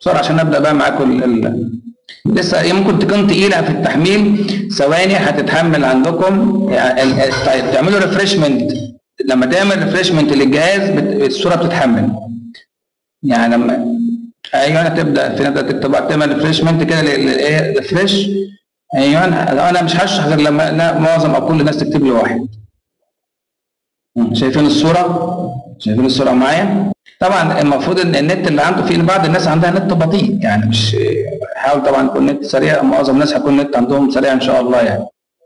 بسرعه عشان ابدا بقى معاكم ال... ال... لسه هي ممكن تكون تقيله في التحميل ثواني هتتحمل عندكم يعني ال- ال- طيب تعملوا ريفرشمنت لما تعمل ريفرشمنت للجهاز بت... الصوره بتتحمل يعني لما ايوه هتبدا في نبدا تكتب بقى تعمل ريفرشمنت كده للايه ريفرش ايوه انا مش هشرح غير لما لا معظم او كل الناس تكتب لي واحد شايفين الصوره شايفين الصوره معايا طبعا المفروض ان النت اللي عنده في بعض الناس عندها نت بطيء يعني مش حاول طبعا يكون النت سريع معظم الناس هيكون النت عندهم سريع ان شاء الله يعني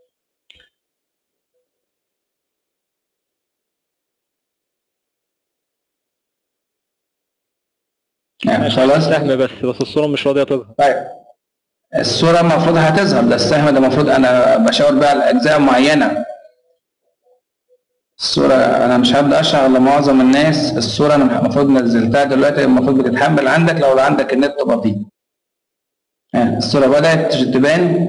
يعني خلاص سهم بس بس الصورة مش راضية تظهر طيب الصورة المفروض هتظهر ده السهم ده المفروض أنا بشاور بقى على أجزاء معينة الصورة أنا مش هبدأ أشرح لمعظم الناس الصورة أنا المفروض نزلتها دلوقتي المفروض بتتحمل عندك لو عندك النت بطيء ها، الصورة بدأت تبان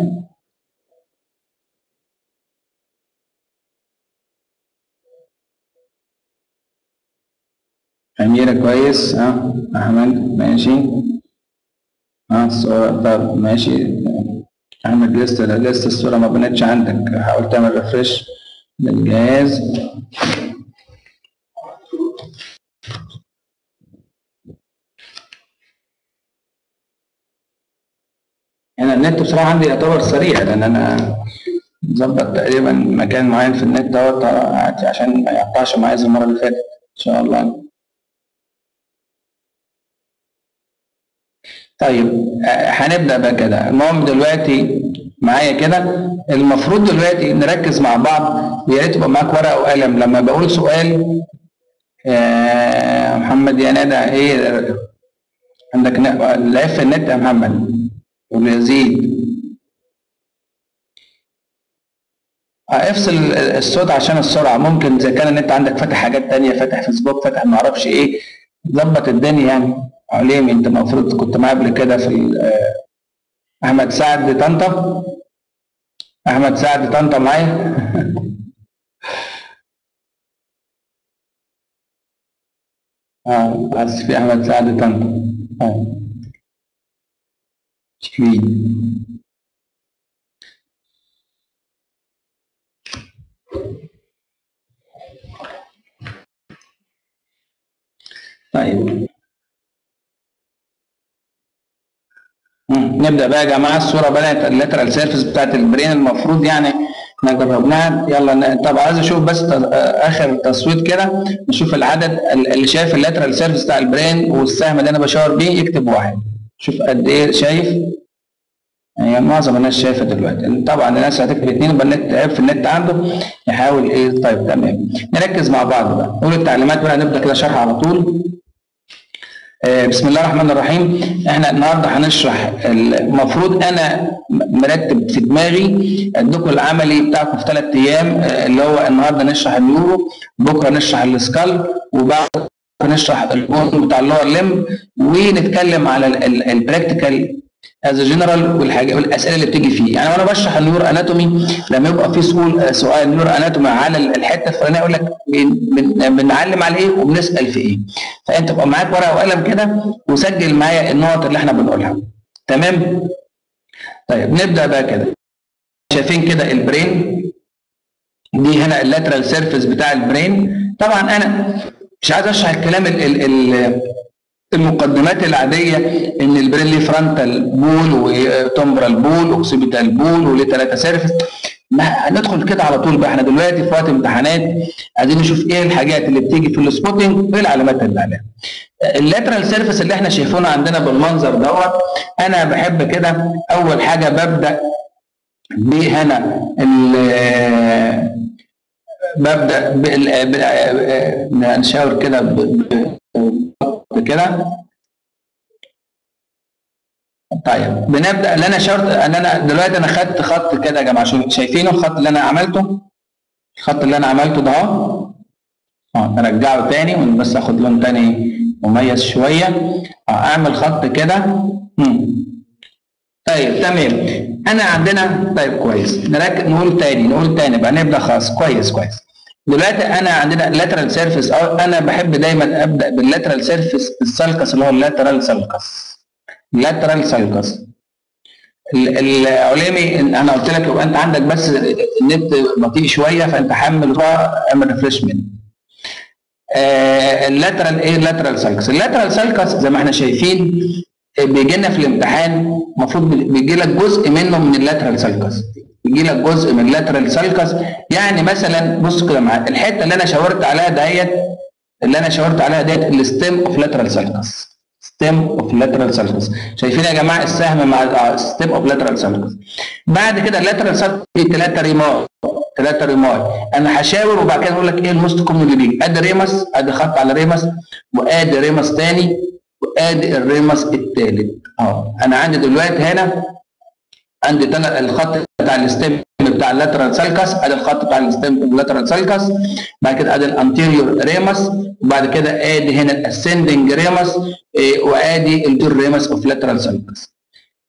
أميرة كويس ها أحمد ماشي ها الصورة طب ماشي أحمد لسه لسه الصورة ما بنتش عندك حاول تعمل ريفرش للجهاز أنا النت بصراحة عندي يعتبر سريع لأن أنا مظبط تقريبا مكان معين في النت دوت عشان ما يقطعش معايا زي المرة اللي فاتت إن شاء الله طيب آه، هنبدأ بقى كده المهم دلوقتي معايا كده المفروض دلوقتي نركز مع بعض يا ريت يبقى معاك ورقة وقلم لما بقول سؤال آه، محمد يا ندى ايه عندك ن- العيب في النت يا محمد ويزيد آه، افصل الصوت عشان السرعة ممكن إذا كان النت عندك فاتح حاجات تانية فاتح فيسبوك فاتح معرفش إيه ظبط الدنيا يعني عليم أنت المفروض كنت معايا قبل كده في ال- آه، أحمد سعد طنطا أحمد سعد طنطا معايا اه بس في أحمد سعد طنطا اه شوي طيب مم. نبدا بقى يا جماعه الصوره بدات اللاترال سيرفيس بتاعت البرين المفروض يعني احنا جربناها يلا ن- طب عايز اشوف بس ت- آه، اخر تصويت كده نشوف العدد ال- اللي شايف اللاترال سيرفيس بتاع البرين والسهم اللي انا بشاور بيه يكتب واحد شوف قد ايه شايف يعني معظم الناس شايفه دلوقتي طبعا الناس هتكتب اثنين يبقى النت عيب في النت عنده يحاول ايه طيب تمام نركز مع بعض بقى نقول التعليمات بقى نبدا كده شرح على طول آه، بسم الله الرحمن الرحيم احنا النهارده هنشرح المفروض انا م- مرتب في دماغي ادوكم العملي بتاعكم في ثلاث ايام آه، اللي هو النهارده نشرح النيورو بكره نشرح السكال وبعد نشرح البون بتاع اللور ليم ونتكلم على البراكتيكال از جنرال والحاجه والاسئله اللي بتيجي فيه يعني وانا بشرح النيور اناتومي لما يبقى في سؤال سؤال نيور اناتومي على الحته الفلانيه اقول لك بن- بن- بنعلم على ايه وبنسال في ايه فانت تبقى معاك ورقه وقلم كده وسجل معايا النقط اللي احنا بنقولها تمام طيب نبدا بقى كده شايفين كده البرين دي هنا اللاترال سيرفيس بتاع البرين طبعا انا مش عايز اشرح الكلام ال ال ال المقدمات العاديه ان البرين ليه فرونتال بول وتمبرال بول اوكسيبيتال بول وليه ثلاثه سيرفيس ما هندخل كده على طول بقى احنا دلوقتي في وقت امتحانات عايزين نشوف ايه الحاجات اللي بتيجي في السبوتنج وايه العلامات اللي عليها اللاترال سيرفيس اللي احنا شايفينه عندنا بالمنظر دوت انا بحب كده اول حاجه ببدا بهنا ال- ببدا بال- بال- نشاور كده ب- ب- كده طيب بنبدا اللي انا شرط ان انا دلوقتي انا خدت خط كده يا جماعه شو- شايفينه الخط اللي انا عملته الخط اللي انا عملته ده اهو اه نرجعه تاني بس اخد لون تاني مميز شويه اه اعمل خط كده مم. طيب تمام انا عندنا طيب كويس نركز نقول تاني نقول تاني بقى نبدا خلاص كويس كويس دلوقتي انا عندنا لاترال سيرفيس او انا بحب دايما ابدا باللاترال سيرفيس السلكس اللي هو اللاترال سلكس لاترال سالكس العلمي انا قلت لك يبقى انت عندك بس النت بطيء شويه فانت حمل بقى اعمل ريفرشمنت اللاترال ايه اللاترال سالكس اللاترال سالكس زي ما احنا شايفين بيجي لنا في الامتحان المفروض بيجي لك جزء منه من اللاترال سالكس يجي لك جزء من اللاترال سالكس يعني مثلا بص كده معايا الحته اللي انا شاورت عليها ديت اللي انا شاورت عليها ديت الستيم اوف لاترال سالكس ستيم اوف لاترال سالكس شايفين يا جماعه السهم مع ستيم اوف لاترال سالكس بعد كده اللاترال سالكس في ثلاثه ريمار ثلاثه ريمار انا هشاور وبعد كده اقول لك ايه الموست كومن اللي بيجي ادي ريمس ادي خط على ريمس وادي ريمس ثاني وادي الريمس الثالث اهو انا عندي دلوقتي هنا عندي الخط بتاع الستيم بتاع اللاترال سالكس ادي الخط بتاع الستيم اللاترال سالكس بعد كده ادي الانتيريور ريمس وبعد كده ادي هنا الاسندنج ريمس وادي الدور ريمس اوف لاترال سالكس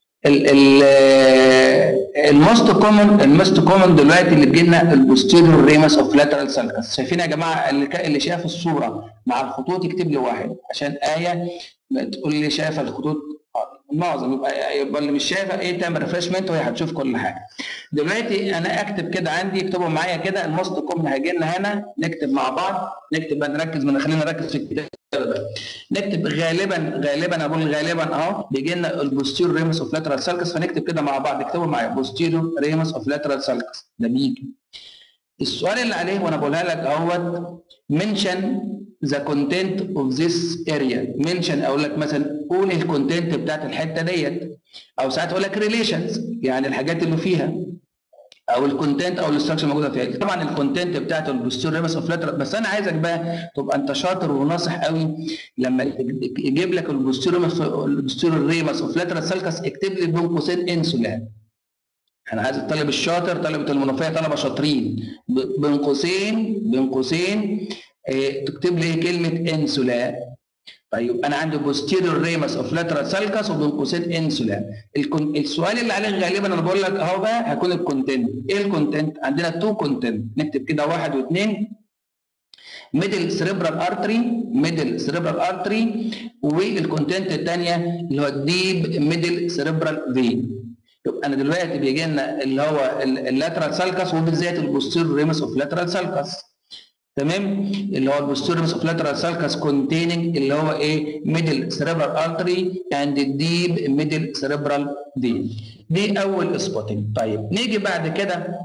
الموست كومن الموست كومن دلوقتي اللي بيجي لنا البوستيريور ريمس اوف لاترال سالكس شايفين يا جماعه اللي, اللي شاف الصوره مع الخطوط يكتب لي واحد عشان ايه تقول لي شايفه الخطوط معظم يبقى يبقى اللي مش شايفه ايه تعمل ريفرشمنت وهي هتشوف كل حاجه. دلوقتي انا اكتب كده عندي اكتبوا معايا كده الموست كومن هيجي لنا هنا نكتب مع بعض نكتب بقى نركز من خلينا نركز في الكتاب ده نكتب غالبا غالبا اقول غالبا اهو بيجي لنا البوستيرور ريمس اوف لاترال سالكس فنكتب كده مع بعض اكتبوا معايا بوستيرور ريمس اوف لاترال سالكس ده بيجي. السؤال اللي عليه وانا بقولها لك اهوت منشن ذا كونتنت اوف ذيس اريا منشن اقول لك مثلا قول الكونتنت بتاعت الحته ديت او ساعات اقول لك ريليشنز يعني الحاجات اللي فيها او الكونتنت او الاستراكشر موجوده فيها طبعا الكونتنت بتاعت البوستير ريمس اوف لاترال بس انا عايزك بقى تبقى انت شاطر وناصح قوي لما يجيب لك البوستير ريمس البوستير ريمس اوف لاترال سالكس اكتب لي بين قوسين انسولان انا عايز الطالب الشاطر طلبه المنوفيه طلبه شاطرين بين قوسين بين قوسين إيه تكتب لي كلمه انسولا طيب انا عندي بوستيريور ريمس اوف لاترال سالكس وبين قوسين انسولا السؤال اللي عليه غالبا انا بقول لك اهو بقى هيكون الكونتنت ايه الكونتنت عندنا تو كونتنت نكتب كده واحد واثنين ميدل سريبرال ارتري ميدل سريبرال ارتري والكونتنت الثانيه اللي هو الديب ميدل سريبرال فين يبقى انا دلوقتي بيجي لنا اللي هو اللاترال سالكس وبالذات البوستيريور ريمس اوف لاترال سالكس تمام اللي هو البوستيريور اوف لاترال سالكس كونتيننج اللي هو ايه ميدل سيريبرال ارتري اند ديب ميدل سيريبرال فين دي اول سبوتنج طيب نيجي بعد كده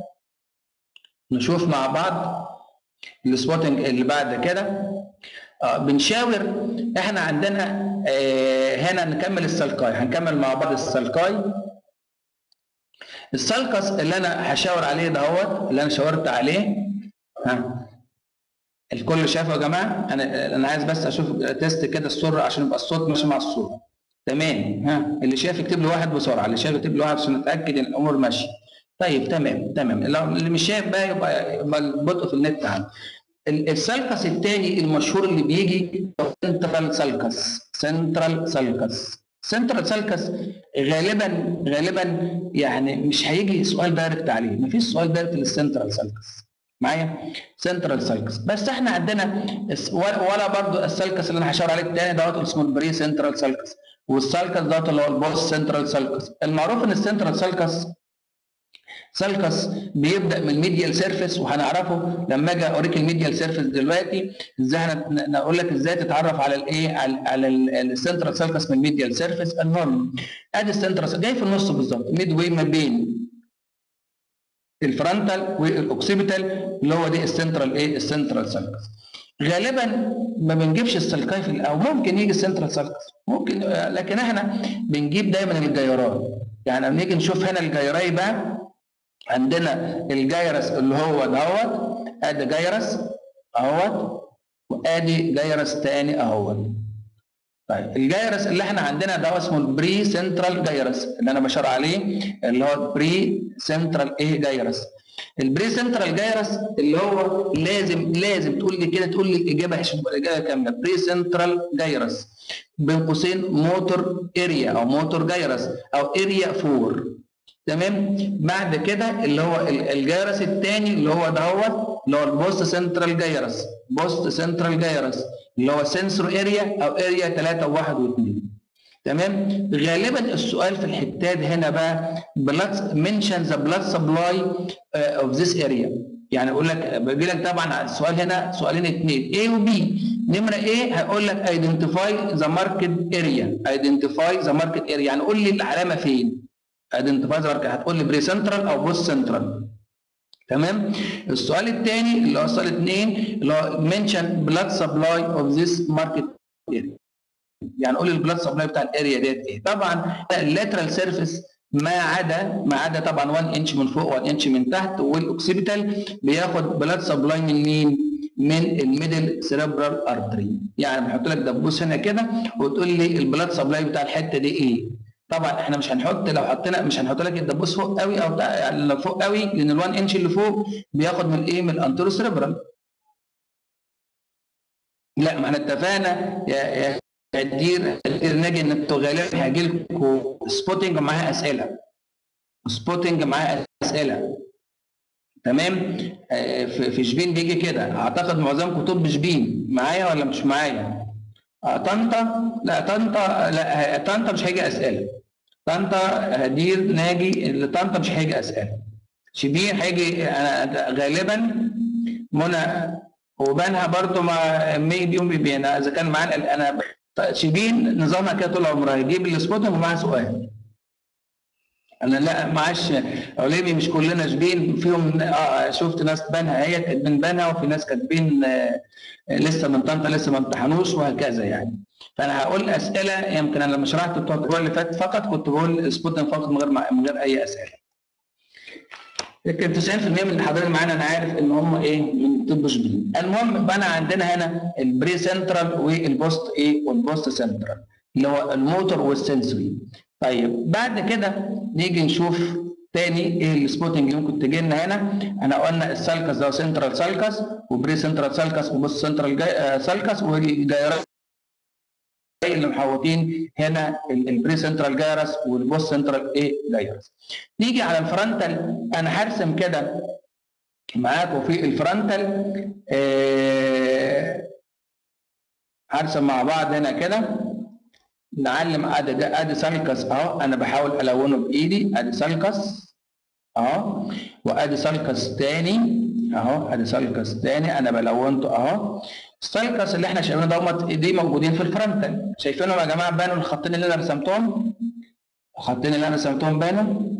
نشوف مع بعض السبوتنج اللي بعد كده آه بنشاور احنا عندنا آه هنا نكمل السلكاي هنكمل مع بعض السلكاي السلكس اللي انا هشاور عليه دهوت اللي انا شاورت عليه ها الكل شافه يا جماعه انا انا عايز بس اشوف تيست كده الصوره عشان يبقى الصوت ماشي مع الصوره تمام ها اللي شاف يكتب لي واحد بسرعه اللي شاف يكتب لي واحد عشان نتاكد ان الامور ماشيه طيب تمام تمام اللي مش شايف بقى يبقى يبقى البطء في النت عنده السلكس الثاني المشهور اللي بيجي سنترال سلكس سنترال سلكس سنترال سالكس غالبا غالبا يعني مش هيجي سؤال دايركت عليه مفيش سؤال دايركت للسنترال سالكس معايا سنترال سالكس بس احنا عندنا ولا برضو السالكس اللي انا هشاور عليه الثاني دوت اسمه البري سنترال سالكس والسالكس دوت اللي هو البوست سنترال سالكس المعروف ان السنترال سالكس سالكس بيبدا من الميديال سيرفيس وهنعرفه لما اجي اوريك الميديال سيرفيس دلوقتي ازاي اقول لك ازاي تتعرف على الايه على, على السنترال سالكس من الميديال سيرفيس المهم ادي السنترال جاي في النص بالظبط ميد واي ما بين الفرونتال والاوكسيبيتال اللي هو دي السنترال ايه السنترال سالكس غالبا ما بنجيبش السلكاي في او ممكن يجي السنترال سالكس ممكن لكن احنا بنجيب دايما الجيرات يعني لما نيجي نشوف هنا الجيراي بقى عندنا الجيرس اللي هو دوت ادي جيرس اهوت وادي جيرس تاني اهوت طيب الجيرس اللي احنا عندنا ده اسمه البري سنترال جيرس اللي انا بشار عليه اللي هو البري سنترال ايه جيرس البري سنترال جيرس اللي هو لازم لازم تقول لي كده تقول لي الاجابه عشان تبقى الاجابه كامله بري سنترال جيرس بين قوسين موتور اريا او موتور جيرس او اريا 4 تمام بعد كده اللي هو الجيرس الثاني اللي هو دهوت اللي هو البوست سنترال جيرس بوست سنترال جيرس اللي هو سنسور اريا او اريا 3 و1 و2 تمام غالبا السؤال في الحتات هنا بقى بلاد منشن ذا بلاد سبلاي اوف ذيس اريا يعني اقول لك بيجي لك طبعا السؤال هنا سؤالين اثنين A و B نمره A هيقول لك ايدنتيفاي ذا ماركت اريا ايدنتيفاي ذا ماركت اريا يعني قول لي العلامه فين ايدنتيفاي ذا ماركت هتقول لي بري سنترال او بوست سنترال تمام السؤال الثاني اللي هو السؤال اثنين اللي هو منشن بلاد سبلاي اوف ذيس ماركت اريا يعني قول البلاد سبلاي بتاع الاريا ديت ايه طبعا اللاترال سيرفيس ما عدا ما عدا طبعا 1 انش من فوق 1 انش من تحت والاوكسيبيتال بياخد بلاد سبلاي من مين؟ من الميدل سيريبرال ارتري يعني بنحط لك دبوس هنا كده وتقول لي البلاد سبلاي بتاع الحته دي ايه؟ طبعا احنا مش هنحط لو حطينا مش هنحط لك الدبوس فوق قوي او بتاع يعني فوق قوي لان ال1 انش اللي فوق بياخد من ايه؟ من الانترو سيريبرال لا ما احنا اتفقنا يا يا الدير الدير ناجي ان انتوا غالبا هيجي لكم سبوتنج معاها اسئله سبوتنج معاها اسئله تمام آه في في شبين بيجي كده اعتقد معظمكم طب شبين معايا ولا مش معايا آه طنطا لا طنطا لا طنطا مش هيجي اسئله طنطا هدير ناجي طنطا مش هيجي اسئله شبين هيجي انا غالبا منى وبنها برضو مع ميبي يوم بيبين اذا كان معانا انا شبين نظامها كده طول عمرها يجيب السبوتنج ومعاه سؤال انا لا معاش علمي مش كلنا شبين فيهم آه شفت ناس بنها هي كاتبين بنها وفي ناس كاتبين آه لسه من طنطا لسه ما امتحنوش وهكذا يعني فانا هقول اسئله يمكن انا لما شرحت بتوع الاسبوع اللي فات فقط كنت بقول سبوتنج فقط من غير من غير اي اسئله لكن 90% من اللي حاضرين معانا انا عارف ان هم ايه من طب شبين المهم بقى عندنا هنا البري سنترال والبوست ايه والبوست سنترال اللي هو الموتور والسنسوري طيب بعد كده نيجي نشوف تاني ايه السبوتنج اللي ممكن تجي لنا هنا احنا قلنا السالكس ده سنترال سالكس وبري سنترال سالكس وبوست سنترال سالكس والجيرات اللي محوطين هنا البري سنترال جايرس والبوست سنترال ايه جايرس نيجي على الفرونتال انا هرسم كده معاكم في الفرونتال آه هرسم مع بعض هنا كده نعلم ادي ادي سالكس اهو انا بحاول الونه بايدي ادي سالكس اهو وادي سالكس تاني اهو ادي سالكس تاني انا بلونته اهو السالكس اللي احنا شايفينه دوت دي موجودين في الفرونتال شايفينهم يا جماعه بانوا الخطين اللي انا رسمتهم الخطين اللي انا رسمتهم بانوا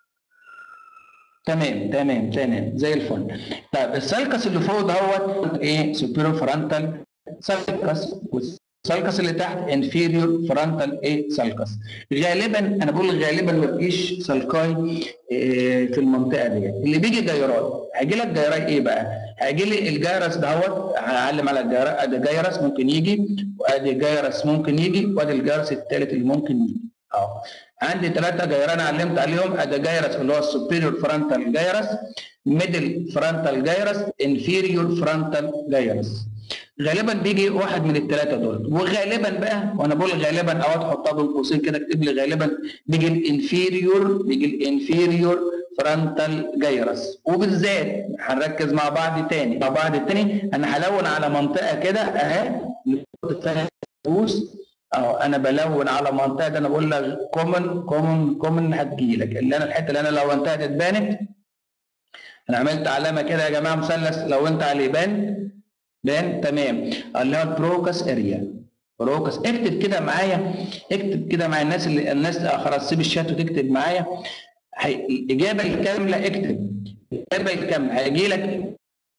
تمام تمام تمام زي الفل طيب السالكس اللي فوق دوت ايه سوبيريور فرونتال سالكس السالكس اللي تحت انفيريور فرونتال ايه سالكس غالبا انا بقول غالبا ما بيجيش سالكاي إيه في المنطقه ديت اللي بيجي جيرات هيجي لك جيراي ايه بقى؟ هيجي لي الجيرس دهوت هعلم على الجيرس ادي جيرس ممكن يجي وادي جيرس ممكن يجي وادي الجيرس الثالث اللي ممكن يجي اهو عندي ثلاثه جيران علمت عليهم ادي جيرس اللي هو السوبيريور فرونتال جيرس ميدل فرونتال جيرس انفيريور فرونتال جيرس غالبا بيجي واحد من الثلاثه دول وغالبا بقى وانا بقول غالبا او تحطها بين قوسين كده اكتب لي غالبا بيجي الانفيريور بيجي الانفيريور فرونتال جايرس وبالذات هنركز مع بعض تاني مع بعض تاني انا هلون على منطقه كده اهي نحط فيها قوس اهو انا بلون على منطقه ده انا بقول لك كومن كومن كومن هتجي لك اللي انا الحته اللي انا لونتها دي اتبانت انا عملت علامه كده يا جماعه مثلث لونت عليه بان بان تمام اللي هو البروكس اريا بروكس اكتب كده معايا اكتب كده مع الناس اللي الناس خلاص سيب الشات وتكتب معايا هي... الاجابه الكامله اكتب الاجابه الكامله هيجي لك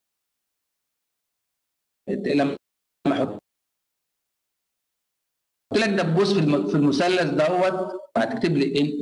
لما احط لك دبوس في في المثلث دوت هتكتب لي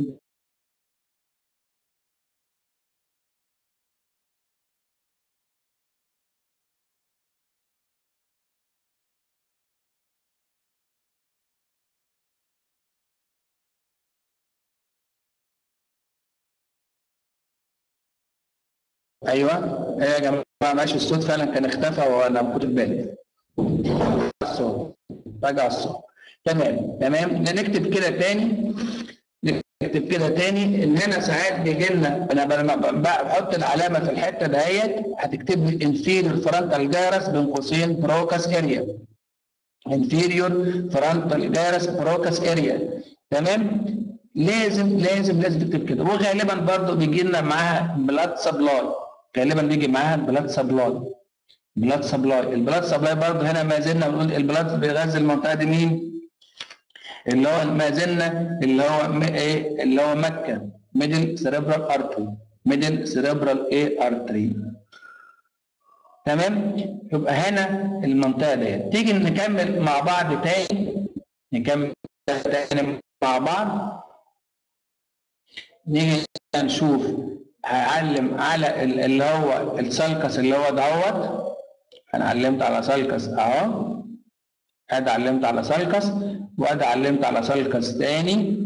ايوه ايوه يا جماعه ماشي الصوت فعلا كان اختفى وانا ما كنتش بالي الصوت رجع الصوت تمام تمام نكتب كده تاني نكتب كده تاني ان هنا ساعات بيجي لنا انا لما بحط العلامه في الحته دهيت هتكتب لي انفيريور فرونتال جارس بين قوسين بروكاس اريا inferior frontal gyrus brocas area تمام لازم لازم لازم تكتب كده وغالبا برضو بيجي لنا معاها بلاد سبلاي غالبا بيجي معاها البلاد سبلاي بلاد سبلاي البلاد سبلاي برضو هنا ما زلنا بنقول البلاد بيغذي المنطقه دي مين اللي هو ما زلنا اللي هو م- ايه اللي هو مكه ميدل سيريبرال ارتري ميدل سيريبرال ايه ارتري تمام يبقى هنا المنطقه ديت تيجي نكمل مع بعض تاني نكمل تاني مع بعض نيجي نشوف هعلم على ال- اللي هو السلكس اللي هو دوت انا علمت على سلكس اهو ادي علمت على سلكس وادي علمت على سلكس تاني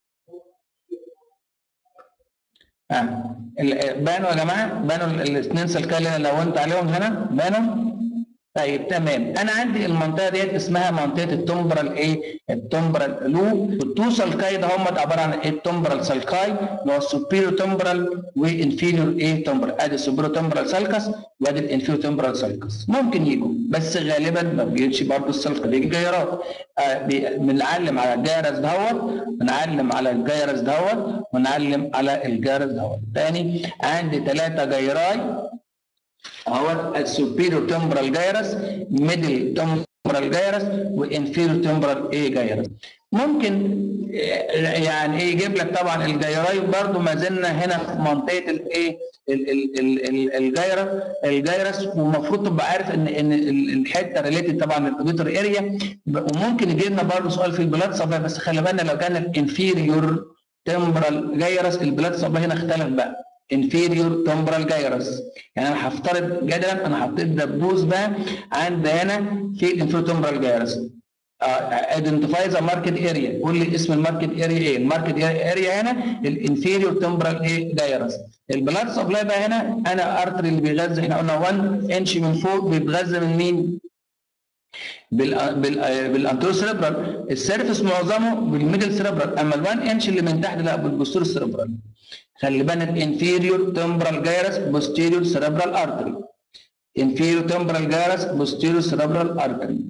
اه ال- بانوا يا جماعه بانوا ال- الاثنين سلكات اللي انا لونت عليهم هنا بانوا طيب تمام انا عندي المنطقه ديت اسمها منطقه التمبرال ايه التمبرال لو التو سلكاي ده هم عباره عن ايه التمبرال سلكاي اللي هو السوبيريور تمبرال وانفيريور ايه تمبرال ادي السوبيريور تمبرال سلكس وادي الانفيريور تمبرال سلكس ممكن يجوا بس غالبا ما بيجيش برضه السلك بيجي جيرات آه بي- بنعلم على الجيرس دهوت بنعلم على الجيرس دهوت ونعلم على الجيرس دهوت تاني عندي ثلاثه جيراي اهو السوبيريور تمبرال جايرس ميدل تمبرال جايرس وانفيريور تمبرال ايه جايرس ممكن آه، يعني ايه يجيب لك طبعا الجيراي برضو ما زلنا هنا في منطقه الايه ال- ال- ال- ال- الجايره الجايرس والمفروض تبقى عارف ان ان ال- الحته ريليتد طبعا للبيوتر اريا وممكن يجي لنا برضو سؤال في البلاد سبلاي بس خلي بالنا لو كان الانفيريور تمبرال جايرس البلاد سبلاي هنا اختلف بقى انفيريور تمبرال جايرس يعني انا هفترض جدلا انا حطيت دبوس بقى عند هنا في الانفيريور تمبرال جايرس ايدنتيفاي ذا ماركت اريا قول لي اسم الماركت اريا ايه الماركت اريا هنا الانفيريور تمبرال ايه جايرس البلاد سبلاي بقى هنا انا ارتري اللي بيغذي احنا قلنا 1 انش من فوق بيتغذى من مين بال بال بالانترو سيربرال السيرفس معظمه بالميدل سيربرال اما ال1 انش اللي من تحت لا بالبوستير سيربرال خلي بالك انفيريور تمبرال جايرس بوستيريور سيربرال ارتري انفيريور تمبرال جايرس بوستيريور سيربرال ارتري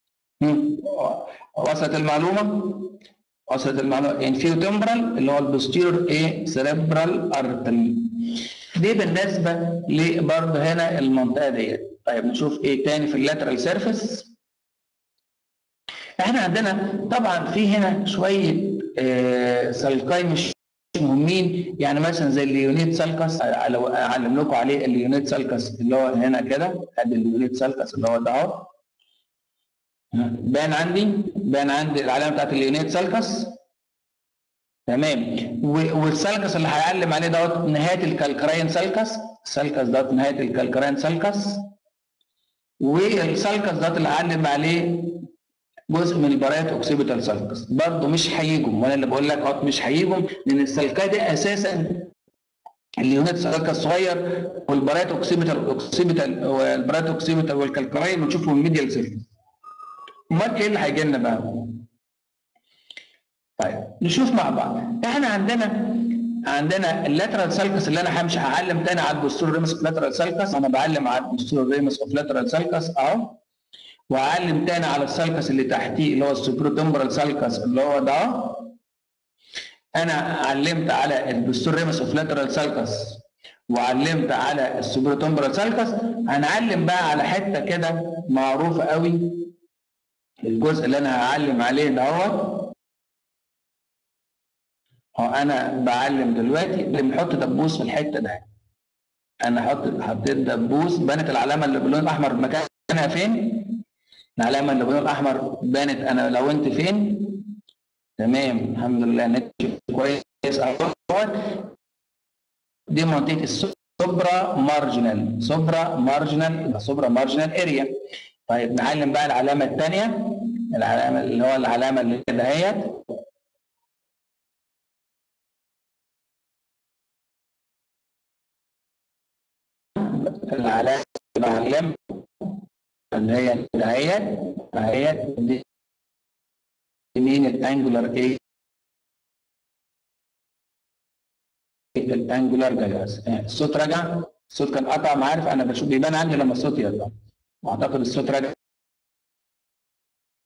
وصلت المعلومه وصلت المعلومه انفيريور تمبرال اللي هو البوستيريور ايه سيربرال ارتري دي بالنسبه لبرضه هنا المنطقه ديت طيب نشوف ايه تاني في اللاترال سيرفيس احنا عندنا طبعا في هنا شويه آه سلكاي مش مهمين يعني مثلا زي اليونيت سالكس لو اعلم لكم عليه اليونيت سالكس اللي هو هنا كده ادي اليونيت سالكس اللي هو ده اهو بان عندي بان عندي العلامه بتاعت اليونيت سالكس تمام و- والسالكس اللي هيعلم عليه دوت نهايه الكالكراين سالكس السالكس دوت نهايه الكالكراين سالكس والسالكس دوت اللي هعلم عليه جزء من البرايات اوكسيبيتال سالكس برضه مش هيجوا وانا اللي بقول لك اهوت مش هيجوا لان السلكات دي اساسا اليونت سالكس صغير والبرايات اوكسيبيتال اوكسيبيتال والبرايات اوكسيبيتال والكالكراين بنشوفهم الميديال سيرفيس امال ايه اللي هيجي لنا بقى؟ طيب نشوف مع بعض احنا عندنا عندنا اللاترال سالكس اللي انا همشي هعلم تاني على الدستور ريمس اوف لاترال سالكس انا بعلم على الدستور ريمس اوف لاترال سالكس اهو واعلم تاني على السالكس اللي تحتيه اللي هو السوبروتمبرال سالكس اللي هو ده انا علمت على الدستور ريمس اوف لاترال سالكس وعلمت على السوبروتمبرال سالكس هنعلم بقى على حته كده معروفه قوي الجزء اللي انا هعلم عليه دوت هو انا بعلم دلوقتي اللي بنحط دبوس في الحته ده انا حط حطيت دبوس بانت العلامه اللي باللون الاحمر مكانها فين العلامه اللي باللون الاحمر بانت انا لو انت فين تمام الحمد لله نت كويس اهوت دي منطقه السوبرا مارجنال سوبرا مارجنال سوبرا مارجنال اريا طيب نعلم بقى العلامه الثانيه العلامه اللي هو العلامه اللي دهيت العلامه بعلم اللي هي دهيت دهيت دي مين الانجولار ايه الانجولار جايز الصوت رجع الصوت كان قطع ما عارف انا بشوف بيبان عندي لما الصوت يرجع واعتقد الصوت رجع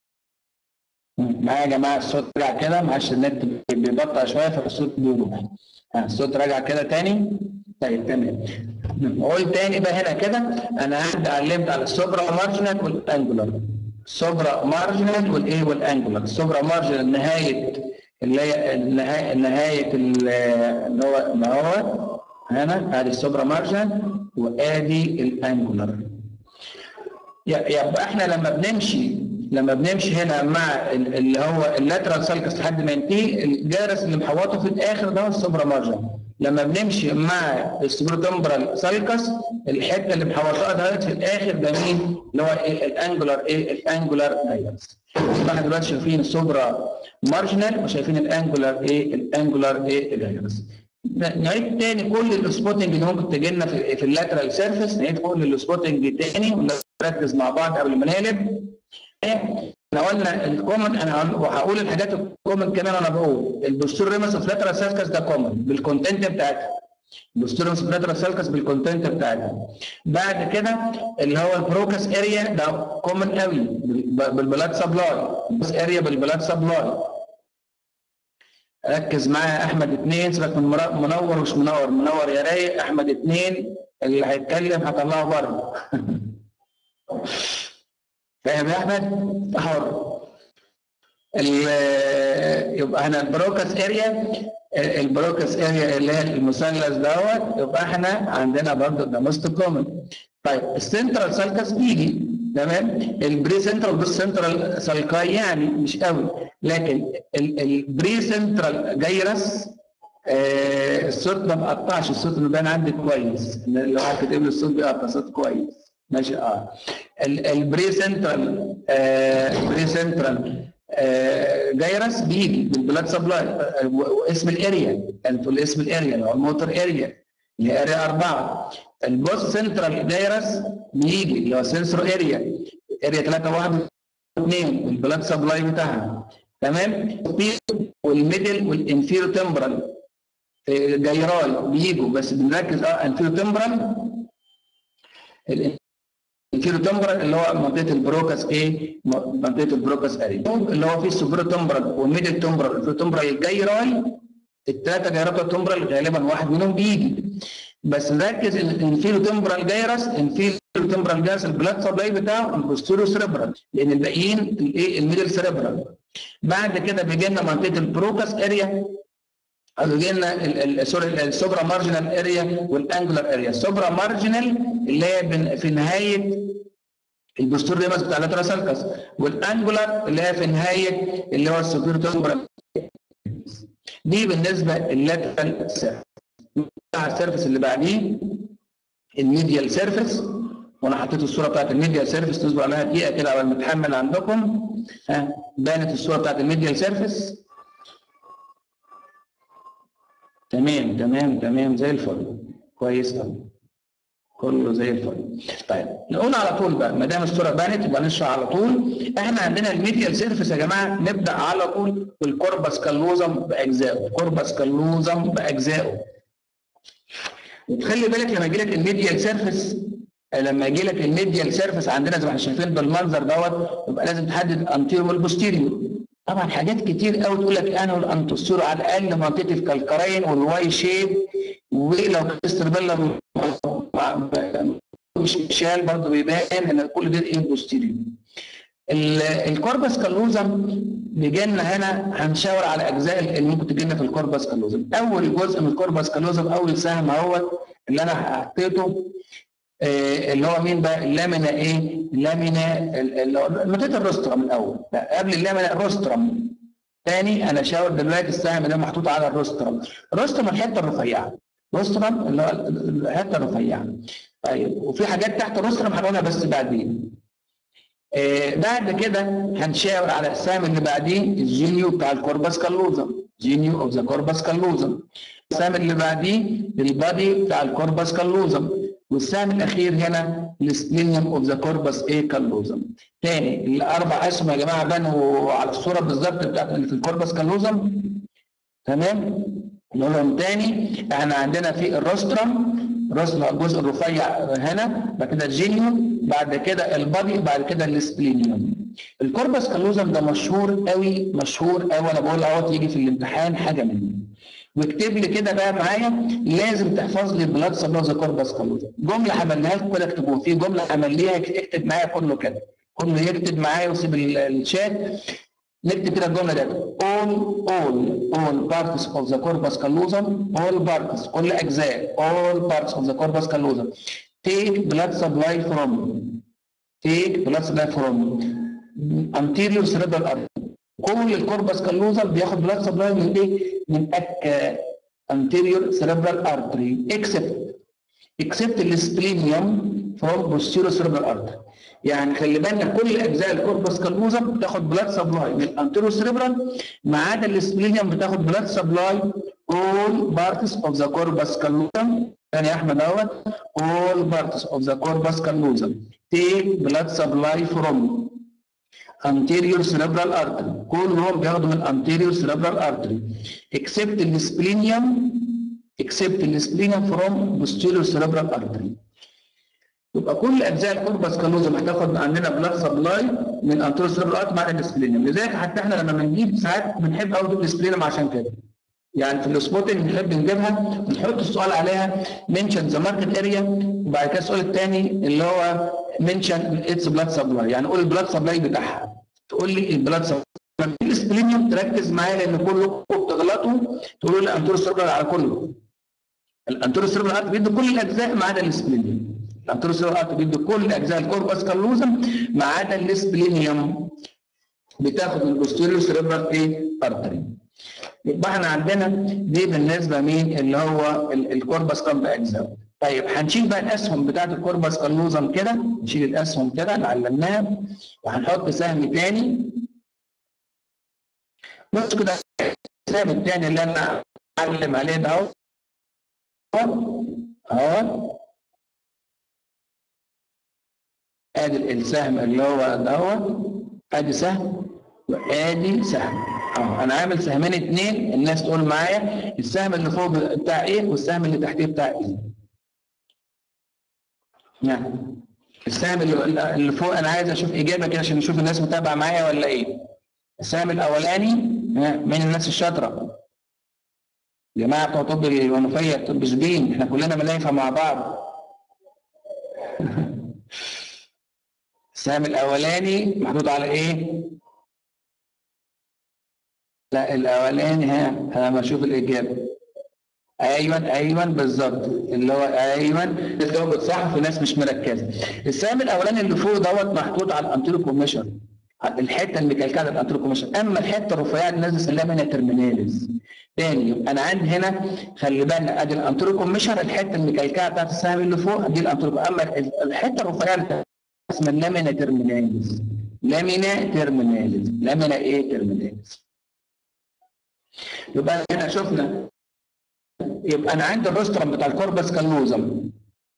معايا يا جماعه الصوت رجع كده معلش النت بيبطأ شويه فالصوت بيروح ها الصوت رجع كده تاني طيب تمام قول تاني بقى هنا كده انا قاعد علمت على السوبرا مارجنال والانجولار السوبرا مارجنال والايه والانجولار السوبرا مارجنال نهايه اللي هي النهايه نهايه اللي هو ما هو هنا ادي السوبرا مارجنال وادي الانجولار يبقى احنا لما بنمشي لما بنمشي هنا مع اللي هو اللاترال سالكس لحد ما ينتهي الجرس اللي محوطه في الاخر ده هو السوبرا مارجن لما بنمشي مع السوبروتمبرال سالكس الحته اللي محوطاها ده في الاخر ده مين اللي هو ايه الانجولار ايه الانجولار دايرس احنا دلوقتي شايفين السوبرا مارجنال وشايفين الانجولار ايه الانجولار ايه دايرس نعيد تاني كل السبوتنج اللي ممكن تجي لنا في, في اللاترال سيرفيس نعيد كل السبوتنج تاني ونركز مع بعض قبل ما نقلب احنا قلنا الكومن انا هقول الحاجات الكومن كمان انا بقول البوستور ريمس اوف لاترال سيركس ده كومن بالكونتنت بتاعتها البوستور ريمس اوف لاترال سيركس بالكونتنت بتاعتها بعد كده اللي هو البروكس اريا ده كومن قوي بالبلاد سبلاي بس اريا بالبلاد سبلاي ركز معايا احمد اثنين سيبك من منور مش منور منور يا رايق احمد اثنين اللي هيتكلم هطلعه بره فاهم يا احمد؟ حر يبقى احنا البروكس اريا البروكس اريا اللي هي المثلث دوت يبقى احنا عندنا برضه ده موست كومن طيب السنترال سالكس بيجي تمام البري سنترال بس سنترال سالكاي يعني مش قوي لكن البري سنترال جايرس آه الصوت ما بقطعش الصوت اللي بان عندي كويس لو كاتب لي الصوت بيقطع صوت كويس ماشي اه البري سنترال آه بري سنترال آه جايرس بيجي بالبلاد سبلاي آه واسم الاريا يعني تقول اسم الاريا اللي هو الموتور اريا اللي هي اريا اربعه البوست سنترال جايرس بيجي اللي هو سنسور اريا اريا 3 1 2 البلاد سبلاي بتاعها تمام والميدل والانفيرو تمبرال جايرال بيجوا بس بنركز اه انفيرو تمبرال الانفيرو تمبرال اللي هو منطقه البروكس ايه منطقه البروكس اريا اللي هو فيه السوبرو تمبرال والميدل تمبرال الانفيرو تمبرال الجايرال الثلاثه جايرات التمبرال غالبا واحد منهم بيجي بس نركز ان الانفيرو تمبرال جايرس انفيرو تمبرال جايرس البلاد سبلاي بتاعه البوستيرو سيربرال لان الباقيين الايه الميدل سيربرال بعد كده بيجي لنا منطقه البروكس اريا بيجي لنا سوري السوبرا مارجنال اريا والانجولار اريا السوبرا مارجنال اللي هي في نهايه البوستور ريمس بتاع اللاترال سالكس والانجولار اللي هي في نهايه اللي هو السوبيرو تمبرال دي بالنسبه للاترال سيرفيس بتاع السيرفيس اللي بعديه الميديال سيرفيس وانا حطيت الصوره بتاعت الميديال سيرفيس تصبر عليها دقيقه كده على ما تحمل عندكم ها بانت الصوره بتاعت الميديال سيرفيس تمام تمام تمام زي الفل كويس قوي كله زي الفل طيب نقول على طول بقى ما دام الصوره بانت يبقى نشرح على طول احنا عندنا الميديال سيرفيس يا جماعه نبدا على طول بالكوربس كالوزم باجزائه كوربس كالوزم باجزائه وتخلي بالك لما يجي لك الميديال سيرفيس لما يجي لك الميديال سيرفيس عندنا زي ما احنا شايفين بالمنظر دوت يبقى لازم تحدد انتيرو والبوستيريو طبعا حاجات كتير قوي تقول لك انا والانتوستيرو على الاقل منطقه الكالكرين والواي شيب ولو كستربيلا مش شال برضه بيبان ان كل ده ايه بوستيريو الكوربس كالوزم بيجي لنا هنا هنشاور على اجزاء اللي ممكن تجي لنا في الكوربس كالوزم اول جزء من الكوربس كالوزم اول سهم اهوت اللي انا حطيته آه اللي هو مين بقى اللامينا ايه اللامينا منطقه الروسترم الاول قبل اللامينا الروسترم تاني انا شاور دلوقتي السهم ده محطوط على الروسترم الروسترم الحته الرفيعه روسترم اللي هو الحته الرفيعه طيب وفي حاجات تحت الروسترم هنقولها بس بعدين آه بعد كده هنشاور على السهم اللي بعديه الجينيو بتاع الكوربس كالوزم جينيو اوف ذا كوربس كالوزم السهم اللي بعديه البادي بتاع الكوربس كالوزم والسهم الاخير هنا السبلينيوم اوف ذا كوربس ايه كالوزم تاني الاربع اسهم يا جماعه بانوا على الصوره بالظبط بتاعت اللي في الكوربس كالوزم تمام نقولهم تاني احنا عندنا في الروسترم روسترم الجزء الرفيع هنا بعد كده الجينيوم بعد كده البادي بعد كده السبلينيوم الكوربس كالوزم ده مشهور قوي مشهور قوي انا بقول اهوت يجي في الامتحان حاجه منه واكتب لي كده بقى معايا لازم تحفظ لي بلاد سبلاز كوربس كالوزم جمله عملناها لكم كده اكتبوها في جمله عمليها اكتب معايا كله كده كله يكتب معايا وسيب ال- الشات نكتب كده الجمله دي all all all parts of the corpus callosum all parts كل اجزاء all parts of the corpus callosum take blood supply from take blood supply from anterior cerebral artery كل الكوربس كالوزم بياخد بلاد سبلاي من ايه؟ من اك anterior cerebral artery except except السبلينيوم from posterior cerebral artery يعني خلي بالنا كل اجزاء الكوربس كالوزم بتاخد بلاد سبلاي من الانتيرو سيريبرال ما عدا السبلينيوم بتاخد بلاد سبلاي all parts of the corpus callosum تاني يا احمد اهوت all parts of the corpus callosum take blood supply from anterior cerebral artery كلهم بياخدوا من anterior cerebral artery except السبلينيوم except السبلينيوم from posterior cerebral artery يبقى كل اجزاء الكوربس كالوزم هتاخد عندنا بلاد سبلاي من انتيريور سيربرال ارت مع السبلينيوم لذلك حتى احنا لما بنجيب ساعات بنحب قوي نجيب السبلينيوم عشان كده يعني في السبوتنج بنحب نجيبها ونحط السؤال عليها منشن ذا ماركت اريا وبعد كده السؤال الثاني اللي هو منشن اتس بلاد سبلاي يعني قول البلاد سبلاي بتاعها تقول لي البلاد سبلاي السبلينيوم تركز معايا لان كلكم بتغلطوا تقولوا لي انتيريور سيربرال على كله الانتيريور سيربرال ارت بيدي كل الاجزاء ما عدا السبلينيوم الانتيريور سيربرال ارت بيدي كل اجزاء الكوربس كالوزم ما عدا السبلينيوم بتاخد البوستيريور سيربرال ايه ارتري يبقى احنا عندنا دي بالنسبه مين اللي هو ال- الكوربس كام باجزاء طيب هنشيل بقى الاسهم بتاعت الكوربس كالوزم كده نشيل الاسهم كده اللي علمناها وهنحط سهم تاني بص كده السهم التاني اللي انا اعلم عليه ده اهو اهو ادي السهم اللي هو دوت ادي سهم وادي سهم اهو انا عامل سهمين اتنين الناس تقول معايا السهم اللي فوق بتاع ايه والسهم اللي تحتيه بتاع ايه يعني السهم اللي اللي فوق انا عايز اشوف اجابه كده عشان نشوف الناس متابعه معايا ولا ايه السهم الاولاني ها، مين الناس الشاطره جماعه بتوع طب الونوفيه طب شبين احنا كلنا ملايفه مع بعض السهم الاولاني محطوط على ايه لا الاولاني ها انا بشوف الاجابه ايوه ايوه بالظبط اللي هو ايوه الناس جاوبت صح في ناس مش مركزه السهم الاولاني اللي فوق دوت محطوط على الانتيرو كوميشن الحته المكلكعه على الانتيرو كوميشن اما الحته الرفيعه اللي نازل سلام هنا ترميناليز تاني يبقى انا عندي هنا خلي بالنا ادي الانتيرو كوميشن الحته المكلكعه بتاعت السهم اللي فوق دي الانتيرو اما الحته الرفيعه اللي اسمها لامينا ترميناليز لامينا ترميناليز لامينا ايه ترميناليز يبقى هنا شفنا يبقى انا عندي الروسترم بتاع الكوربس كالوزم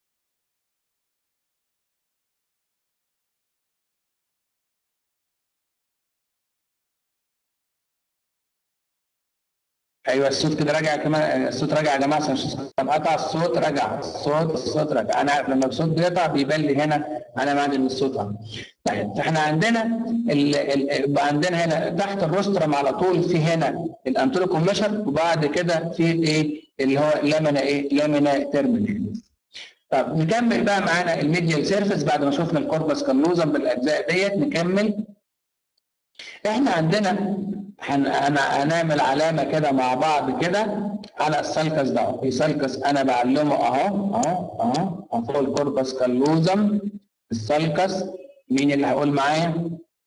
ايوه الصوت كده راجع كمان الصوت راجع يا جماعه عشان مش طب قطع الصوت رجع الصوت الصوت رجع انا عارف لما الصوت بيقطع بيبان لي هنا انا معنى ان الصوت قطع طيب فاحنا عندنا ال... ال... بقى عندنا هنا تحت الروسترم على طول في هنا الانترو كوميشن وبعد كده في ايه اللي هو لامنا ايه لامنا تيرمينال طب نكمل بقى معانا الميديال سيرفيس بعد ما شفنا الكوربس كالوزم بالاجزاء ديت نكمل احنا عندنا هن- هن- هنعمل علامه كده مع بعض كده على السلكس ده في سلكس انا بعلمه اهو اهو اهو اهو فوق الكوربس كالوزم السلكس مين اللي هيقول معايا؟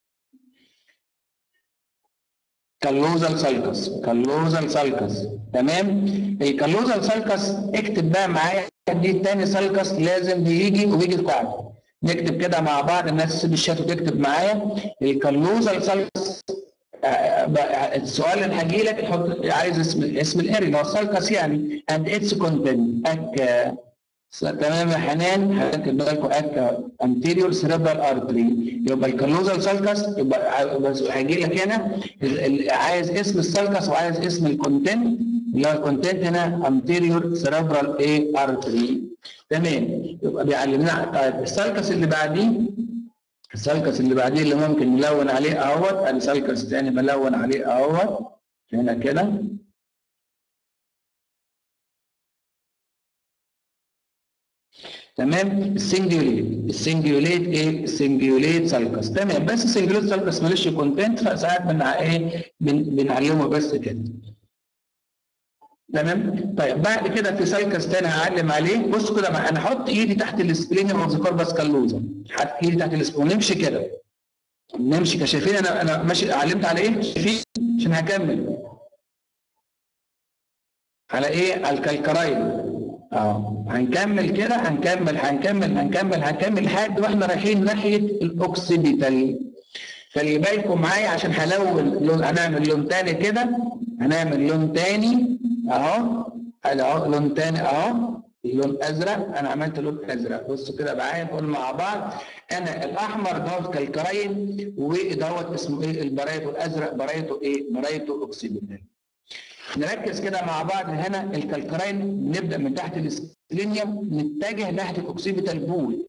كالوزال سالكس كالوزال سالكس تمام الكالوزال سالكس اكتب بقى معايا دي تاني سالكس لازم بيجي وبيجي القاعده نكتب كده مع بعض الناس تسيب الشات وتكتب معايا الكالوزال سالكس آه، بقى السؤال اللي هجي لك تحط عايز اسم اسم الاري اللي هو السالكس يعني اند اتس كونتنت اك س- تمام يا حنان هكتب بالكم اك انتيريور سيريبرال ارتري يبقى الكالوزال سالكس يبقى ع- بس هيجي لك هنا ال- ال- عايز اسم السالكس وعايز اسم الكونتنت اللي هو الكونتنت هنا انتيريور سيريبرال ايه ارتري تمام يبقى بيعلمنا طيب السالكس اللي بعديه السلكس اللي بعديه اللي ممكن نلون عليه اهوت ادي سلكس تاني بلون عليه اهوت هنا كده تمام السنجوليت السنجوليت ايه السنجوليت سلكس تمام بس السنجوليت سلكس ماليش كونتنت فساعات بنع ايه بن... بنعلمه بس كده تمام طيب بعد كده في سايكس تاني هعلم عليه بص كده مع- انا احط ايدي تحت السبلينيوم اوف ذا كوربس كالوزا حط ايدي تحت السبلينيوم ونمشي كده نمشي كده شايفين انا انا ماشي علمت على ايه شايفين عشان هكمل على ايه على الكالكراين اه هنكمل كده هنكمل هنكمل هنكمل هنكمل لحد واحنا رايحين ناحيه الاوكسيديتال خلي بالكم معايا عشان هلون لون هنعمل لون تاني كده هنعمل لون تاني اهو ادي اهو لون تاني اهو لون ازرق انا عملت لون ازرق بصوا كده معايا نقول مع بعض انا الاحمر دوت كالكراين ودوت اسمه ايه البرايتو الازرق برايتو ايه برايتو اوكسيديتال نركز كده مع بعض هنا الكالكراين نبدا من تحت السلينيوم نتجه ناحيه الاوكسيبيتال بول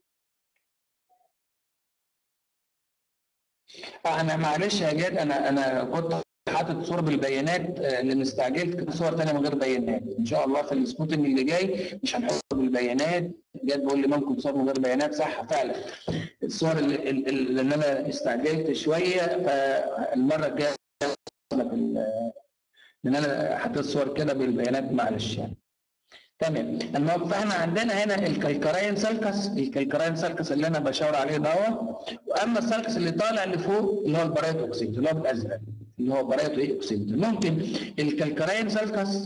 آه، انا معلش يا جاد انا انا كنت حاطط صور بالبيانات آه، لان استعجلت كده صور ثانيه من غير بيانات ان شاء الله في السبوتنج اللي جاي مش هنحط بالبيانات جاد بيقول لي ممكن صور من غير بيانات صح فعلا الصور اللي, اللي اللي انا استعجلت شويه فالمره الجايه في ال- لان انا حطيت صور كده بالبيانات معلش يعني تمام المهم فاحنا عندنا هنا الكالكراين سالكس الكالكراين سالكس اللي انا بشاور عليه دوت واما السالكس اللي طالع لفوق اللي هو البرايت اوكسيد اللي هو بالازرق اللي هو برايت ايه اوكسيد ممكن الكالكراين سالكس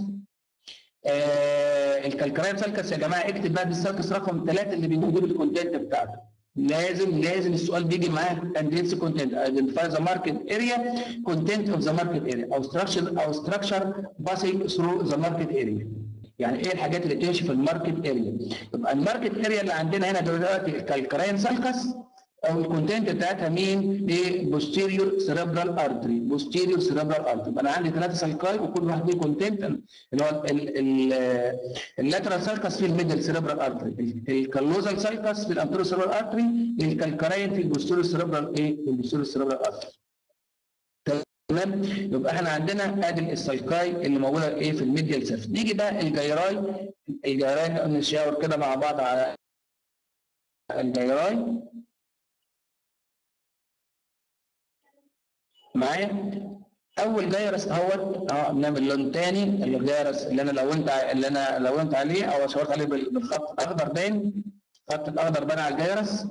آه الكالكراين سالكس يا جماعه اكتب بقى السالكس رقم ثلاثه اللي بنجيب الكونتنت بتاعته لازم لازم السؤال بيجي معاه انديتس كونتنت ايدنتيفاي ذا ماركت اريا كونتنت اوف ذا ماركت اريا او ستراكشر او ستراكشر باسنج ثرو ذا ماركت اريا يعني ايه الحاجات اللي تمشي في الماركت اريا يبقى الماركت اريا اللي عندنا هنا دلوقتي الكالكراين سالكس او الكونتنت بتاعتها مين؟ ايه بوستيريور سيريبرال ارتري بوستيريور سيريبرال ارتري يبقى انا عندي ثلاثه سالكاي وكل واحد ليه كونتنت اللي هو اللاترال سالكس في الميدل سيريبرال ارتري الكالوزال سالكس في الانترو سيريبرال ارتري الكالكراين في البوستيريور سيريبرال ايه؟ في البوستيريور سيريبرال ارتري تمام يبقى احنا عندنا ادي السالكاي اللي موجوده ايه في الميديال سيرف نيجي بقى الجيراي الجيراي نشاور كده مع بعض على الجيراي معايا اول جيرس اهوت اه بنعمل لون تاني الجيرس اللي انا لونت ع- اللي انا لونت عليه او شاورت عليه بال- بالخط الاخضر باين الخط الاخضر باين على الجيرس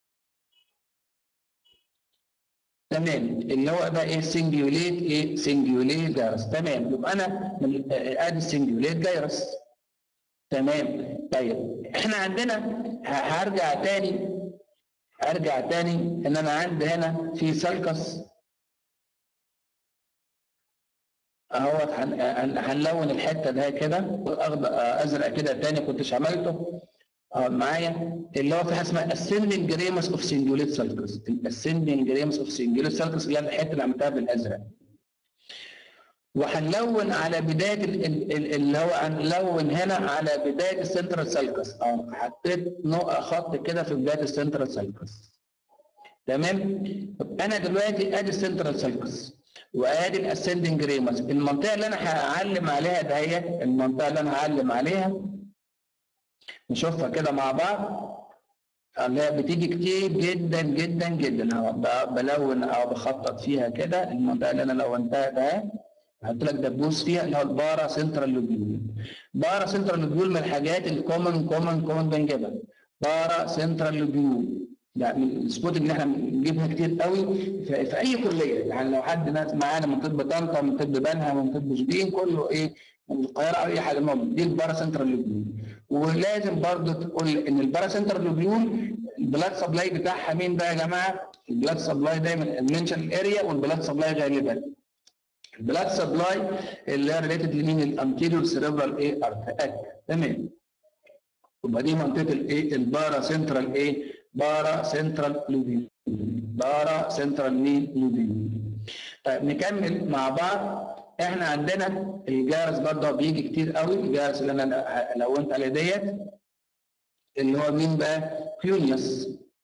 تمام اللي هو ده ايه سنجيوليت ايه سنجيوليت جيرس تمام يبقى انا من- آه، ادي سنجيوليت جيرس تمام طيب احنا عندنا ه- هرجع تاني هرجع تاني ان انا عندي هنا في سالكس اهوت هن- هن- هنلون الحته ده كده اخضر ازرق كده تاني كنتش عملته اه معايا اللي هو في حاجه اسمها ascending ramus اوف سنجوليت سالكس ascending ramus اوف سنجوليت سالكس اللي هي الحته اللي عملتها بالازرق وهنلون على بدايه ال- ال- ال- اللي هو هنلون هنا على بدايه السنترال سالكس اه حطيت نقطه خط كده في بدايه السنترال سالكس تمام طب انا دلوقتي ادي السنترال سالكس وادي الاسندنج ريمس المنطقه اللي انا هعلم عليها دهيت المنطقه اللي انا هعلم عليها نشوفها كده مع بعض اللي هي بتيجي كتير جدا جدا جدا أهو ب- بلون او بخطط فيها كده المنطقه اللي انا لونتها ده هحط لك دبوس فيها اللي هو البارا سنترال لوبيول بارا سنترال لوبيول من الحاجات الكومن كومن كومن بنجيبها بارا سنترال لوبيول ده من السبوت اللي احنا بنجيبها كتير قوي في, في اي كليه يعني لو حد ناس معانا من طب طنطا من طب بنها من طب شبين كله ايه من القاهره او اي حاجه المهم دي البارا سنترال لوبيول ولازم برضو تقول ان البارا سنترال لوبيول البلاد سبلاي بتاعها مين بقى يا جماعه؟ البلاد سبلاي دايما المنشن اريا والبلاد سبلاي غالبا البلاد سبلاي اللي هي ريليتد لمين الانتيريور سيريبرال ايه ارتاك تمام يبقى دي منطقه الايه البارا سنترال ايه بارا سنترال لوبيول بارا سنترال مين لوبيول طيب نكمل مع بعض احنا عندنا الجارس برضه بيجي كتير قوي الجارس اللي انا لونت عليه ديت اللي هو مين بقى كيونيوس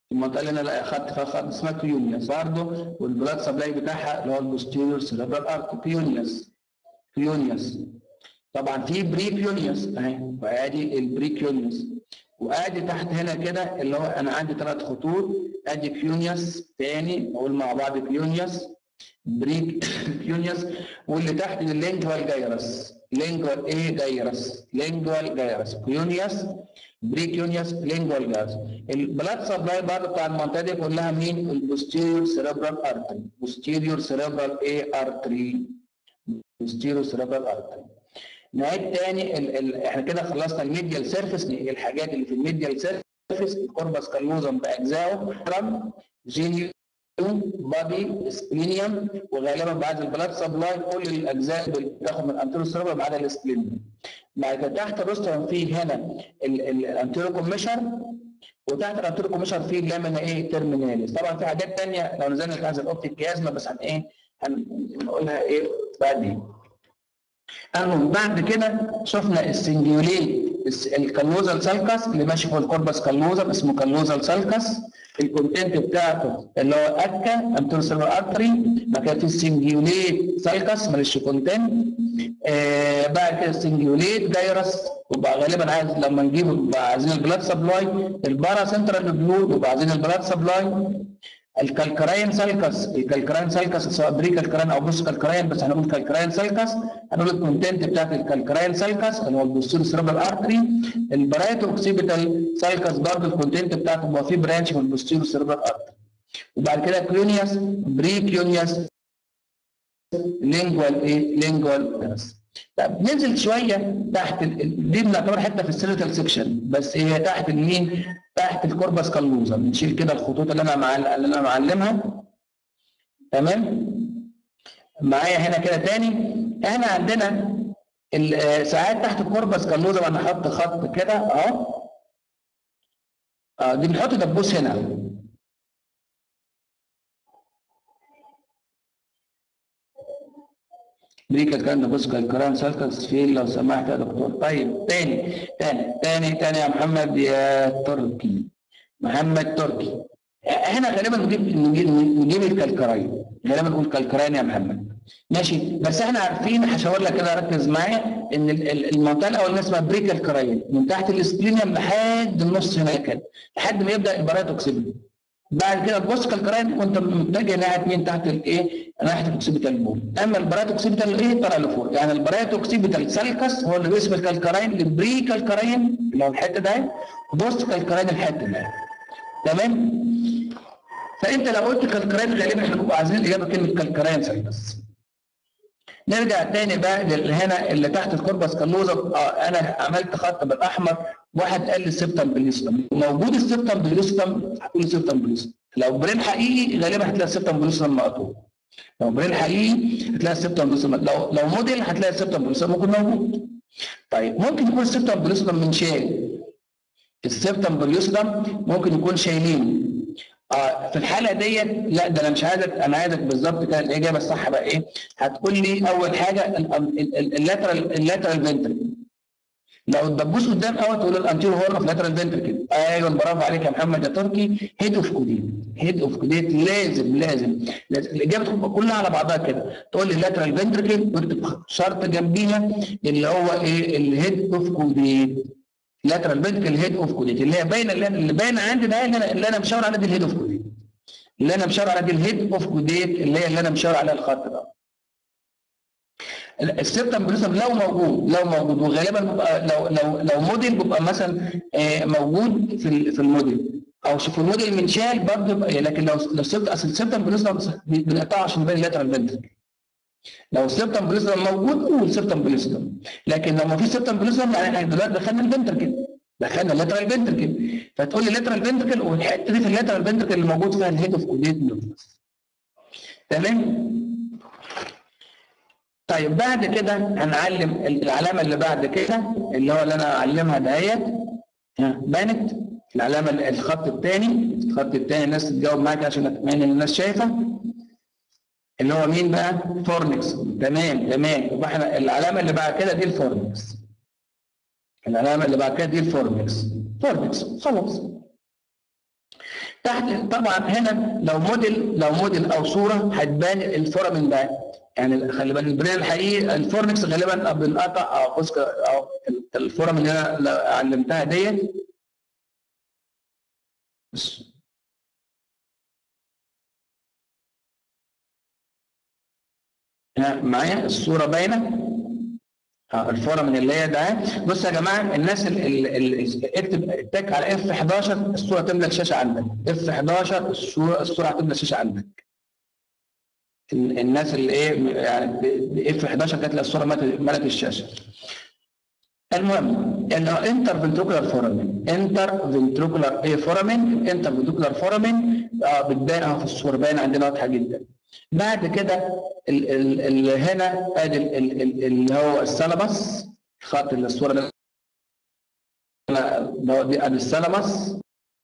المنطقه اللي انا لا اخدت فيها خط اسمها كيونيوس برضه والبلاد سبلاي بتاعها اللي هو البوستيريور سيربرال ارت كيونيوس كيونيوس طبعا في بري كيونيوس اهي وادي البري كيونيوس وادي تحت هنا كده اللي هو انا عندي ثلاث خطوط ادي كيونيوس تاني نقول مع بعض كيونيوس بري كيونيوس واللي تحت اللينجوال جايرس لينجوال ايه جايرس لينجوال جايرس كيونيوس بري كيونيوس لينجوال جايرس البلاد سبلاي برضه بتاع المنطقه دي كلها مين البوستيريور سيربرال ارتري بوستيريور سيربرال ايه ارتري بوستيريور سيربرال ارتري نعيد تاني ال ال احنا كده خلصنا الميديال سيرفيس الحاجات اللي في الميديال سيرفيس الكوربس كالوزم باجزائه رم جينيو بادي سبلينيوم وغالبا بعد البلاد سبلاي كل الاجزاء اللي بتاخد من الانتيرو سيربر ما عدا السبلينيوم بعد كده تحت الروسترم في هنا الانتيرو كوميشر وتحت الانتيرو كوميشر في اللامنا ايه ترميناليس طبعا في حاجات ثانيه لو نزلنا لهذا الاوبتيك كيازما بس هن ايه هنقولها ايه بعدين قالوا بعد كده شفنا السنجيوليت الكالوزال سالكس اللي ماشي فوق الكوربس كالوزال اسمه كالوزال سالكس الكونتنت بتاعته اللي هو اكا انترسيلر ارتري بعد كده في السنجيوليت سالكس مالش كونتنت آه بعد كده السنجيوليت دايرس وبقى غالبا عايز لما نجيبه بقى عايزين البلاد سبلاي البارا سنترال بلود وبقى عايزين البلاد سبلاي الكالكراين سالكس الكالكراين سالكس سواء بري كالكراين او بوست كالكراين بس هنقول كالكراين سالكس هنقول الكونتنت بتاعت الكالكراين سالكس اللي هو البوستيرو سيربرال ارتري البرايتو اوكسيبيتال سالكس برضه الكونتنت بتاعته هو في برانش من البوستيرو سيربرال ارتري وبعد كده كيونيوس بري كيونيوس لينجوال ايه لينجوال طب ننزل شويه تحت ال... دي بنعتبر حته في السيريتال سيكشن بس هي تحت المين تحت الكوربس كالوزا بنشيل كده الخطوط اللي انا معل... اللي انا معلمها تمام معايا هنا كده تاني احنا عندنا ساعات تحت الكوربس كالوزا انا احط خط كده اهو اه دي بنحط دبوس هنا بريكا كان بص الكلام سالكس فين لو سمحت يا دكتور طيب تاني تاني تاني تاني يا محمد يا تركي محمد تركي احنا غالبا نجيب نجيب, نجيب الكالكراين غالبا نقول كالكراين يا محمد ماشي بس احنا عارفين هشاور لك كده ركز معايا ان المنطقه الاولانيه اسمها بريكالكراين من تحت السبلينيوم لحد النص هنا كده لحد ما يبدا الباراتوكسيبل بعد كده تبص كالكراين وانت متجه ناحيه مين تحت الايه؟ ناحيه الاوكسيبيتال بول اما البراتوكسيبيتال ايه طالع لفوق يعني البراتوكسيبيتال سالكس هو اللي بيسمى الكالكراين البري كالكراين اللي هو الحته ده وبص كالكراين الحته ده تمام؟ فانت لو قلت كالكراين غالبا احنا بنبقى عايزين الاجابه كلمه كالكراين سالكس نرجع تاني بقى هنا اللي تحت الكوربس كالوزا اه انا عملت خط بالاحمر واحد قال لي السبتم بليستم موجود السبتم بليستم هتقول السبتم بليستم لو برين حقيقي غالبا هتلاقي السبتم بليستم مقطوع لو برين حقيقي هتلاقي السبتم بليستم لو لو موديل هتلاقي السبتم بليستم ممكن موجود طيب ممكن يكون السبتم بليستم من شال السبتم بليستم ممكن يكون شايلين اه في الحاله ديت لا ده انا مش عايزك انا عايزك بالظبط كده الاجابه الصح بقى ايه؟ هتقول لي اول حاجه اللاترال اللاترال فنتري لو الدبوس قدام قوي تقول الانتيرو هورن اوف لاترال فنتركل ايوه برافو عليك يا محمد يا تركي هيد اوف كوديت هيد اوف كوديت لازم لازم لازم الاجابه تبقى كلها على بعضها كده تقول لي لاترال فنتركل واكتب شرط جنبيها اللي هو ايه الهيد اوف كوديت لاترال فنتركل هيد اوف كوديت اللي هي باينه اللي باينه عندي ده اللي انا اللي انا مشاور عليها دي الهيد اوف كوديت اللي انا مشاور عليها دي الهيد اوف كوديت اللي هي اللي انا مشاور عليها الخط ده السيبتم بريزم لو موجود لو موجود وغالبا بيبقى لو لو لو موديل بيبقى مثلا موجود في في الموديل او في الموديل منشال برضه لكن لو لو السيبتم اصل السيبتم بريزم بنقطعه عشان يبان اللاترال فنتركل لو السيبتم بريزم موجود قول سيبتم بريزم لكن لو ما فيش سيبتم بريزم يعني احنا دلوقتي دخلنا الفنتركل دخلنا اللاترال فنتركل فتقول لي لاترال فنتركل والحته دي في اللاترال فنتركل اللي موجود فيها الهيد اوف كوديت تمام طيب بعد كده هنعلم العلامه اللي بعد كده اللي هو اللي انا اعلمها دهيت بانت العلامه الخط الثاني الخط الثاني الناس تجاوب معاك عشان اطمئن ان الناس شايفه اللي هو مين بقى؟ فورنكس تمام تمام يبقى احنا العلامه اللي بعد كده دي الفورنكس العلامه اللي بعد كده دي الفورنكس فورنكس خلاص تحت طبعا هنا لو موديل لو موديل او صوره هتبان الفورامين ده يعني خلي بالك البرين الحقيقي الفورنكس غالبا بنقطع او فسك او الفورامين اللي انا علمتها ديت بس معايا الصوره باينه اه الفورم اللي هي ده بص يا جماعه الناس اللي اكتب اتك على اف 11 الصوره تملى الشاشه عندك اف 11 الصوره الصوره هتملى الشاشه عندك الناس اللي ايه يعني اف 11 كانت الصوره ملت الشاشه المهم انه انتر فنتروكولار فورامين انتر فنتروكولار ايه فورامين انتر فنتروكولار فورامين اه بتبان اهو في الصوره باينه عندنا واضحه جدا بعد كده اللي هنا ادي اللي هو السلبس خط الصوره ده دي ادي السلبس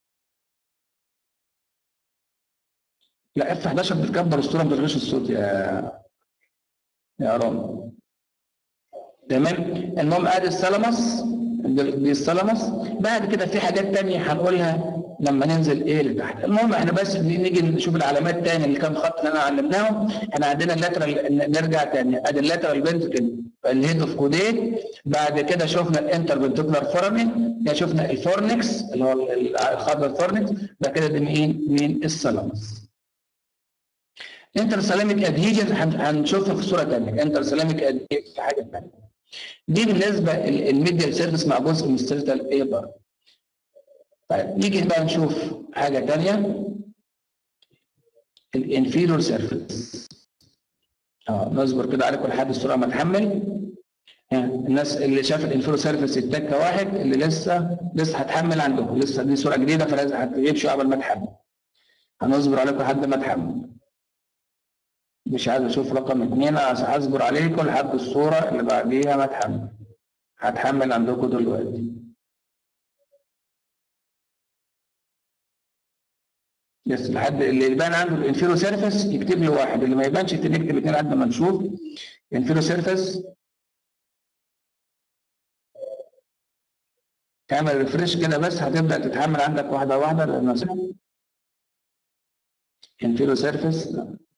لا اف 11 بتكبر الصوره ما بتلغيش الصوت يا يا رام تمام المهم ادي السلمس دي السلمس بعد كده في حاجات تانية هنقولها لما ننزل ايه لتحت المهم احنا بس نيجي نشوف العلامات تاني اللي كان خط اللي انا علمناهم احنا عندنا اللاترال نرجع تاني ادي اللاترال فنتركل الهيد اوف كوديت بعد كده شفنا الانتر فنتركولار فورامين ده شفنا الفورنكس اللي هو الخط الفورنكس بعد كده دي مين مين السلمس انتر سلامك ادهيجن هنشوفها في صوره ثانيه انتر سلامك ادهيجن في حاجه ثانيه دي بالنسبه الميديال سيرفيس مع جزء من السيرتال ايه بار طيب نيجي بقى نشوف حاجه ثانيه الانفيرور سيرفيس اه نصبر كده عليكم لحد الصوره ما تحمل يعني الناس اللي شاف الانفيرور سيرفيس التكه واحد اللي لسه لسه هتحمل عندكم لسه دي صوره جديده فلازم هتغيب شويه قبل ما تحمل هنصبر عليكم لحد ما تحمل مش عايز اشوف رقم اثنين هصبر عليكم لحد الصورة اللي بعديها ما تحمل هتحمل عندكم دلوقتي يس لحد اللي يبان عنده الانفيرو سيرفيس يكتب لي واحد اللي ما يبانش يكتب اثنين لحد ما نشوف انفيرو سيرفيس تعمل ريفريش كده بس هتبدا تتحمل عندك واحده واحده لان انفيرو سيرفيس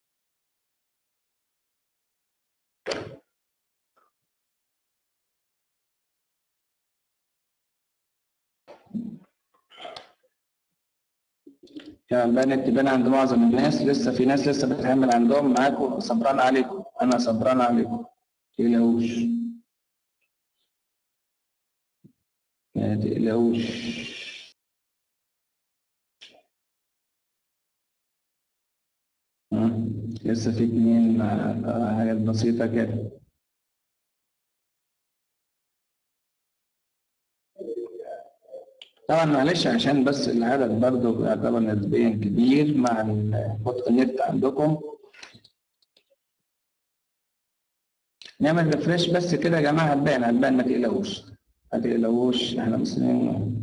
يعني بانت تبان عند معظم الناس لسه في ناس لسه بتتعامل عندهم معاكم صبران عليكم انا صبران عليكم تقلقوش ما تقلقوش لسه في اتنين حاجات بسيطة كده طبعا معلش عشان بس العدد برضه يعتبر نسبيا كبير مع بطء النت عندكم نعمل ريفريش بس كده يا جماعه هتبان هتبان ما تقلقوش ما تقلقوش احنا مسلمين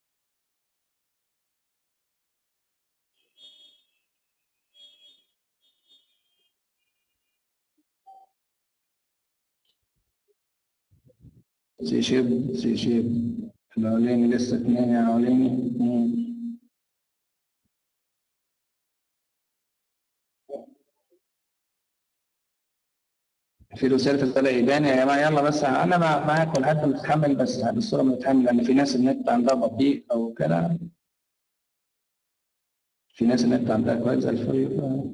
سي شيب سي شيب العليني لسه اتنين يا عليني في رسالة بدأ يبان يا جماعة يلا بس أنا معاكم لحد ما تتحمل بس الصورة متحمل لأن في ناس النت عندها بطيء أو كده في ناس النت عندها كويس زي الفل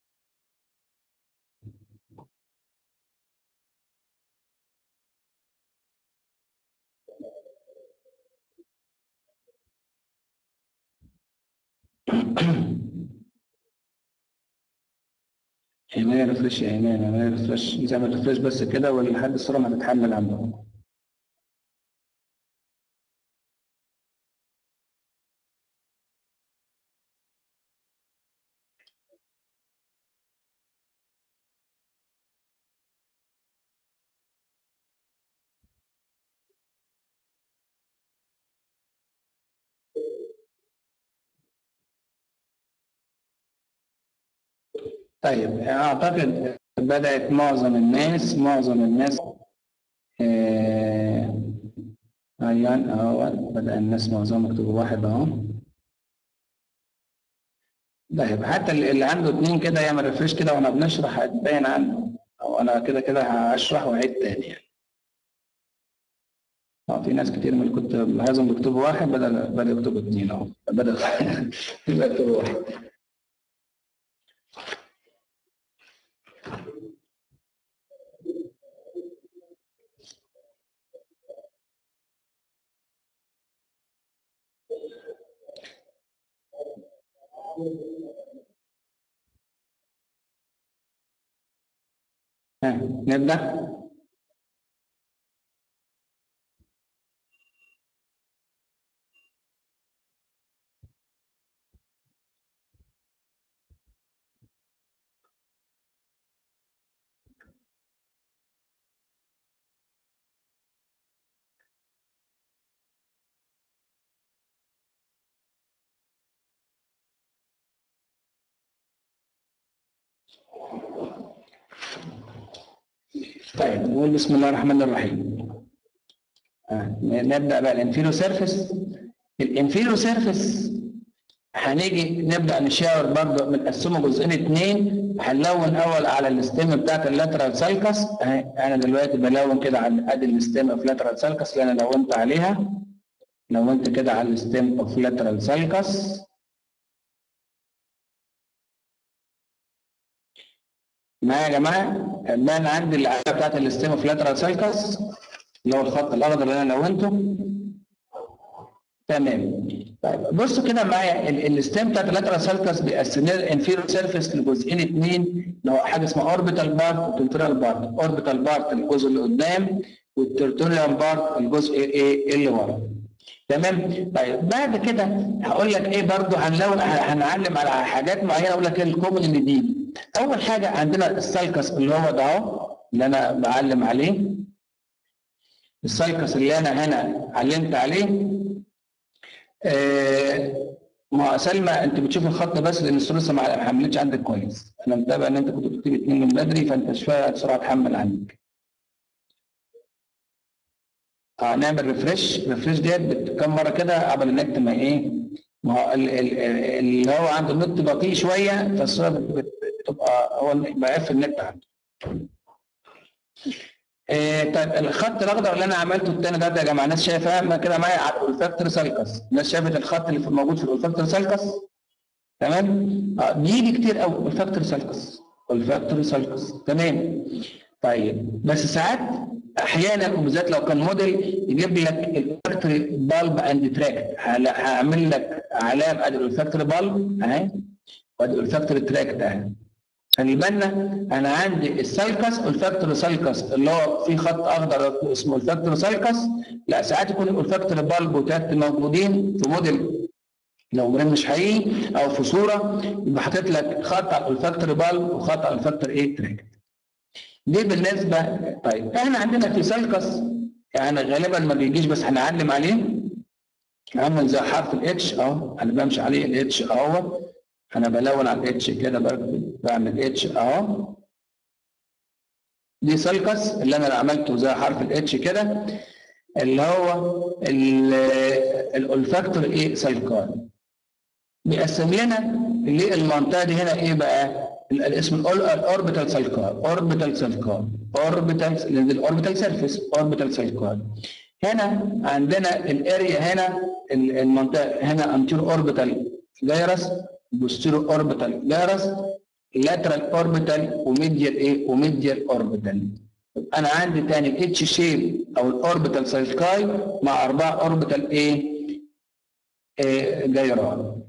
اعملي ريفرش يا ايمان اعملي ريفرش نعمل ريفرش بس كده ولحد الصوره ما تتحمل عندهم طيب اعتقد بدأت معظم الناس معظم الناس آه ايان اهو بدأ الناس معظمهم يكتبوا واحد اهو طيب حتى اللي اللي عنده اتنين كده يعمل ريفريش كده وانا بنشرح هتبين عنه او انا كده كده هشرح واعيد تاني يعني اه في ناس كتير من اللي كنت بلاحظهم بيكتبوا واحد بدل بدل يكتبوا اتنين اهو بدل يبقى يكتبوا واحد ها نبدأ طيب نقول بسم الله الرحمن الرحيم آه، نبدأ بقى الانفيرو سيرفيس الانفيرو سيرفيس هنيجي نبدأ نشاور برضه بنقسمه جزئين اتنين هنلون اول على الستيم بتاعت اللاترال سالكس اهي انا دلوقتي بلون كده على ادي الستيم اوف لاترال سالكس اللي انا لونت عليها لونت كده على الستيم اوف لاترال سالكس معايا يا جماعه ما انا عندي العلاقه بتاعت الستيم اوف لاترال سالكس اللي هو الخط الاخضر اللي انا لونته تمام طيب بصوا كده معايا الستيم بتاعت اللاترال سالكس بيقسمها الانفيرور سيرفيس لجزئين اثنين اللي هو حاجه اسمها اوربيتال بارت وتنتوريال بارت اوربيتال بارت الجزء اللي قدام والترتوريال بارت الجزء ايه اللي ورا تمام طيب بعد كده هقول لك ايه برضو هنلون هنعلم على حاجات معينه اقول لك ايه الكومن اللي دي اول حاجه عندنا السالكس اللي هو ده اهو اللي انا بعلم عليه السالكس اللي انا هنا علمت عليه آه ما سلمى انت بتشوف الخط بس لان الثلاثه ما حملتش عندك كويس انا متابع ان انت كنت بتكتب اتنين من بدري فانت شويه بسرعه تحمل عندك اه نعمل ريفرش ريفرش ديت كم مره كده قبل النت ما ايه ما هو اللي هو عنده النت بطيء شويه فالصوره بتبقى هو بيقفل النت عنده إيه طيب الخط الاخضر اللي انا عملته الثاني ده يا جماعه الناس شايفاه كده معايا على الاولفاكتور سالكس الناس شافت الخط اللي موجود في الاولفاكتور سالكس تمام اه بيجي كتير قوي اولفاكتور سالكس اولفاكتور سالكس تمام طيب بس ساعات احيانا وبالذات لو كان موديل يجيب لك الاولفاكتوري بالب اند تراكت هعمل لك علامه ادي الاولفاكتوري بالب اهي وادي الاولفاكتوري تراكت اهي خلي بالنا انا عندي السالكس والفاكتور سالكس اللي هو في خط اخضر اسمه الفاكتور سالكس لا ساعات يكون الفاكتور بالب وتراكت موجودين في موديل لو مرين مش حقيقي او في صوره يبقى حاطط لك خط على الفاكتور بالب وخط على الفاكتور ايه تراكت دي بالنسبه طيب احنا عندنا في سالكس يعني غالبا ما بيجيش بس هنعلم عليه عامل زي حرف الاتش اهو انا بمشي عليه الاتش اهو انا بلون على الاتش كده بعمل اتش اهو دي سالكس اللي انا عملته زي حرف الاتش كده اللي هو الالفاكتور ايه سالكان بيقسم لنا ليه المنطقه دي هنا ايه بقى الاسم الاوربيتال سالكان اوربيتال سالكان اوربيتال لان الاوربيتال سيرفيس اوربيتال سالكان هنا عندنا الاريا هنا المنطقه هنا انتير اوربيتال جايرس بوستيرو اوربيتال جايرس لاترال اوربيتال وميديال ايه وميديال اوربيتال انا عندي تاني الاتش شيب او الاوربيتال سالكاي مع اربعه اوربيتال ايه, إيه جايران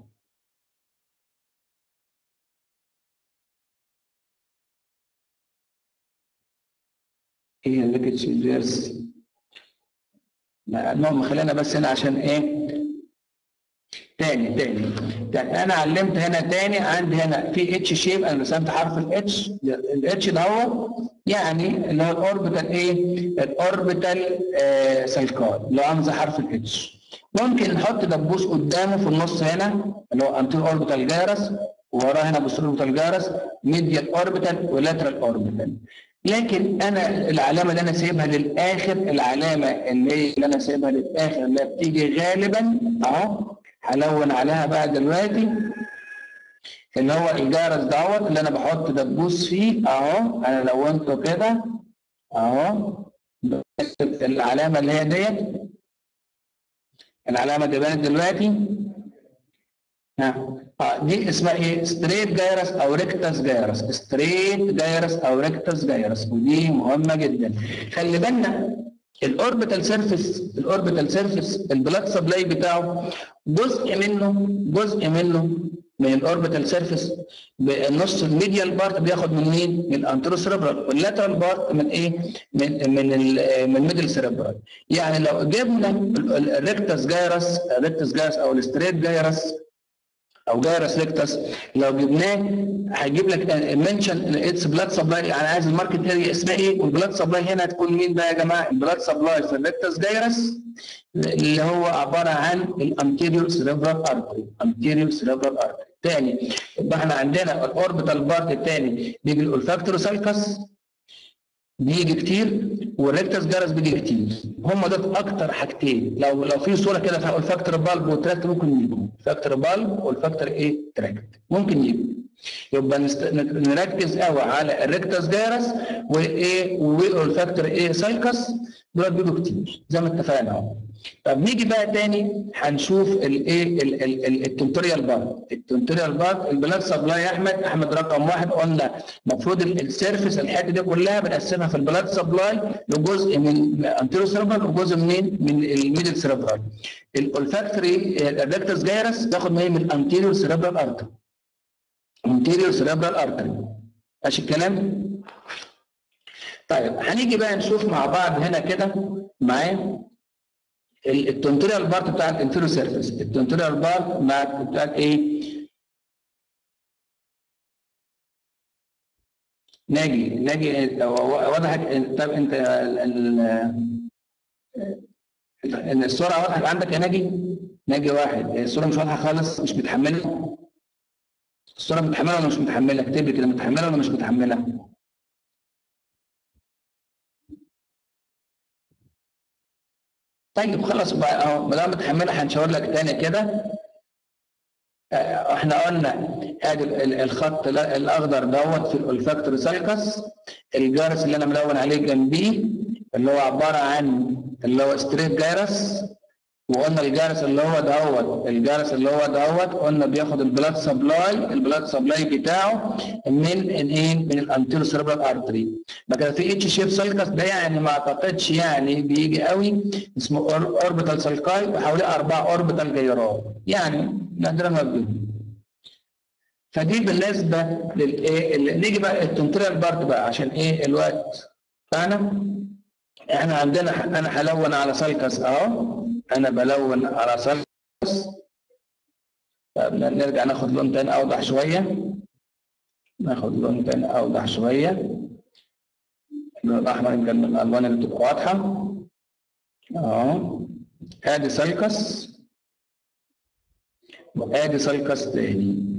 ايه الليكتش فيرس المهم خلينا بس هنا عشان ايه تاني تاني تاني انا علمت هنا تاني عندي هنا في اتش شيب انا رسمت حرف الاتش الاتش ده هو يعني اللي هو الاوربيتال ايه الاوربيتال آه سالكار اللي هو عامل زي حرف الاتش ممكن نحط دبوس قدامه في النص هنا اللي هو انتير اوربيتال جارس ووراه هنا بوستير اوربيتال جارس ميديال اوربيتال ولاترال اوربيتال لكن انا العلامه اللي انا سايبها للاخر العلامه اللي, اللي انا سايبها للاخر اللي بتيجي غالبا اهو هلون عليها بقى دلوقتي اللي هو الجرس دوت اللي انا بحط دبوس فيه اهو انا لونته كده اهو العلامه اللي هي ديت العلامه دي بانت دلوقتي ها اه دي اسمها ايه ستريت جايرس او ريكتس جايرس ستريت جايرس او ريكتس جايرس ودي مهمه جدا خلي بالنا الاوربيتال سيرفيس الاوربيتال سيرفيس البلاد سبلاي بتاعه جزء منه جزء منه من الاوربيتال سيرفيس النص الميديال بارت بياخد من مين؟ من الانترو سيربرال واللاترال بارت من ايه؟ من من ال- من الميدل سيربرال يعني لو جبنا الريكتس جايرس الريكتس جايرس او الستريت جايرس او جايرس ريكتس لو جبناه هيجيب لك منشن اتس بلاد سبلاي انا عايز الماركت اريا اسمها ايه والبلاد سبلاي هنا هتكون مين بقى يا جماعه البلاد سبلاي في الريكتس جايرس اللي هو عباره عن الانتيريور سيريبرال ارتري انتيريور سيريبرال ارتري تاني يبقى احنا عندنا الاوربيتال بارت الثاني بيجي الاولفاكتوري سالكس بيجي كتير والريكتس جرس بيجي كتير هم دول اكتر حاجتين لو لو في صوره كده فيها الفاكتور بالب والتراكت ممكن يجوا الفاكتور بالب والفاكتور ايه تراكت ممكن يجوا يبقى نست... نركز قوي على الريكتس جارس وايه والفاكتور ايه سايكس دول بيجوا كتير زي ما اتفقنا اهو طب نيجي بقى تاني هنشوف الايه التنتوريال بارت التنتوريال بارت البلاد سبلاي يا احمد احمد رقم واحد قلنا المفروض السيرفيس الحته دي كلها بنقسمها في البلاد سبلاي لجزء من انتيرو سيربرال وجزء منين من الميدل سيربرال الولفاكتوري الريكتس جايرس بياخد من من الانتيريور سيربرال ارتري انتيريور سيربرال ارتري ماشي الكلام طيب هنيجي بقى نشوف مع بعض هنا كده معايا التونتوريال بارت بتاع الانتيريور سيرفيس التونتوريال بارت مع بتاعت ايه ناجي ناجي وضحت طب انت ان الصوره وضحت عندك يا ناجي ناجي واحد الصوره مش واضحه خالص مش متحمله الصوره متحمله ولا مش متحمله اكتب لي كده متحمله ولا مش متحمله طيب خلاص بقى اهو ما دام متحمله هنشاور لك تاني كده احنا قلنا ادي الخط الاخضر دوت في الفاكتوري سالكس الجرس اللي انا ملون عليه جنبيه اللي هو عباره عن اللي هو ستريت جرس وقلنا الجرس اللي هو دوت الجرس اللي هو دوت قلنا بياخد البلاد سبلاي البلاد سبلاي بتاعه من ايه من الانتيرو سيربرال ارتري بقى في اتش شيب سالكس ده يعني ما اعتقدش يعني بيجي قوي اسمه اوربيتال سالكاي وحواليه اربع اوربيتال جيرات يعني نادرا ما بيجي فدي بالنسبه للايه نيجي بقى التنتريال بارت بقى عشان ايه الوقت بتاعنا احنا عندنا انا هلون على سالكس اهو انا بلون على سالكس طب نرجع ناخد لون تاني اوضح شويه ناخد لون تاني اوضح شويه اللون الاحمر يمكن من الالوان اللي بتبقى واضحه اهو ادي سالكس وادي سالكس تاني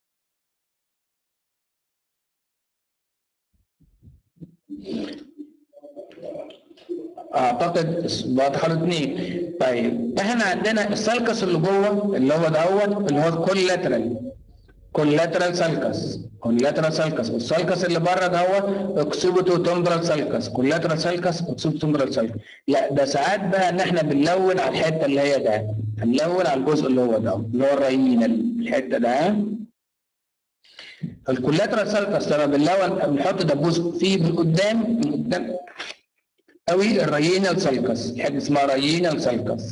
اعتقد واضحه الاثنين طيب احنا عندنا السالكس اللي جوه اللي هو دوت اللي هو الكولاترال كولاترال سالكس كولاترال سالكس والسالكس اللي بره دوت اكسبتو تومبرال سالكس كولاترال سالكس اكسبتو تومبرال سالكس لا ده ساعات بقى ان احنا بنلون على الحته اللي هي ده هنلون على الجزء اللي هو ده اللي هو الريين الحته ده الكولاترال سالكس لما بنلون بنحط دبوس فيه من قدام من قدام قوي الريينال سالكس حاجه اسمها ريينال سالكس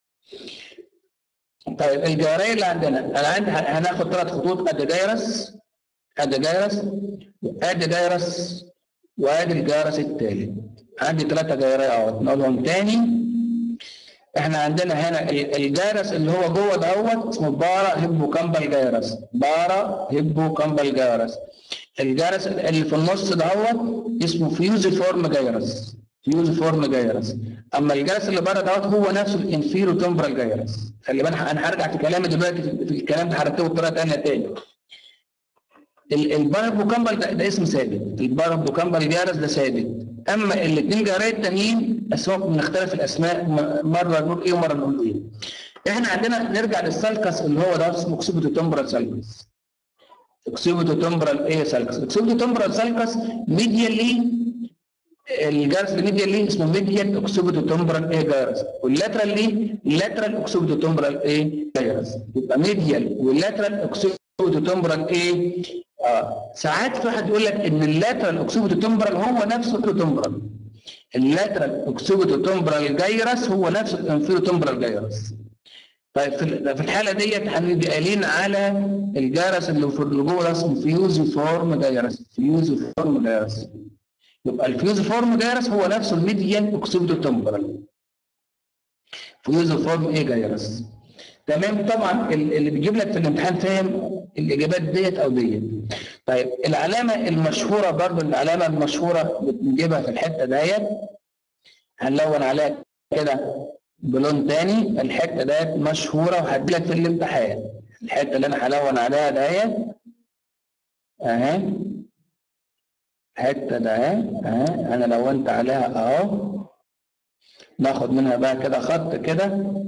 طيب الجاريه اللي عندنا انا عندي هناخد ثلاث خطوط ادي جايرس ادي جايرس ادي جايرس وادي الجارس الثالث عندي ثلاثه جايريه اهوت نقولهم تاني احنا عندنا هنا الجارس اللي هو جوه دوت اسمه بارا هيبو كامبال جايرس بارا هيبو كامبال جايرس الجارس اللي في النص دوت اسمه فيوزي فورم جايرس فيوز فورم جايرس اما الجرس اللي بره دوت هو نفسه الانفيرو تمبرال جايرس خلي بالك انا هرجع في كلامي دلوقتي في الكلام ده هرتبه بطريقه ثانيه تاني البارابوكامبال ده, ده اسم ثابت البارابوكامبال جايرس ده ثابت اما الاثنين جاريات التانيين اسمائهم بنختلف الاسماء مره نقول ايه ومره نقول ايه احنا عندنا نرجع للسالكس اللي هو ده اسمه اكسبتو تمبرال سالكس اكسيبوتو تمبرال ايه سالكس اكسيبوتو تمبرال سالكس ميديالي الجرس الميديالي اسمه ميديال اكسيبوتو تمبرال ايه جرس واللاترال ليه لاترال اكسيبوتو تمبرال ايه جرس يبقى ميديال واللاترال اكسيبوتو تمبرال ايه اه ساعات في واحد يقول لك ان اللاترال اكسيبوتو تمبرال هو نفسه التمبرال اللاترال اكسيبوتو تمبرال جايرس هو نفسه الانفيرو تمبرال جايرس طيب في في الحاله ديت هنبقى قايلين على الجرس اللي في اللي جوه ده اسمه فيوزي فورم جايرس فيوزي فورم جايرس يبقى الفيوزي فورم جايرس هو نفسه الميديان اكسيبوتو تمبرال فيوزي فورم ايه جايرس تمام طبعا ال- اللي بيجيب لك في الامتحان فاهم الاجابات ديت او ديت طيب العلامه المشهوره برضو العلامه المشهوره بنجيبها في الحته ديت هنلون عليها كده بلون تاني الحته ديت مشهوره وهديلك في الامتحان الحته اللي انا هلون عليها ديت اهي الحته ده اهي اهي انا لونت عليها اهو ناخد منها بقى كده خط كده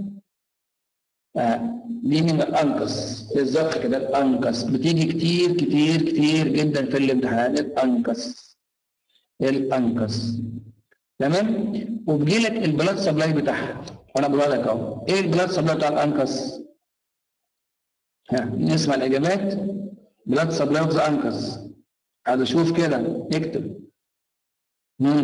آه. دي من الانقص بالظبط كده الانقص بتيجي كتير كتير كتير جدا في الامتحانات الانقص الانقص تمام وبيجي لك البلاد سبلاي بتاعها وانا بقول لك اهو ايه البلاد سبلاي بتاع الانقص ها نسمع الاجابات بلاد سبلاي اوف ذا انقص عايز اشوف كده اكتب مم.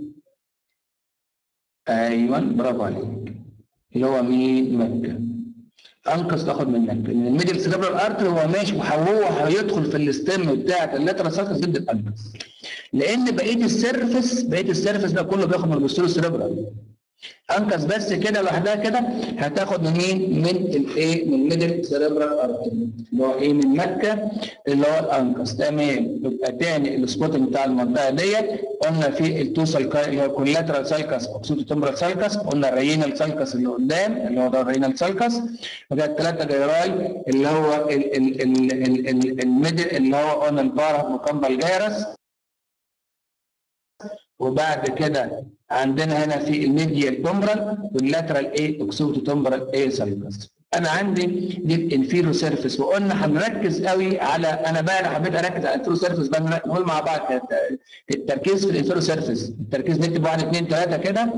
ايوه برافو عليك اللي هو مين مكه انقص تاخد من مكه لان الميدل سيربرال ارتري هو ماشي وهو هيدخل في الستيم بتاعت اللاترال سيرفس ضد الانقص لان بقيه السيرفس بقيه السيرفس ده كله بياخد من البوستيريو سيربرال انقص بس كده لوحدها كده هتاخد من مين؟ من الايه؟ من الميدل سيربرال ارتري اللي هو ايه؟ من مكه اللي هو الانقص تمام يبقى تاني السبوتنج بتاع المنطقه ديت قلنا في التو سالكاي اللي هو كولاترال سالكس اوكسيتو تمبرال سالكس قلنا الرينال سالكس اللي قدام اللي هو ده الرينال سالكس وده الثلاثه جيراي اللي هو ال- ال- ال- ال- ال- الميدل اللي هو قلنا البارا مكمبل جيرس وبعد كده عندنا هنا في الميديال تومبرال واللاترال ايه اوكسيتو تومبرال ايه سالكس انا عندي دي الانفيرو سيرفيس وقلنا هنركز قوي على انا بقى انا حبيت اركز على الانفيرو سيرفيس بقى نقول مع بعض الت- التركيز في الانفيرو سيرفيس التركيز نكتب واحد اثنين ثلاثه كده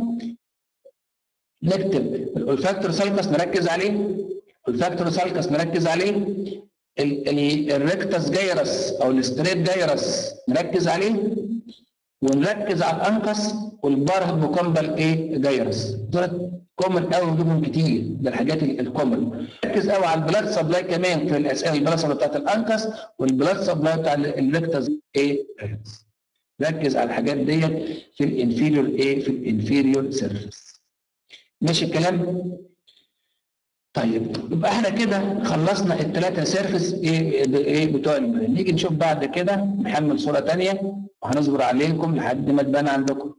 نكتب الفاكتور سالكس نركز عليه الفاكتور سالكس نركز عليه ال- ال- الريكتس جايرس او الستريت جايرس نركز عليه ونركز على الانقص والبره مكمبل ايه جايرس دول كومن قوي ودول كتير ده الحاجات ال- الكومن ركز قوي على البلاد سبلاي كمان في الاسئله البلاد سبلاي بتاعت الانقص والبلاد سبلاي بتاع ال- الريكتس ايه جايرس ركز على الحاجات ديت في الانفيريور ايه في الانفيريور سيرفيس ماشي الكلام طيب يبقى احنا كده خلصنا الثلاثه سيرفيس ايه ب- ايه بتوع البرين نيجي نشوف بعد كده نحمل صوره ثانيه وهنصبر عليكم لحد ما تبان عندكم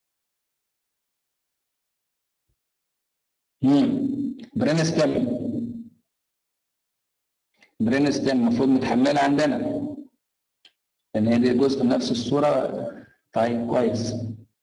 امم برين ستيم برين ستيم المفروض متحمله عندنا لان هي دي جزء من نفس الصوره طيب كويس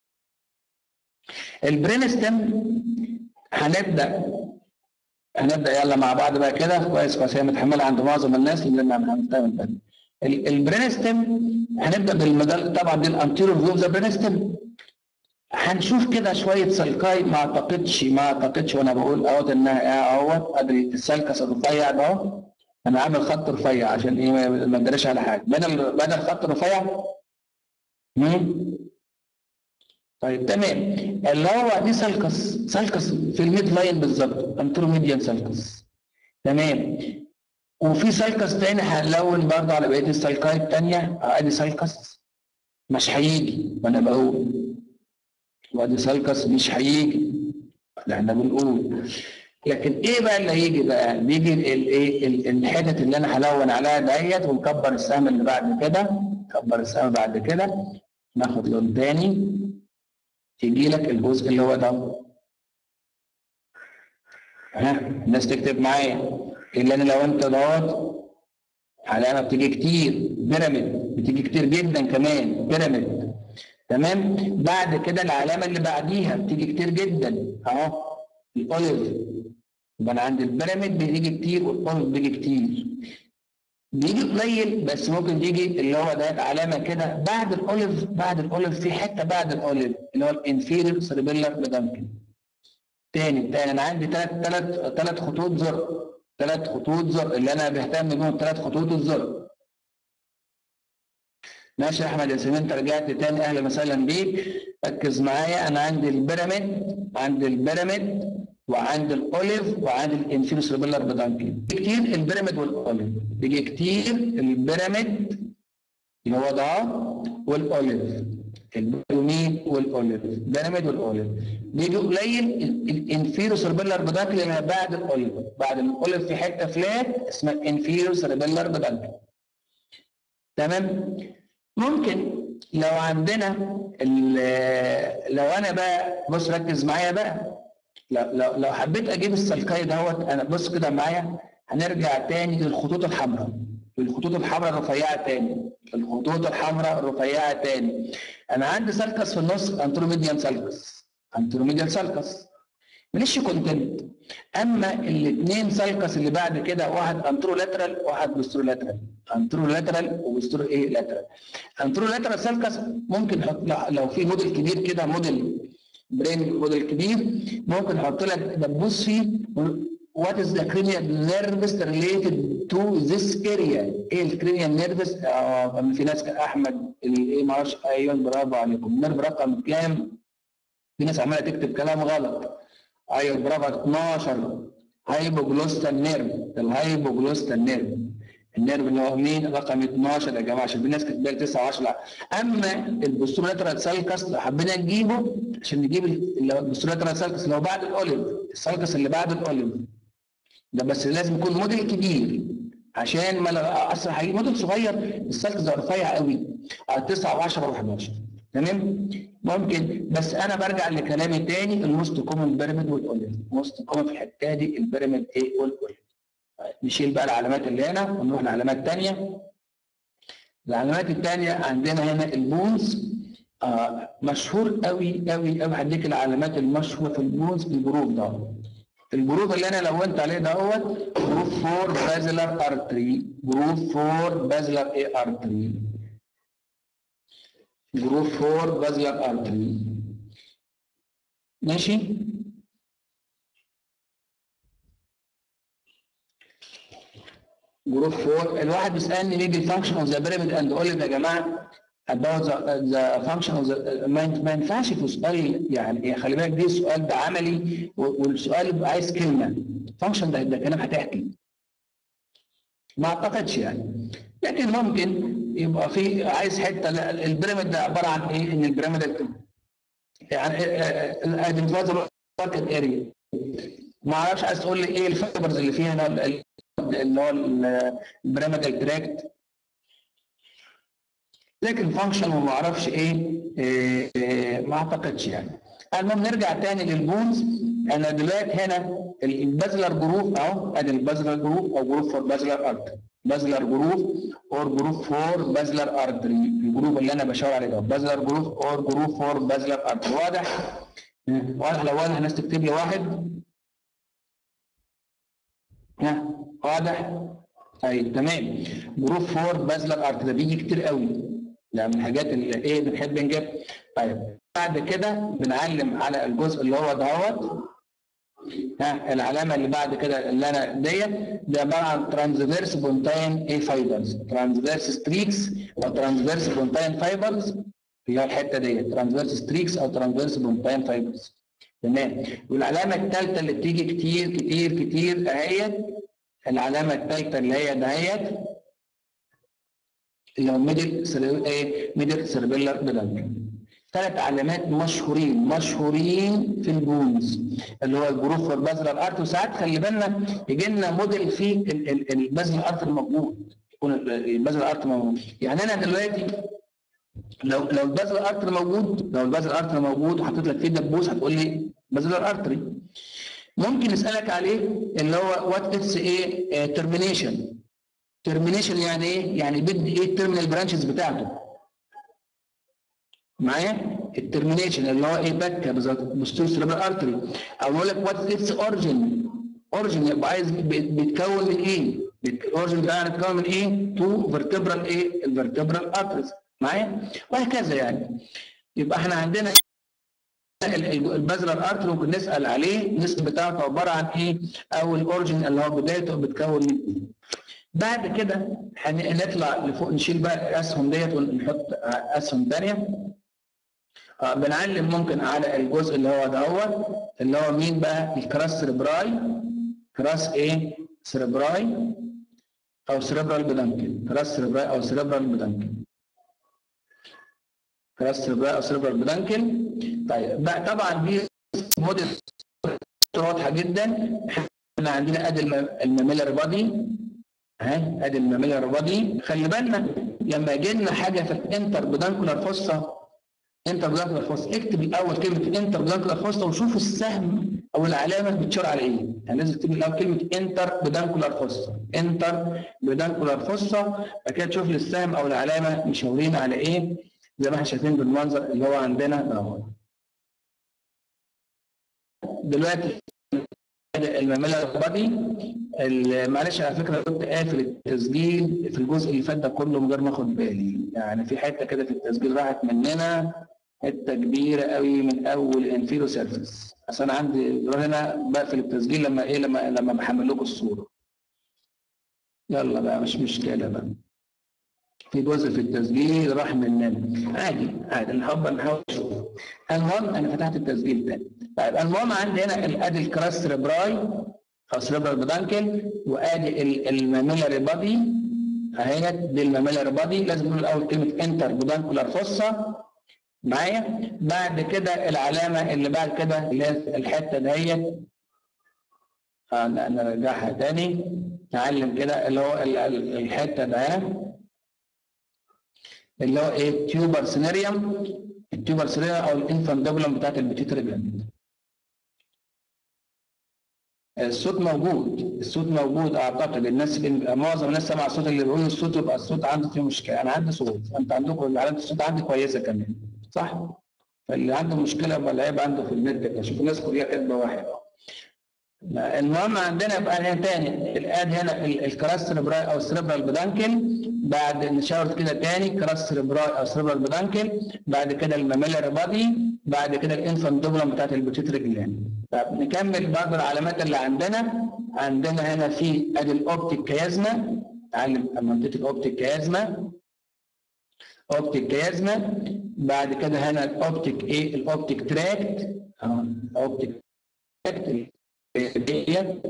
البرين ستيم هنبدا هنبدا يلا مع بعض بقى كده كويس كويس هي متحمله عند معظم الناس لان انا عملتها من بدري ال- البرين ستيم هنبدا بالمجال طبعا دي الانتيريور فيو ذا برين ستيم هنشوف كده شويه سلكاي ما اعتقدش ما اعتقدش وانا بقول اهوت انها اهوت ادري السلكس الرفيع ده اهو انا عامل خط رفيع عشان ايه ما- ما ادريش على حاجه بدل بدل خط رفيع مم. طيب تمام اللي هو دي سلكس سلكس في الميد لاين بالظبط انترو ميديان سلكس تمام وفي سلكس تاني هنلون برضه على بقيه السلكاي التانيه ادي سلكس مش هيجي وانا بقول وادي سلكس مش هيجي ده احنا بنقول لكن ايه بقى اللي هيجي بقى؟ بيجي الايه الحتت اللي انا هلون عليها ديت ونكبر السهم اللي بعد كده نكبر السهم بعد كده ناخد لون تاني يجي لك الجزء اللي هو ده ها الناس تكتب معايا اللي انا لو انت دوت علامه بتيجي كتير بيراميد بتيجي كتير جدا كمان بيراميد تمام بعد كده العلامه اللي بعديها بتيجي كتير جدا اهو الاوليف يبقى انا عند البيراميد بيجي كتير والاوليف بيجي كتير بيجي قليل بس ممكن يجي اللي هو ده علامه كده بعد الاوليف بعد الاوليف في حته بعد الاوليف اللي هو الانفيريور سيربيلر بدانكل تاني تاني انا عندي ثلاث ثلاث ثلاث خطوط زر ثلاث خطوط زر اللي انا بهتم بيهم ثلاث خطوط الزر ماشي يا احمد ياسين انت رجعت تاني اهلا وسهلا بيك ركز معايا انا عندي البيراميد عندي البيراميد وعندي الاوليف وعندي الانفيريور سيربيلر بدانكل كتير البيراميد والاوليف بيجي كتير البيراميد اللي هو ده والاوليف البيراميد والاوليف بيراميد والاوليف بيجي قليل الانفيريور سيربيلر بدانكل اللي بعد الاوليف بعد الاوليف في حته فلات اسمها انفيريور سيربيلر بدانكل تمام ممكن لو عندنا لو انا بقى بص ركز معايا بقى لو لو لو حبيت اجيب السلكاي دوت انا بص كده معايا هنرجع تاني للخطوط الحمراء الخطوط الحمراء الرفيعه تاني الخطوط الحمراء الرفيعه تاني انا عندي سلكس في النص انتروميديان سلكس انتروميديان سلكس ماليش كونتنت اما الاثنين سلكس اللي بعد كده واحد انترو لاترال واحد بسترو لاترال انترو لاترال وبسترو ايه لاترال انترو لاترال سلكس ممكن حط لو في موديل كبير كده موديل برين موديل كبير ممكن احط لك دبوس فيه وات از ذا cranial nervous related to this area ايه الكرينيال نيرفس آه في ناس احمد ايه ما اعرفش ايوه برافو عليكم نيرف رقم كام في ناس عماله تكتب كلام غلط ايوه برافو 12 هايبوجلوستال نيرف الهايبوجلوستال نيرف النيرف اللي هو مين رقم 12 يا جماعه عشان في ناس كاتبه 9 و10 اما البوستولاترال سالكس لو حبينا نجيبه عشان نجيب اللي هو البوستولاترال سالكس اللي هو بعد الاوليف السالكس اللي بعد الاوليف ده بس لازم يكون موديل كبير عشان ما اصل هيجيب موديل صغير السالكس ده رفيع قوي على 9 و10 و11 تمام ممكن بس انا برجع لكلامي تاني الموست كومن بيراميد والاوليف موست كومن في الحته دي البيراميد ايه والاوليف نشيل بقى العلامات اللي هنا ونروح لعلامات تانية العلامات التانية عندنا هنا البونز آه مشهور قوي قوي قوي هديك العلامات المشهورة في البونز الجروف ده الجروف اللي انا لونت عليه دوت جروف 4 بازلر ارتري جروف 4 بازلر اي ارتري جروف 4 بازلر ارتري ماشي جروب 4 الواحد بيسالني بيجي الفانكشن اوف ذا بيراميد اند اوليف يا جماعه about the, the function of the ما ما ينفعش في سؤال يعني خلي بالك دي السؤال ده عملي والسؤال بيبقى عايز كلمه فانكشن ده ده كلام هتحكي ما اعتقدش يعني لكن ممكن يبقى في عايز حته البيراميد ده عباره عن ايه؟ ان البيراميد يعني الادفازر ماركت اريا ما اعرفش عايز تقول لي ايه الفايبرز اللي فيها هنا اللي هو البيراميدال تراكت لكن فانكشن وما اعرفش ايه, إيه, إيه ما اعتقدش يعني المهم نرجع تاني للبونز انا دلوقتي هنا البازلر جروف اهو ادي البازلر جروف او جروف فور بازلر ارتري بازلر جروف اور جروف فور بازلر ارتري الجروف اللي انا بشاور عليه ده بازلر جروف اور جروف فور بازلر ارتري واضح واضح لو واضح الناس تكتب لي واحد ها واضح طيب تمام جروب 4 بازلر ارت ده بيجي كتير قوي ده من الحاجات اللي ايه بنحب نجيب طيب بعد كده بنعلم على الجزء اللي هو دوت ها العلامه اللي بعد كده اللي انا ديت ده عباره عن ترانسفيرس بونتاين اي فايبرز ترانسفيرس ستريكس او ترانسفيرس بونتاين فايبرز اللي هي الحته ديت ترانسفيرس ستريكس او ترانسفيرس بونتاين فايبرز تمام والعلامه الثالثه اللي بتيجي كتير كتير كتير اهيت العلامه الثالثه اللي هي دهيت اللي هو ميدل ايه ميدل سيربيلر بلانك ثلاث علامات مشهورين مشهورين في البونز اللي هو الجروف والبازلر ارت وساعات خلي بالنا يجي لنا موديل فيه البازلر ارت الموجود يكون البازلر ارت موجود يعني انا دلوقتي لو لو البازلر ارت موجود لو البازلر ارت موجود وحطيت لك فيه دبوس هتقول لي بازلر ارتري ممكن اسالك عليه اللي هو وات اتس ايه ترمينيشن ترمينيشن يعني ايه يعني بدي ايه التيرمينال برانشز بتاعته معايا الترمينيشن اللي هو ايه بكه بالظبط بوستيريور سيربرال ارتري او اقول لك وات اتس اوريجن اوريجن يبقى عايز بيتكون من ايه الاورجن بتاعنا بيتكون من ايه؟ تو فيرتبرال ايه؟ الفيرتبرال ارترز معايا؟ وهكذا يعني يبقى احنا عندنا البازلر ارتري ممكن نسال عليه النسبه بتاعته عباره عن ايه؟ او الاورجن اللي هو بدايته بتكون من ايه؟ بعد كده هنطلع لفوق نشيل بقى الاسهم ديت ونحط اسهم ثانيه آه بنعلم ممكن على الجزء اللي هو دوت اللي هو مين بقى الكراس سيربراي كراس ايه سيربراي او سيربرال بدانكل كراس سيربراي او سيربرال بدانكل كراس سيربراي او سيربرال بدانكل طيب بقى طبعا دي موديل واضحه جدا احنا عندنا ادي الماميلر بادي اهي ادي الماميلر بادي خلي بالنا لما يجي لنا حاجه في الانتر بدانكولار فوسا انتر بدانكولار فوسا اكتب الاول كلمه انتر بدانكولار فوسا وشوف السهم او العلامه بتشار على ايه يعني لازم تكتب الاول كلمه انتر بدانكولار فوسا انتر بدانكولار فوسا بعد كده تشوف السهم او العلامه مشاورين على ايه زي ما احنا شايفين بالمنظر اللي هو عندنا ده دلوقتي الماميلر بادي معلش على فكره كنت قافل التسجيل في الجزء اللي فات ده كله من غير ما اخد بالي يعني في حته كده في التسجيل راحت مننا حته كبيره قوي من اول انفيرو سيرفيس اصل انا عندي هنا بقفل التسجيل لما ايه لما لما بحمل لكم الصوره يلا بقى مش مشكله بقى في جزء في التسجيل راح مننا عادي عادي نحاول نحاول نشوف المهم انا فتحت التسجيل تاني طيب المهم عندي هنا ادي الكراس سيربراي او سيربرال بدانكل وادي الماميلاري بادي اهي دي الماميلاري بادي لازم نقول الاول كلمه انتر بدانكولار فوسا معايا بعد كده العلامه اللي بعد كده اللي هي الحته دهيت نرجعها تاني نعلم كده اللي هو الحته ده اللي هو ايه تيوبر سيناريوم التيوبر سيناريوم او الانفاندبولم بتاعت البيتيوتري جلاند الصوت موجود الصوت موجود اعتقد الناس معظم الناس سمع الصوت اللي بيقول الصوت يبقى الصوت عنده فيه مشكله انا عندي صوت انت عندكم علامه الصوت عندي كويسه كمان صح فاللي عنده مشكله يبقى العيب عنده في النت كده شوف الناس كلها كاتبه واحد المهم عندنا يبقى هنا تاني الاد هنا الكراس سيربراي او السيربرال بدانكل بعد نشاور كده تاني كراس سيربراي او سيربرال بدانكل بعد كده الماميلر بادي بعد كده الانفاندوبولم بتاعت البيتيوتري جلاند طب نكمل بعض العلامات اللي عندنا عندنا هنا في ادي الاوبتيك كيازما تعلم منطقه الاوبتيك كيازما اوبتيك كيازما بعد كده هنا الاوبتيك ايه الاوبتيك تراكت اه الاوبتيك تراكت ديت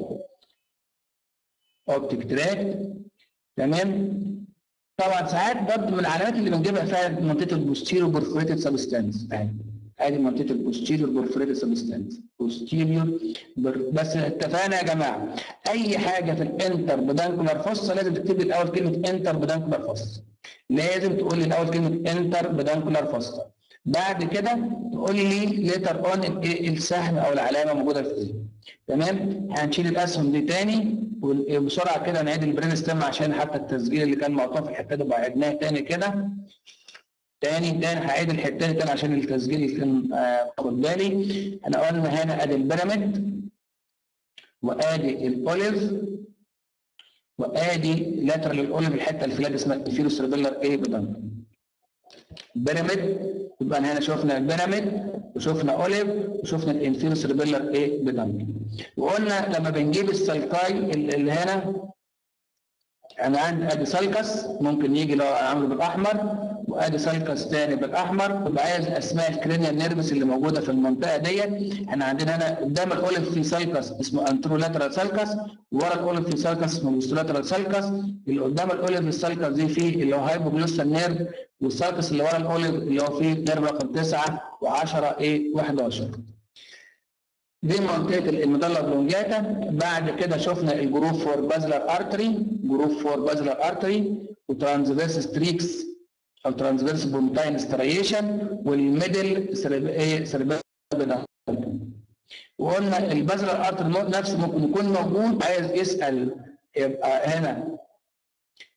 اوبتيك تراكت تمام طبعا ساعات برضه من العلامات اللي بنجيبها فيها منطقه البوستيريور بورفوريتد سبستانس ادي منطقه البوستيريور بورفوريتد سبستانس بوستيريور بس اتفقنا يا جماعه اي حاجه في الانتر بدانكولار فوسا لازم تكتب لي الاول كلمه انتر بدانكولار فوسا لازم تقول لي الاول كلمه انتر بدانكولار فوسا بعد كده تقول لي ليتر اون السهم او العلامه موجوده في ايه تمام هنشيل الاسهم دي تاني وبسرعه كده نعيد البرين ستيم عشان حتى التسجيل اللي كان مقطوع في الحته دي بقى عدناه تاني كده تاني تاني هعيد الحته دي تاني عشان التسجيل كان واخد بالي احنا قلنا هنا ادي البيراميد وادي الاوليف وادي لاترال الاوليف الحته اللي في اسمها الفيرو سيربيلر ايه بدنك بيراميد يبقى هنا شفنا البيراميد وشفنا اوليف وشفنا الانفيرو سيربيلر ايه بدنك وقلنا لما بنجيب السلكاي اللي هنا انا عندي ادي سلكس ممكن يجي لو عامله بالاحمر وادي سلكس تاني بالاحمر يبقى عايز اسماء الكرينيال نيرفس اللي موجوده في المنطقه ديت احنا عندنا هنا قدام الاوليف في سلكس اسمه انترولاترال سلكس ورا الاوليف في سلكس اسمه بوستولاترال سلكس اللي قدام الاوليف السلكس دي فيه اللي هو هايبوجلوسال نيرف والسلكس اللي ورا الاوليف اللي هو فيه نيرف رقم 9 و10 ايه 11 دي منطقه المدلة بلونجاتا بعد كده شفنا الجروف فور بازلر ارتري جروف فور بازلر ارتري وترانسفيرس ستريكس او ترانسفيرس بونتاين ستريشن والميدل سيربيلر وقلنا البازلر ارتري نفسه ممكن يكون موجود عايز يسال يبقى هنا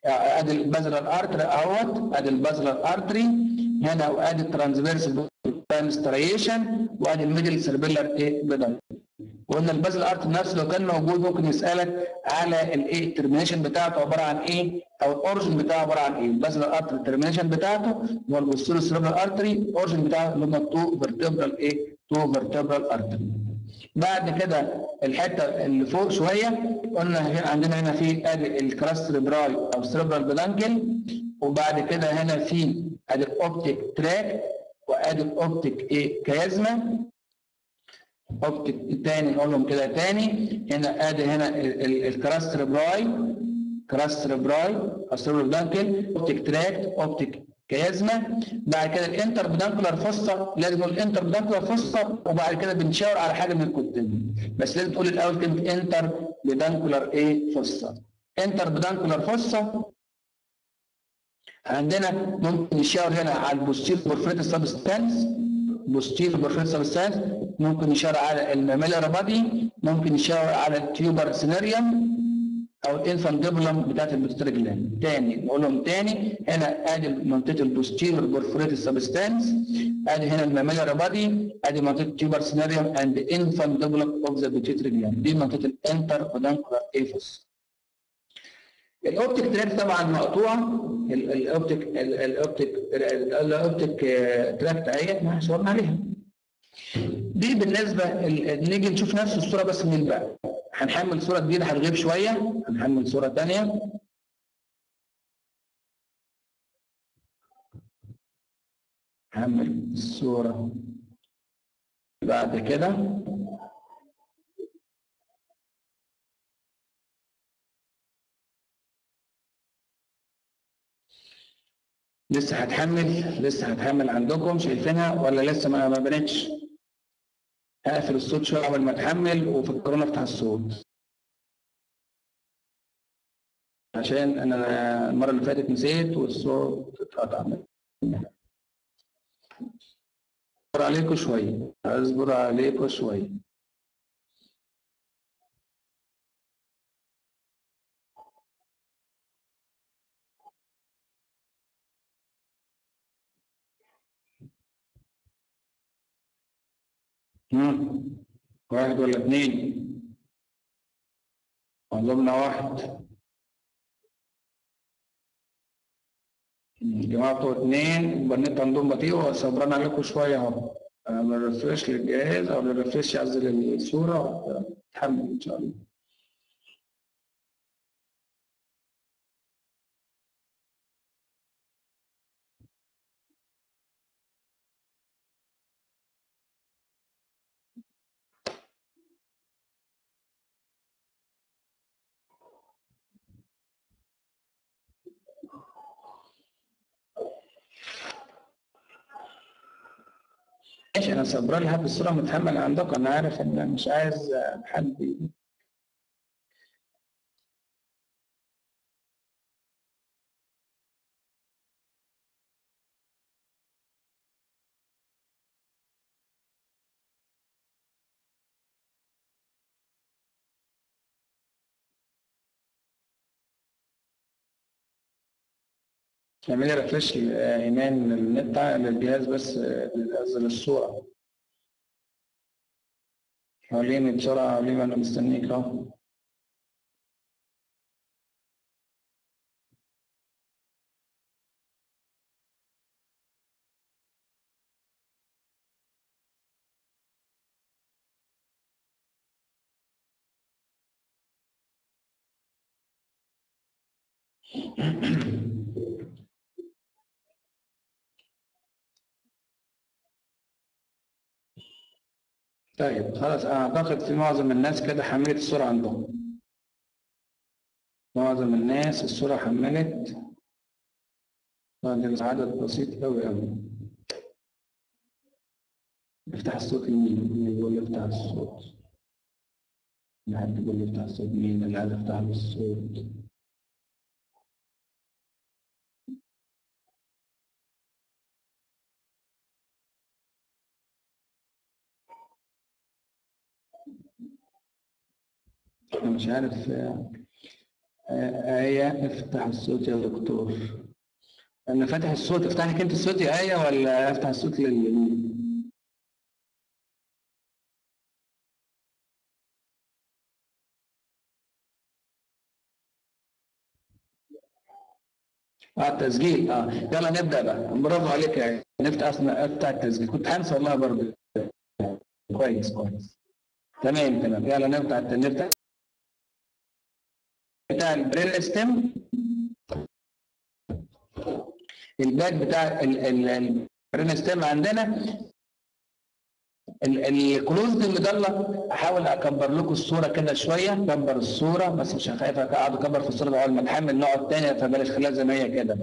ادي البازلر ارتري اهوت ادي البازلر ارتري هنا وادي الترانسفيرس فانستريشن وادي الميدل سيربيلر ايه بدل وقلنا البازل ارت نفسه لو كان موجود ممكن يسالك على الايه الترمينيشن بتاعته عباره عن ايه او الاورجن بتاعه عباره عن ايه البازل ارت الترمينيشن بتاعته هو البوستيرو سيربرال ارتري الاورجن بتاعه اللي هم التو فيرتبرال ايه تو فيرتبرال ارتري بعد كده الحته اللي فوق شويه قلنا هنا عندنا هنا في ادي الكراس سيربراي او سيربرال بلانكل وبعد كده هنا في ادي الاوبتيك تراك وادي الاوبتيك ايه كيازما اوبتيك تاني نقول لهم كده تاني هنا ادي هنا الكراس سيربراي كراس سيربراي او سيربرال بلانكل اوبتيك تراكت اوبتيك كيازما بعد كده الانتر بدانكولار فوسا لازم نقول الانتر بدانكولار فوسا وبعد كده بنشاور على حاجه من الكتين بس لازم تقول الاول كلمه انتر بدانكولار ايه فوسا انتر بدانكولار فوسا عندنا ممكن نشاور هنا على البوستير بورفريت سبستانس بوستير بورفريت سبستانس ممكن نشاور على الماميلر بادي ممكن نشاور على التيوبر سيناريوم او الانفاندبلم بتاعت البوستير جلاند تاني نقولهم تاني هنا ادي منطقه البوستير بورفريت سبستانس ادي هنا الماميلر بادي ادي منطقه التيوبر سيناريوم اند انفاندبلم اوف ذا بيتيتري جلاند دي منطقه الانتر ودانكولار ايفوس الاوبتيك تراك طبعا مقطوعه ال- الاوبتيك ال- الاوبتيك ال- الاوبتيك آه، تراك اهي ما شاورنا عليها دي بالنسبه ال- نيجي نشوف نفس الصوره بس من بقى هنحمل صوره جديده هتغيب شويه هنحمل صوره ثانيه هعمل الصوره بعد كده لسه هتحمل لسه هتحمل عندكم شايفينها ولا لسه ما ما بنتش هقفل الصوت شويه قبل ما تحمل وفكرونا افتح الصوت عشان انا المره اللي فاتت نسيت والصوت اتقطع اصبر عليكم شويه اصبر عليكم شويه مم. واحد ولا اثنين معظمنا واحد الجماعة بتوع اتنين البنات عندهم بطيء وصبران عليكم شوية اهو اعمل ريفريش للجهاز او ريفريش يعزل الصورة تحمل ان شاء الله ماشي انا صبران لحد الصورة متحمل عندكم انا عارف ان مش عايز حد اعملي ريفريش ايمان النت للجهاز بس قصدي للصورة حواليني بسرعة حواليني انا مستنيك اهو طيب خلاص اعتقد في معظم الناس كده حملت الصورة عندهم معظم الناس الصورة حملت فاضل عدد بسيط قوي قوي افتح الصوت لمين؟ مين يقول لي افتح الصوت؟ مين حد يقول لي افتح الصوت مين اللي عايز افتح له الصوت؟ أنا مش عارف آه، آه، آية افتح الصوت يا دكتور أنا فاتح الصوت افتح لك أنت الصوت يا آية ولا أفتح الصوت لل اه التسجيل اه يلا نبدا بقى برافو عليك يا عيني. نفتح اصلا افتح التسجيل كنت هنسى والله برضه كويس كويس تمام تمام يلا نفتح نفتح بتاع البرين ستيم الباك بتاع البرين ستيم عندنا الكلوز المضله احاول اكبر لكم الصوره كده شويه اكبر الصوره بس مش خايف اقعد اكبر في الصوره ده اول ما اتحمل نقعد تاني فبلاش خليها زي ما هي كده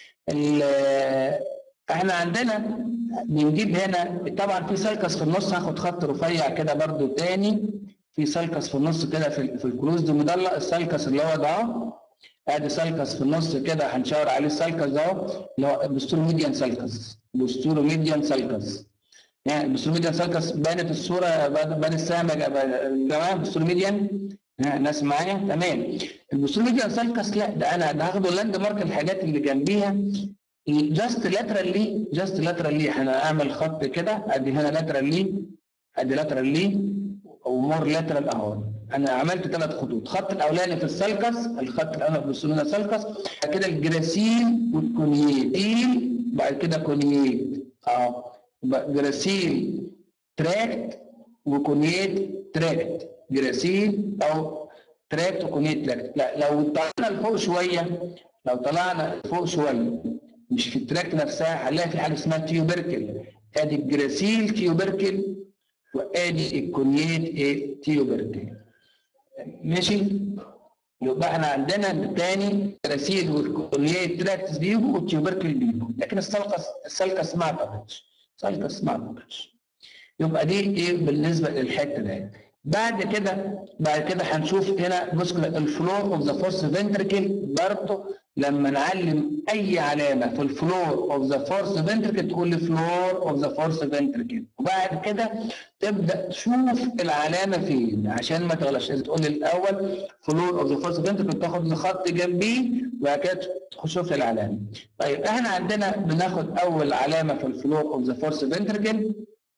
ال- احنا عندنا بنجيب هنا طبعا في سلكس في النص هاخد خط رفيع كده برضو تاني في سلكس في النص كده في, في الكلوز دي مضله السلكس اللي هو ده اهو ادي سلكس في النص كده هنشاور عليه السلكس ده اهو اللي هو بستور ميديان سلكس بستور ميديان سلكس يعني البستور ميديان سلكس بانت الصوره بان السهم يا جماعه بستور ميديان ها، ناس معايا تمام البستور ميديان سلكس لا ده انا ده هاخده لاند مارك الحاجات اللي جنبيها جاست لاترالي جاست لاترالي هنعمل خط كده ادي هنا لاترالي ادي لاترالي ومور لاترال اهو انا عملت ثلاث خطوط الخط الاولاني في السلكس الخط الاولاني في البستور سلكس بعد كده الجراسيل والكونييت إيل، بعد كده كونييت اه يبقى جراسيل تراكت وكونيت تراكت جراسيل او تراكت وكونيت تراكت لا لو طلعنا لفوق شويه لو طلعنا لفوق شويه مش في التراكت نفسها هنلاقي في حاجه اسمها تيوبركل ادي الجراسيل تيوبركل وادي الكونيت ايه تيوبركل ماشي يبقى احنا عندنا تاني جراسيل والكونيت تراكتس بيجوا والتيوبركل بيجوا لكن السلقس السلقس ما اعتقدش سلقس ما اعتقدش يبقى دي ايه بالنسبه للحته دي بعد كده بعد كده هنشوف هنا بص الفلور اوف ذا فورس فنتركل برضه لما نعلم اي علامه في الفلور اوف ذا فورس فنتركل تقول لي فلور اوف ذا فورس فنتركل وبعد كده تبدا تشوف العلامه فين عشان ما تغلطش لازم تقول لي الاول فلور اوف ذا فورس فنتركل تاخد الخط جنبيه وبعد كده تشوف العلامه طيب احنا عندنا بناخد اول علامه في الفلور اوف ذا فورس فنتركل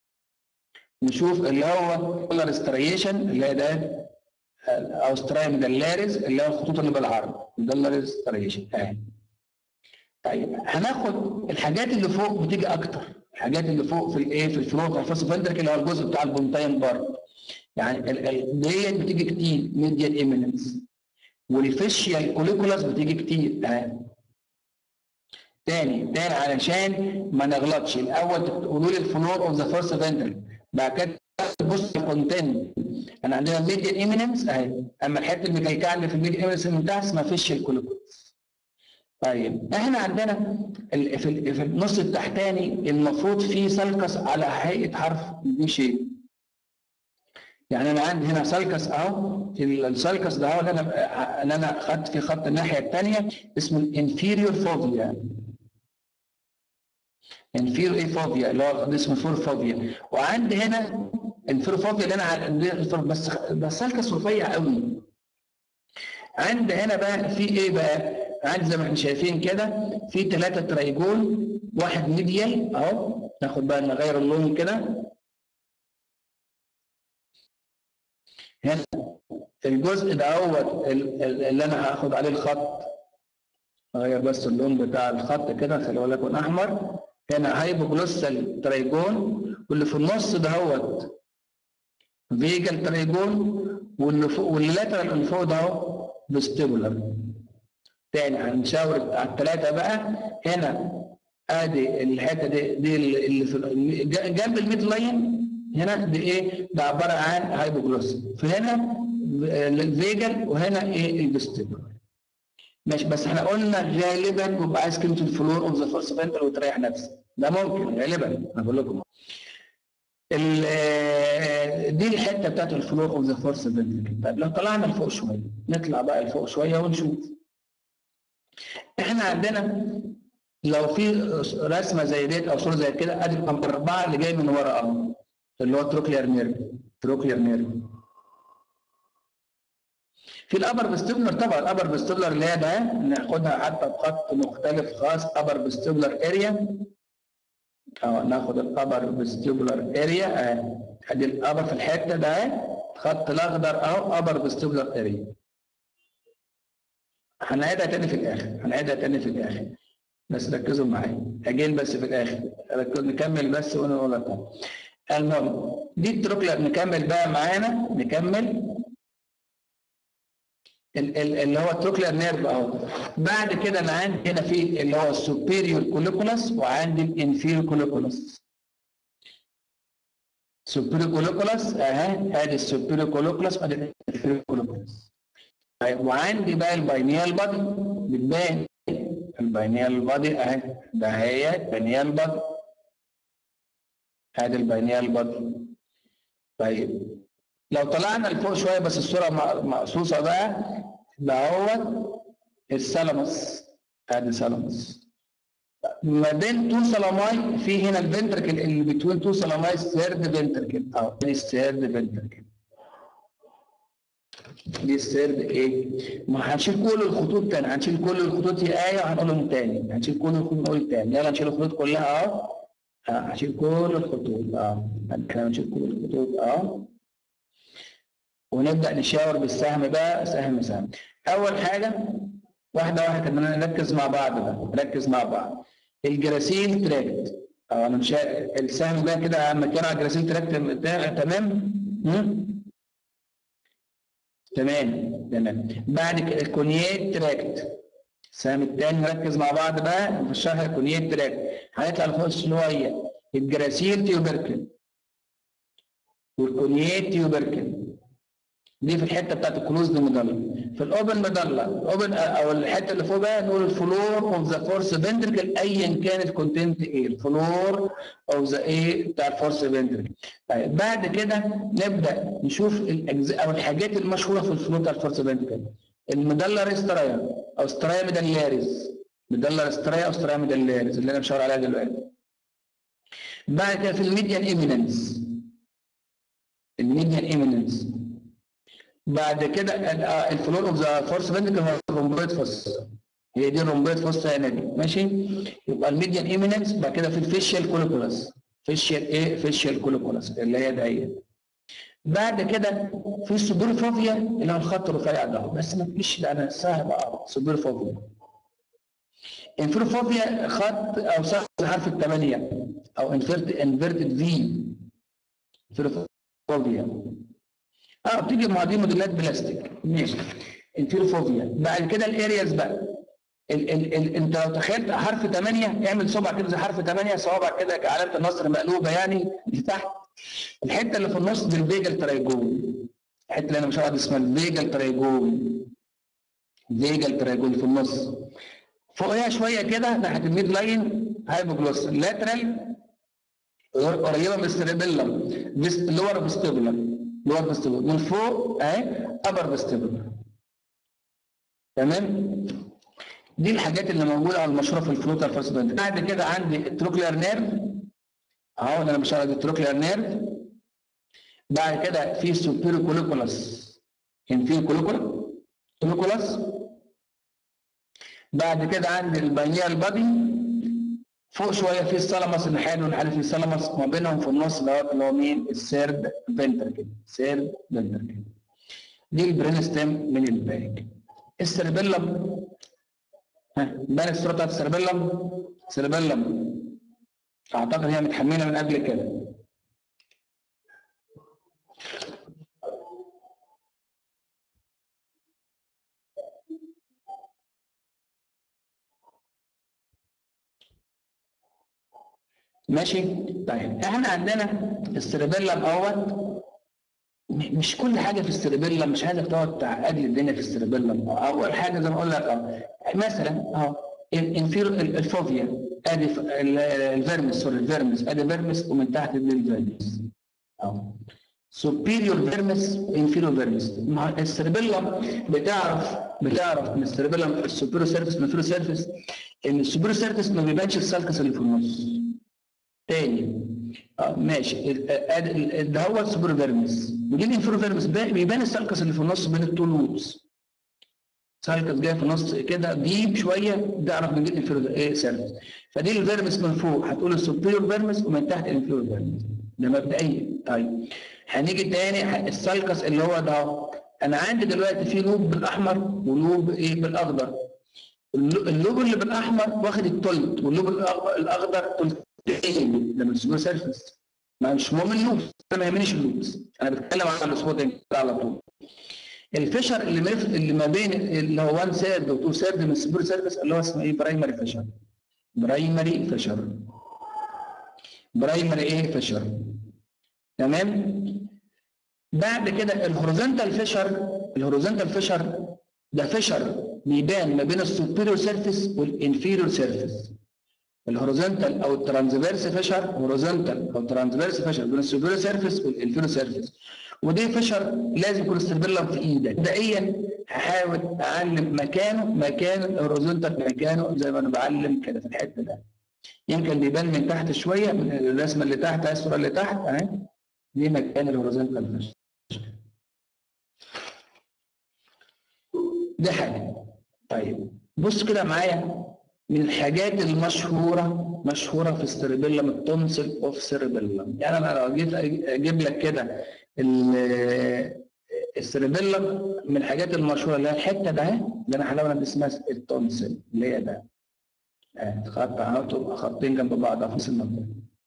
نشوف اللي هو كولر ستريشن اللي هي ده او ستراي مدلارز اللي هو الخطوط اللي بالعرض مدلارز ستريشن اهي طيب هناخد الحاجات اللي فوق بتيجي اكتر الحاجات اللي فوق في الايه في الفلور بتاع الفاس فندرك اللي هو الجزء بتاع البونتاين بار يعني ال- ال- ديت بتيجي كتير ميديال ايميننس والفيشيال كوليكولاس بتيجي كتير اهي تاني تاني علشان ما نغلطش الاول تقولوا لي الفلور اوف ذا فيرست فنترل بعد كده تبص على الكونتنت انا عندنا الميديان ايميننس اهي اما الحته المكيكه اللي في الميديان ايميننس من تحت اسمها فيشيال كوليكولاس طيب احنا عندنا ال- في ال- في النص التحتاني المفروض فيه سلكس على هيئه حرف دي شيء يعني انا عندي هنا سلكس اهو السلكس ده هو اللي انا اللي انا خدت في خط الناحيه الثانيه اسمه الانفيريور فوفيا انفيريور ايه فوفيا اللي هو اسمه فور فوفيا وعندي هنا الفور فوفيا اللي انا عندي بس بس سلكس رفيع قوي عندي هنا بقى في ايه بقى عندي زي ما احنا شايفين كده في ثلاثه ترايجون واحد ميديال اهو ناخد بقى نغير اللون كده هنا الجزء ده هو اللي انا هاخد عليه الخط اغير بس اللون بتاع الخط كده خليه لكم احمر هنا هايبوجلوسال ترايجون واللي في النص ده هو فيجل ترايجون واللي فوق واللي لاترال اللي فوق ده اهو فيستيبولار تاني هنشاور على الثلاثه بقى هنا ادي الحته دي دي اللي في جنب الميد لاين هنا دي ايه ده عباره عن هايبوجلوس فهنا الفيجل وهنا ايه الفيستيبولار ماشي بس احنا قلنا غالبا بيبقى عايز كلمه الفلور اوف ذا فورس فنتر وتريح نفسك ده ممكن غالبا انا بقول لكم دي الحته بتاعت الفلور اوف ذا فورس فنتر طيب لو طلعنا لفوق شويه نطلع بقى لفوق شويه ونشوف احنا عندنا لو في رسمه زي ديت او صوره زي كده ادي النمبر اربعه اللي جاي من ورا اهو اللي هو تروكلير نيرف تروكلير نيرف في الابر فيستيبولر طبعا الابر فيستيبولر اللي هي ده ناخدها حتى بخط مختلف خاص ابر فيستيبولر اريا اه ناخد الابر فيستيبولر اريا اهي ادي الابر في الحته ده اهي الخط الاخضر اهو ابر فيستيبولر اريا هنعيدها تاني في الاخر هنعيدها تاني في الاخر بس ركزوا معايا اجين بس في الاخر ركز- نكمل بس ونقولها تاني المهم دي التروكلر نكمل بقى معانا نكمل ال- ال- اللي هو التروكلر نيرف اهو بعد كده انا عندي هنا في اللي هو السوبيريور كوليكولاس وعندي الانفيريور كوليكولاس سوبيريور كوليكولاس اهي ادي السوبيريور كوليكولاس وادي الانفيريور كوليكولاس طيب وعندي بقى الباينيال بادي بتبان الباينيال بادي اهي ده هي الباينيال بادي ادي الباينيال بادي طيب لو طلعنا لفوق شويه بس الصوره م- مقصوصه بقى ده هو السلمس ادي سلمس ما بين تو سلاماي في هنا الفنتركل اللي بتوين تو سلاماي السيرد فنتركل اه دي السيرد فنتركل دي السيرد ايه؟ ما هنشيل كل الخطوط تاني هنشيل كل الخطوط هي ايه وهنقولهم تاني هنشيل كل الخطوط نقول تاني يلا نشيل الخطوط كلها اهو اه هنشيل كل الخطوط اه احنا هنشيل كل الخطوط اه ونبدا نشاور بالسهم بقى سهم سهم اول حاجه واحده واحده كده نركز مع بعض بقى نركز مع بعض الجراسيل تراكت اه انا مش ه- السهم ده كده لما كان على الجراسيل تراكت بتاع- تمام مم؟ تمام تمام بعد كده الكونيات تراكت السهم الثاني نركز مع بعض بقى في الشرح الكونيات تراكت هنطلع لفوق شويه الجراسيل تيوبركل والكونيات تيوبركل دي في الحته بتاعت الكلوزد ميدالا في الاوبن ميدالا الاوبن او الحته اللي فوق بقى نقول الفلور اوف ذا فورس فنتركل ايا كان الكونتنت ايه الفلور اوف ذا ايه بتاع الفورس فنتركل طيب بعد كده نبدا نشوف الاجزاء او الحاجات المشهوره في الفلور بتاع الفورس فنتركل الميدالا سترايا او سترايا ميدالياريز ميدالا سترايا او سترايا ميدالياريز اللي انا بشاور عليها دلوقتي بعد كده في الميديان ايميننس الميديان ايميننس بعد كده ال- آه، الفلور اوف ذا فورس فنتركل هو الرومبويد فوس هي دي الرومبويد فوس هنا دي ماشي يبقى الميديان ايميننس بعد كده في الفيشيال كوليكولاس فيشيال ايه فيشيال كوليكولاس اللي هي ديت بعد كده في السوبرفوفيا اللي هو الخط الرفيع ده بس ما فيش ده انا سهل بقى سوبرفوفيا انفيروفوبيا خط او سهم حرف الثمانيه او انفيرت انفيرتد في انفيروفوبيا اه بتيجي مع دي موديلات بلاستيك ماشي انفيروفوبيا بعد كده الارياز بقى ال ال ال انت لو تخيلت حرف 8 اعمل صبع كده زي حرف 8 صوابع كده كعلامه النصر مقلوبه يعني لتحت الحته اللي في النص دي الفيجل ترايجون الحته اللي انا مش عارف اسمها الفيجل ترايجون فيجل ترايجون في النص فوقيها شويه كده ناحيه الميد لاين هايبوجلوس لاترال قريبه من السيربيلم لور فيستيبولار لور فيستيبولار من فوق اهي ابر فيستيبولار تمام دي الحاجات اللي موجوده على المشروع في الفلوتر فاسبند بعد كده عندي التروكلير نيرف اهو انا بشرح التروكلير نيرف بعد كده في سوبيرو كوليكولاس انفيرو كوليكولا كوليكولاس بعد كده عندي الباينيال بادي فوق شويه في السلمس الناحيه والناحيه في السلمس ما بينهم في النص دوت اللي هو مين السيرد فنتركل سيرد فنتركل دي البرين ستيم من الباك السيربيلم ها بان الصوره بتاعت السيربيلم سيربيلم اعتقد هي متحمله من قبل كده ماشي طيب احنا عندنا السيربيلم اهوت م- مش كل حاجه في السيربيلم مش عايزك تقعد تعقد لي الدنيا في السيربيلم اول حاجه زي ما اقول لك اه مثلا اهو الانفير الفوفيا ادي ف- ال- الفيرمس سوري الفيرمس ادي فيرمس ومن تحت دي الفيرمس اهو سوبيريور فيرمس انفيريور فيرمس مع السيربيلم بتعرف بتعرف من السيربيلم السوبيريور سيرفيس من الانفيريور سيرفيس ان السوبيريور سيرفيس ما بيبانش السالكس اللي في النص تاني اه ماشي ال- ادي ال- ال- ده هو السوبر فيرمس ودي الانفيرو فيرمس بي- بيبان السالكس اللي في النص بين التو لوبس سالكس جاي في النص كده ديب شويه ده اعرف من دي الانفيرو ايه سيرفس فدي الفيرمس من فوق هتقول السوبيريور فيرمس ومن تحت الانفيرو فيرمس ده مبدئيا طيب هنيجي تاني ح- السالكس اللي هو ده اهو. انا عندي دلوقتي في لوب بالاحمر ولوب ايه بالاخضر اللو- اللوجو اللي بالاحمر واخد التلت واللوجو الأخ- الاخضر تلتين ده من السوبر سيرفيس ما مش مهم اللوبس انا ما يهمنيش اللوبس انا بتكلم عن السبوتنج على طول الفشر اللي مف... اللي ما بين اللي هو 1 سيرد و 2 سيرد من السوبر سيرفيس اللي هو اسمه ايه برايمري فشر برايمري فشر برايمري ايه فشر تمام بعد كده الهوريزونتال فيشر الهوريزونتال فيشر ده فيشر بيبان ما بين السوبيريور سيرفيس والانفيريور سيرفيس الهوريزونتال او الترانسفيرس فيشر هوريزونتال او ترانسفيرس فيشر بين السوبيريور سيرفيس والانفيريور سيرفيس ودي فيشر لازم يكون السيربيلم في ايدك مبدئيا هحاول اعلم مكانه مكان الهوريزونتال مكانه زي ما انا بعلم كده في الحته ده يمكن بيبان من تحت شويه من الرسمه اللي تحت اهي الصوره اللي تحت اهي دي مكان الهوريزونتال فيشر دي حاجه طيب بص كده معايا من الحاجات المشهوره مشهوره في السيربيلم التونسل اوف سيربيلم يعني انا لو جيت اجيب لك كده ال- السيربيلم من الحاجات المشهوره اللي هي الحته ده اهي اللي انا حلاوه دي اسمها التونسل اللي هي ده آه، خط اهو تبقى خطين جنب بعض في نفس المنطقه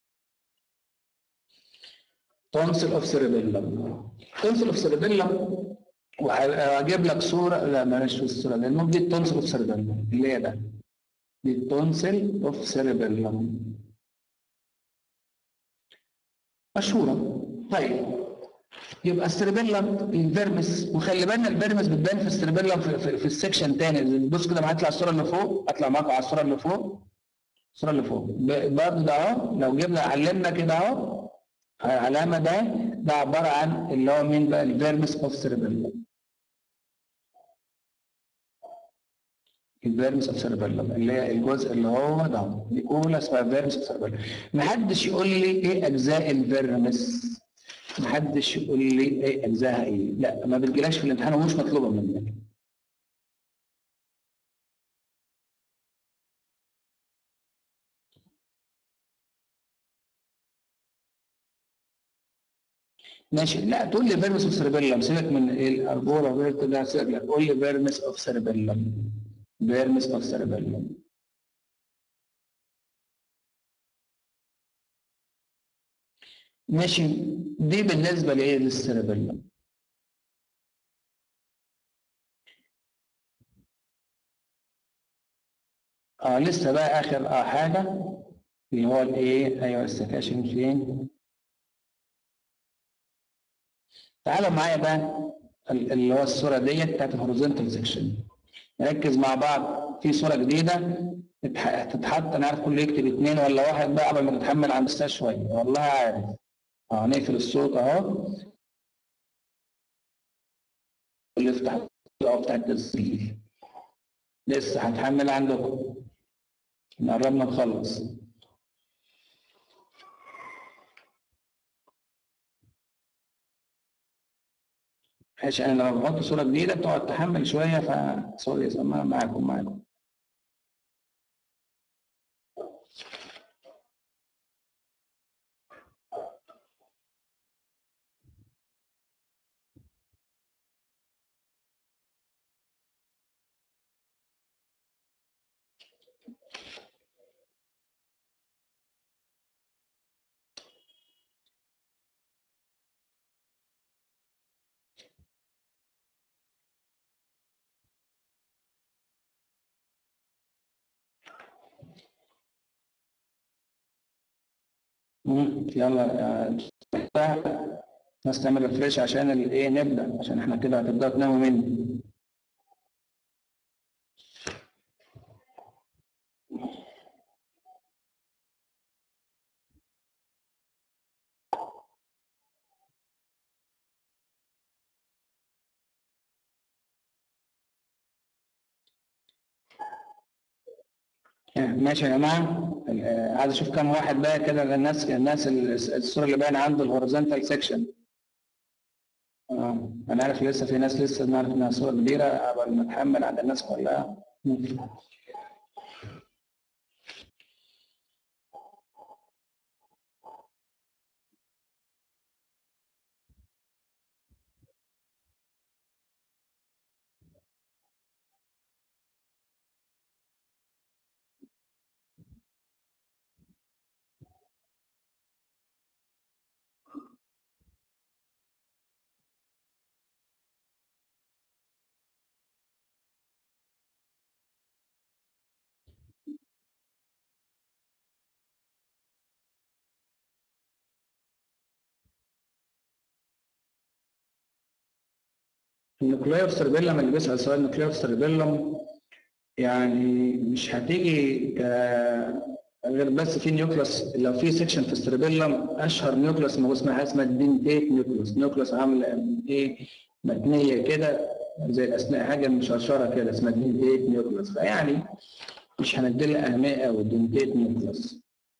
تونسل اوف سيربيلم تونسل اوف سيربيلم وهجيب لك صوره لا معلش الصوره لان دي التونسل اوف سيربيلم اللي هي ده دي التونسل اوف سيربيلم مشهوره طيب يبقى السيربيلم الفيرمس وخلي بالنا الفيرمس بتبان في السيربيلم في, في, في السكشن تاني بص كده معايا اطلع الصوره اللي فوق اطلع معاكم على الصوره اللي فوق الصوره اللي فوق ب- برضه ده اهو لو جبنا علمنا كده اهو العلامه ده ده عباره عن اللي هو مين بقى الفيرمس اوف سيربيلم الفيرمس اوف سيربيلم اللي هي الجزء اللي هو ده دي اولى اسمها فيرمس اوف سيربيلم محدش يقول لي ايه اجزاء الفيرمس محدش يقول لي ايه اجزائها ايه لا ما بتجيلكش في الامتحان ومش مطلوبه منك ماشي لا تقول لي فيرمس اوف سيربيلم سيبك من الاربوره وغير كده سيبك لا قول لي فيرمس اوف سيربيلم فيرمس اوف سيربيلم ماشي دي بالنسبه لايه للسيربيلم اه لسه بقى اخر اه حاجه اللي هو الايه ايوه السكاشن فين تعالوا معايا بقى ال- اللي هو الصوره ديت بتاعت الهوريزونتال سيكشن نركز مع بعض في صوره جديده تتح- هتتحط انا عارف كله يكتب اثنين ولا واحد بقى قبل ما تتحمل على المستوى شويه والله عارف اه نقفل الصوت اهو اللي يفتح الصوت بتاع التسجيل لسه هتحمل عندكم إحنا قربنا نخلص بحيث انا لما بحط صوره جديده بتقعد تحمل شويه ف سوري اسمها معاكم معاكم مم، يلا آه، ناس تعمل ريفريش عشان الايه نبدا عشان احنا كده هتبداوا تناموا مني آه، ماشي يا جماعه آه، عايز اشوف كام واحد بقى كده الناس الناس الصوره اللي باينه عنده الهوريزونتال سيكشن اه انا عارف لسه في ناس لسه نعرف انها صوره كبيره قبل ما تحمل عند الناس كلها ممكن. النوكلير سيربيلم اللي بيسأل سؤال النوكلير سيربيلم يعني مش هتيجي ك غير بس في نيوكلس لو في سيكشن في السيربيلم اشهر نيوكلس موجود اسمها حاجه اسمها الدنتيت نيوكلس نيوكلس عامله ايه متنيه كده زي الاسنان حاجه مشرشره كده اسمها الدنتيت نيوكلس فيعني مش هندي لها اهميه قوي الدنتيت نيوكلس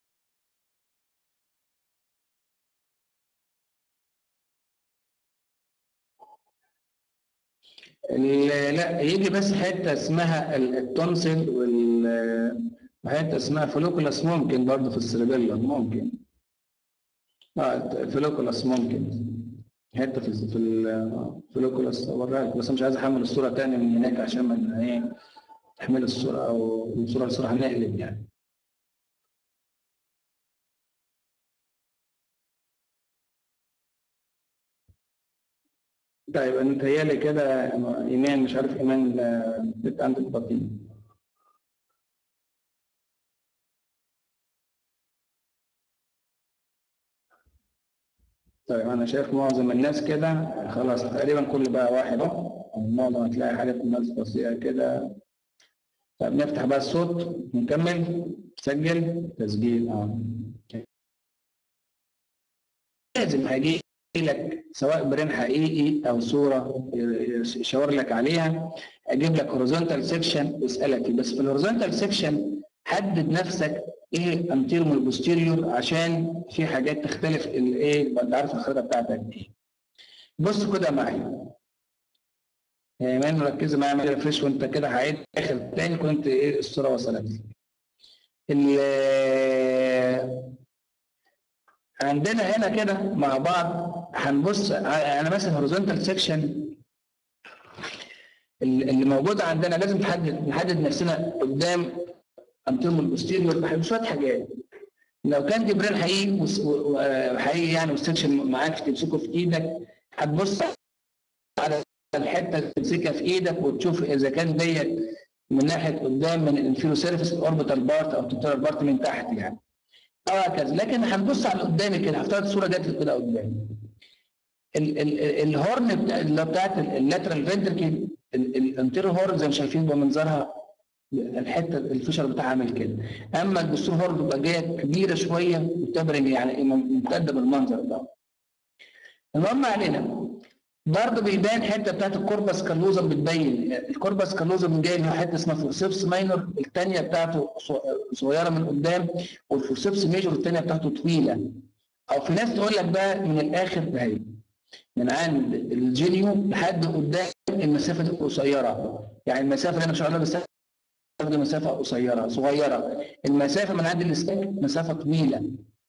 ال- لا يجي بس حته اسمها ال- التونسل وال وحته اسمها فلوكولاس ممكن برضه في السيربيلم ممكن اه الفلوكولاس ممكن حته في في الفلوكولاس اوريها لك بس أنا مش عايز احمل الصوره تاني من هناك عشان ما ايه تحمل الصوره او من صوره لصوره هنقلب يعني طيب انا متهيألي كده ايمان مش عارف ايمان آه، بت عندك بطيء طيب انا شايف معظم الناس كده خلاص تقريبا كل بقى واحد اهو معظم هتلاقي حاجات الناس بسيطه كده طيب نفتح بقى الصوت نكمل سجل تسجيل اه لازم هيجي لك سواء برين حقيقي او صوره يشاور لك عليها اجيب لك هوريزونتال سيكشن يسالك فيه. بس في الهوريزونتال سيكشن حدد نفسك ايه انتيريور والبوستيريور عشان في حاجات تختلف الايه يبقى انت عارف الخريطه بتاعتك ايه بص كده معايا يا ايمان مركزه معايا اعمل ريفريش وانت كده هعيد اخر تاني كنت ايه الصوره وصلت لي ال- عندنا هنا كده مع بعض هنبص ع- انا مثلا هوريزونتال سيكشن اللي موجود عندنا لازم تحدد نحدد نفسنا قدام انتيريور والبوستيريور شويه حاجات لو كان جبران حقيقي وس- و- و- حقيقي يعني والسكشن معاك تمسكه في ايدك هتبص على الحته اللي تمسكها في ايدك وتشوف اذا كان ديت من ناحيه قدام من الانفيرو سيرفيس الاوربيتال بارت او التوتال بارت من تحت يعني او هكذا لكن هنبص على قدامي كده هفترض الصوره جت لي كده قدامي ال- ال- ال- الهورن بتاع اللي هو بتاعت اللاترال فنتركل الانتيرو هورن زي ما شايفين بمنظرها الحته الفشل بتاعها عامل كده اما الدستور هورن بتبقى جايه كبيره شويه وتبرم يعني ممتده بالمنظر ده المهم علينا برضه بيبان حته بتاعت الكوربس كالوزم بتبين الكوربس كالوزم جاي له حته اسمها فورسيبس ماينور الثانيه بتاعته ص- صغيره من قدام والفورسيبس ميجور الثانيه بتاعته طويله او في ناس تقول لك بقى من الاخر اهي من عند الجينيو لحد قدام المسافه دي قصيره يعني المسافه اللي انا ان شاء الله بستخدم مسافه قصيره صغيره المسافه من عند الستاك مسافه طويله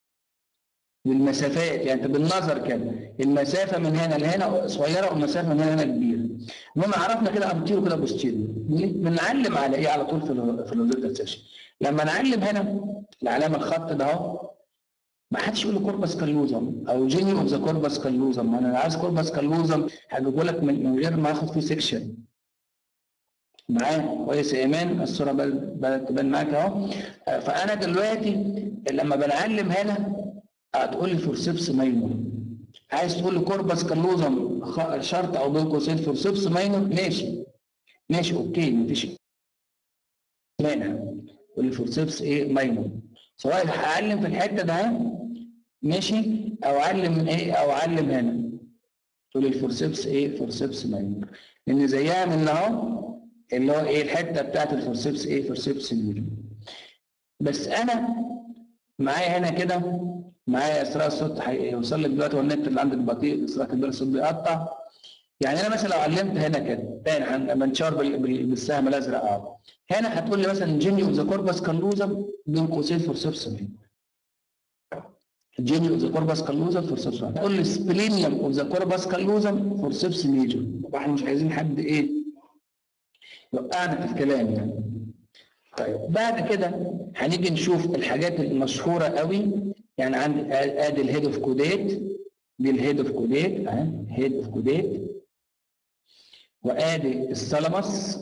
بالمسافات يعني انت بالنظر كده المسافه من هنا لهنا صغيره والمسافه من هنا لهنا كبيره المهم عرفنا كده امتيرو كده بوستيريو بنعلم على ايه على طول في ال في الهوريزونتال سيكشن لما نعلم هنا العلامه الخط ده اهو ما حدش يقول لي كوربس كالوزم او جينيو اوف ذا كوربس كالوزم انا عايز كوربس كالوزم هجيبه لك من من غير ما اخد فيه سيكشن معايا كويس يا ايمان الصوره بدات بدأت تبان معاك اهو آه، فانا دلوقتي لما بنعلم هنا هتقول لي فورسيبس ماينور عايز تقول لي كوربس كالوزم خ- شرط او بين قوسين فورسيبس ماينور ماشي ماشي اوكي مفيش مانع قول لي فورسيبس ايه ماينور سواء هعلم في الحته ده اهي، ماشي او اعلم من ايه او اعلم هنا تقول لي الفورسيبس ايه فورسيبس ماينور لان زيها من اهو اللي هو ايه الحته بتاعت الفورسيبس ايه فورسيبس ميجور بس انا معايا هنا كده معايا اسراء الصوت هيوصل لك دلوقتي والنت اللي عندك بطيء اسراء كبير الصوت بيقطع يعني انا مثلا لو علمت هنا كده تاني هن- بنشار بال- بال- بالسهم الازرق اهو هنا هتقول لي مثلا جينيو ذا كوربس كالوزم بين قوسين فورسيبس ميجور جينيو اوف ذا كوربس كالوزم فورسيبس ميجور هتقول لي سبلينيوم اوف ذا كوربس كالوزم فورسيبس ميجور طبعا احنا مش عايزين حد ايه يوقعنا في الكلام يعني طيب بعد كده هنيجي نشوف الحاجات المشهوره قوي يعني عندي ادي الهيد اوف كوديت دي الهيد اوف كوديت اهي هيد اوف كوديت وادي الثالاموس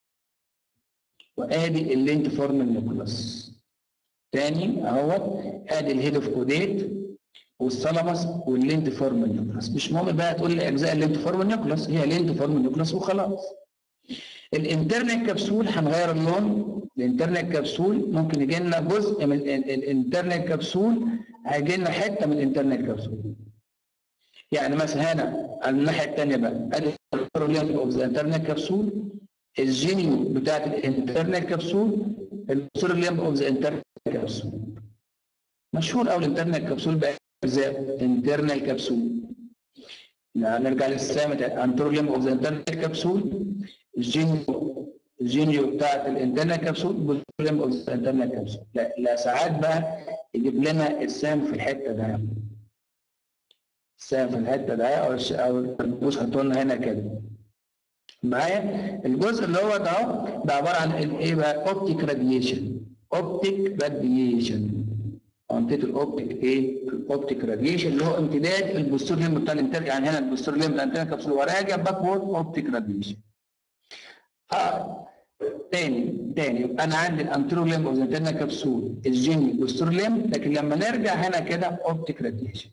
وادي اللينك فورم النيوكلاس تاني اهوت ادي الهيد اوف كوديت والثالاموس واللينت فورم نيوكلاس مش مهم بقى تقول لي اجزاء اللينت فورم نيوكلاس هي لينت فورم نيوكلاس وخلاص الانترنال كبسول هنغير اللون الانترنال كبسول ممكن يجي لنا جزء من الانترنال كبسول هيجي لنا حته من الانترنال كبسول يعني مثلا هنا على الناحيه الثانيه بقى ادي اوف ذا انترنال كبسول الجينيو بتاعت الانترنال كبسول السورليم اوف ذا انترنال كبسول مشهور قوي الانترنال كبسول بقى ازاي انترنال كبسول نرجع للسامة انتروليم اوف ذا انترنال كبسول الجينيو الجينيو بتاعت الانترنال كبسول والسورليم اوف ذا انترنال كبسول لا, لا ساعات بقى يجيب لنا السام في الحته ده السام في الحته ده او او البوش حطوا لنا هنا كده معايا الجزء اللي هو ده اهو ده عباره عن ايه بقى اوبتيك راديشن اوبتيك راديشن منطقه الاوبتيك ايه الاوبتيك راديشن اللي هو امتداد البوستوريوم بتاع الانترنال يعني هنا البوستوريوم بتاع الانترنال كبسول وراجع باكورد اوبتيك راديشن اه تاني تاني يبقى انا عندي الانتروليم اوف الانترنال كبسول الجيني بوستوريوم لكن لما نرجع هنا كده اوبتيك راديشن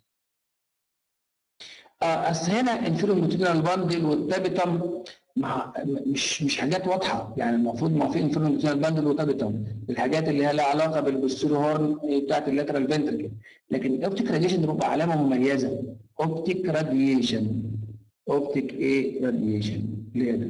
اه اصل هنا انفيرو باندل والتابيتم مع مش مش حاجات واضحه يعني المفروض ما في انفيرو باندل وتابيتم الحاجات اللي هي لها علاقه بالبوستيرو هورن بتاعت اللاترال فنتركل لكن الاوبتيك راديشن دي بتبقى علامه مميزه اوبتيك راديشن اوبتيك ايه راديشن اللي هي ده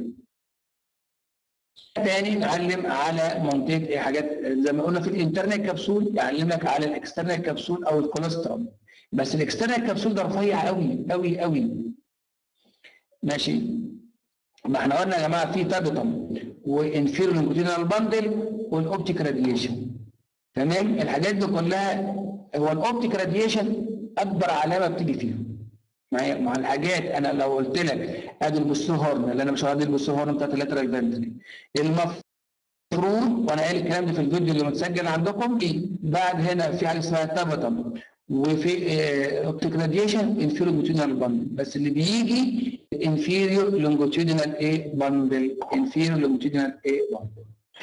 تاني نعلم على منطقه ايه حاجات زي ما قلنا في الانترنال كبسول يعلمك على الاكسترنال كبسول او الكوليسترول بس الاكسترنال كبسول ده رفيع قوي قوي قوي ماشي ما احنا قلنا يا جماعه في تابتم وانفيرو لونجيتودينال باندل والاوبتيك راديشن تمام الحاجات دي كلها هو الاوبتيك راديشن اكبر علامه بتيجي فيها معايا مع الحاجات انا لو قلت لك ادي البوستور هورن اللي انا مش هادي البوستور هورن بتاعت اللاترال فنتري المفروض وانا قايل الكلام ده في الفيديو اللي متسجل عندكم بعد هنا في حاجه اسمها تابتم وفي اوبتيك راديشن انفيرو لونجيتودينال باندل بس اللي بيجي انفيريور لونجيتودينال ايه باندل انفيريور لونجيتودينال ايه باندل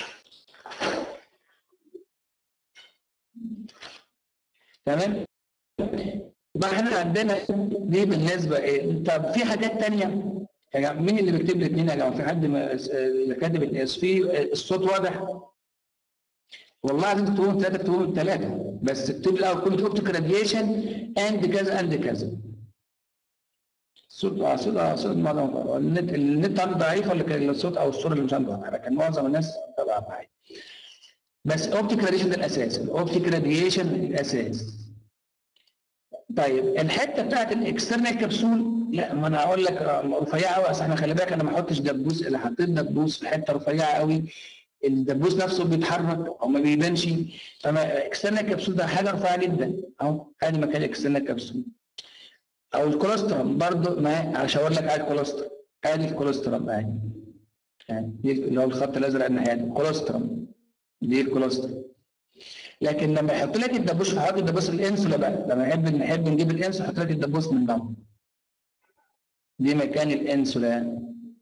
تمام يبقى احنا عندنا دي بالنسبه ايه طب في حاجات ثانيه يا جماعه مين اللي بيكتب لي اثنين يا جماعه في حد اللي كاتب الاس في الصوت واضح والله لازم تكتبوا ثلاثه تكتبوا ثلاثه بس اكتب لي كنت اوبتيك راديشن اند كذا اند كذا الصوت اه صوت اه صوت معظم النت النت عنده ضعيف ولا الصوت او الصوره اللي مش عنده ضعيف لكن معظم الناس طبعا معايا بس اوبتيك راديشن ده الاساس الاوبتيك راديشن الاساس طيب الحته بتاعت الاكسترنال كبسول لا ما انا هقول لك رفيعه قوي اصل احنا خلي بالك انا ما احطش دبوس اللي حطيت دبوس في حته رفيعه قوي الدبوس نفسه بيتحرك او ما بيبانش فما اكسترنال كبسول ده حاجه رفيعه جدا اهو ادي مكان الاكسترنال كبسول او الكوليسترول برضه ما عشان اقول لك ادي الكوليسترول ادي الكوليسترول اهي يعني دي اللي هو الخط الازرق الناحيه دي الكوليسترول دي الكوليسترول لكن لما يحط لك الدبوس هحط الدبوس الانسولا بقى لما نحب نحب نجيب الانسولا يحط لك الدبوس من دم دي مكان الانسولا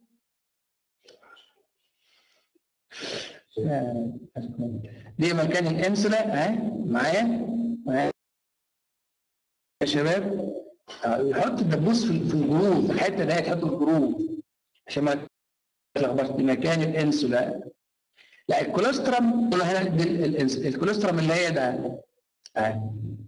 دي مكان الانسولا اهي معايا معايا يا شباب يحط الدبوس في في الجروف في الحته دي يحط الجروف عشان ما تلخبطش دي مكان الانسولا لا الكوليسترم هنا الكوليسترم اللي هي ده اهي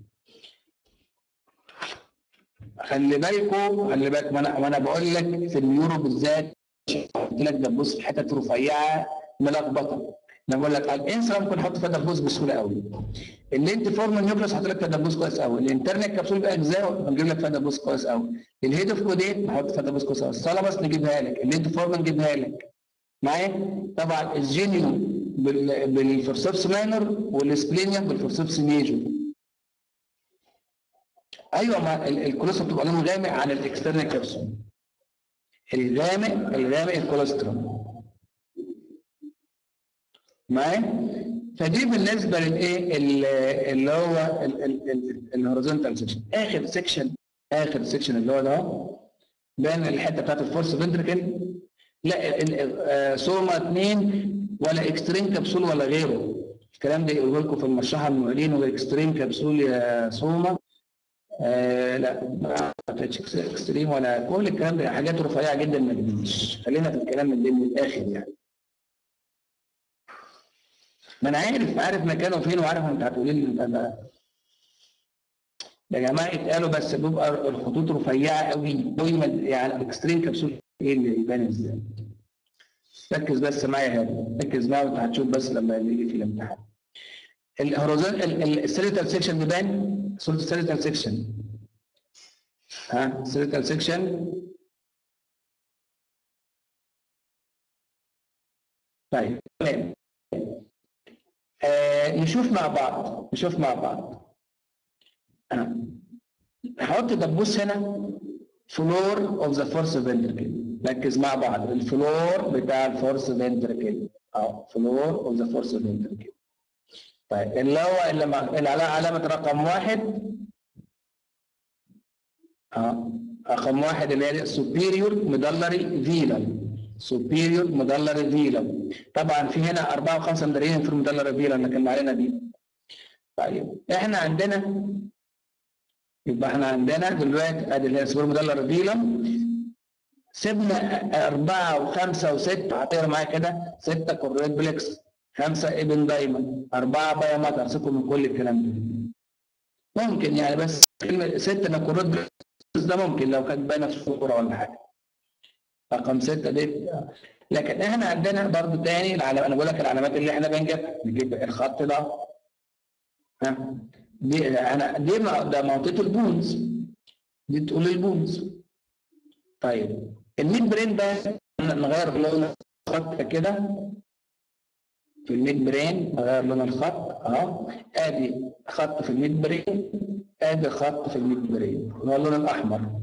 خلي بالكم خلي بالكم وانا وانا بقول لك في النيورو بالذات قلت لك دبوس في حتت رفيعه ملخبطه انا بقول لك الانسرا ممكن نحط فيها دبوس بسهوله قوي اللينت فورم نيوكلس هحط لك فيها دبوس كويس قوي الانترنال كبسول باجزاء هنجيب لك فيها دبوس كويس قوي الهيد اوف كوديت نحط فيها دبوس كويس قوي السلبس نجيبها لك اللينت فورم نجيبها لك معايا طبعا الجينيو بالفورسبس ماينر والسبلينيوم بالفورسبس ميجور ايوه ما الكوليسترول بتبقى لونه غامق عن الاكسترنال كبسول الغامق الغامق الكوليسترول معايا فدي بالنسبه للايه اللي هو الهوريزونتال سيكشن اخر سيكشن اخر سيكشن اللي هو ده بين الحته بتاعت الفورس فنتركل لا سوما 2 ولا اكستريم كبسول ولا غيره الكلام ده يقول لكم في المشرحه المعيدين والاكستريم كبسول يا سوما آه لا ما فاتش اكستريم ولا كل الكلام ده حاجات رفيعه جدا ما تجيش خلينا في الكلام اللي من الاخر يعني ما انا عارف عارف مكانه فين وعارف انت هتقولي لي انت ده يا جماعه اتقالوا بس بيبقى الخطوط رفيعه قوي قوي يعني الاكستريم كبسول ايه اللي يبان ازاي ركز بس معايا هذا ركز معايا وانت هتشوف بس لما يجي في الامتحان الهوريزون السيريتال سيكشن بيبان صوره السيريتال سيكشن ها السيريتال سيكشن طيب تمام آه نشوف مع بعض نشوف مع بعض أنا هحط دبوس هنا فلور اوف ذا فورس فنتركل ركز مع بعض الفلور بتاع الفورس فنتركل اه فلور اوف ذا فورس فنتركل طيب اللي هو اللي, مع... اللي على علامه رقم واحد اه رقم واحد اللي هي سوبيريور ميدلري فيلم سوبيريور ميدلري فيلم طبعا في هنا أربعة وخمسة مدريين في الميدلري فيلم لكن علينا دي طيب احنا عندنا يبقى احنا عندنا دلوقتي ادي اللي هي سوبر ميدلري فيلم سيبنا أربعة وخمسة وستة هطير معايا كده ستة كوريت بليكس خمسة ابن دايما أربعة بايومات أمسكوا من كل الكلام ده ممكن يعني بس كلمة ستة نكوريت بليكس ده ممكن لو كانت باينة في الصورة ولا حاجة رقم ستة دي لكن احنا عندنا برضو تاني العلامات انا بقول لك العلامات اللي احنا بنجيبها نجيب الخط ده ها دي انا دي ده منطقه البونز دي تقول البونز طيب الميد برين ده نغير لون الخط كده في الميد برين نغير لون الخط اهو ادي خط في الميد برين ادي خط في الميد برين هو اللون الاحمر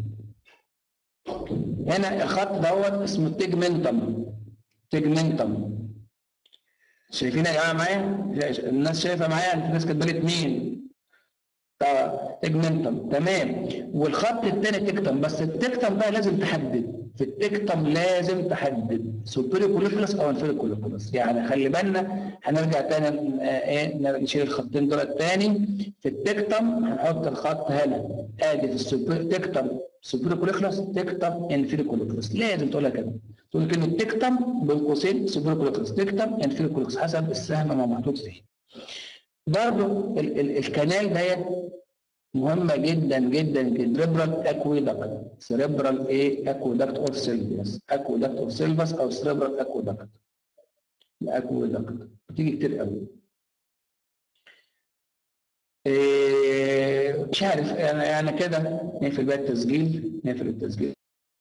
هنا الخط دوت اسمه تيجمنتم تيجمنتم شايفين يا جماعه معايا الناس شايفه معايا في ناس كاتبه لي اتنين تيجمنتم تمام والخط الثاني تكتم بس التكتم بقى لازم تحدد في التكتم لازم تحدد سوبيري كوليكولاس او انفيري كوليكولاس يعني خلي بالنا هنرجع تاني ايه نشيل الخطين دول تاني في التكتم هنحط الخط هنا ادي في السوبر تكتم سوبيري كوليكولاس تكتم انفيري كوليكولاس لازم تقولها كده تقول كلمه تكتم بين قوسين سوبيري كوليكولاس تكتم انفيري كوليكولاس حسب السهم ما محطوط فيه برضه ال ال الكنال ديت مهمة جدا جدا سيريبرال اكويدكت سيريبرال ايه اكويدكت اوف سيلفيس اكويدكت اوف سيلفيس او سيريبرال اكويدكت الاكويدكت بتيجي كتير قوي إيه مش عارف يعني, يعني كده نقفل بقى التسجيل نقفل التسجيل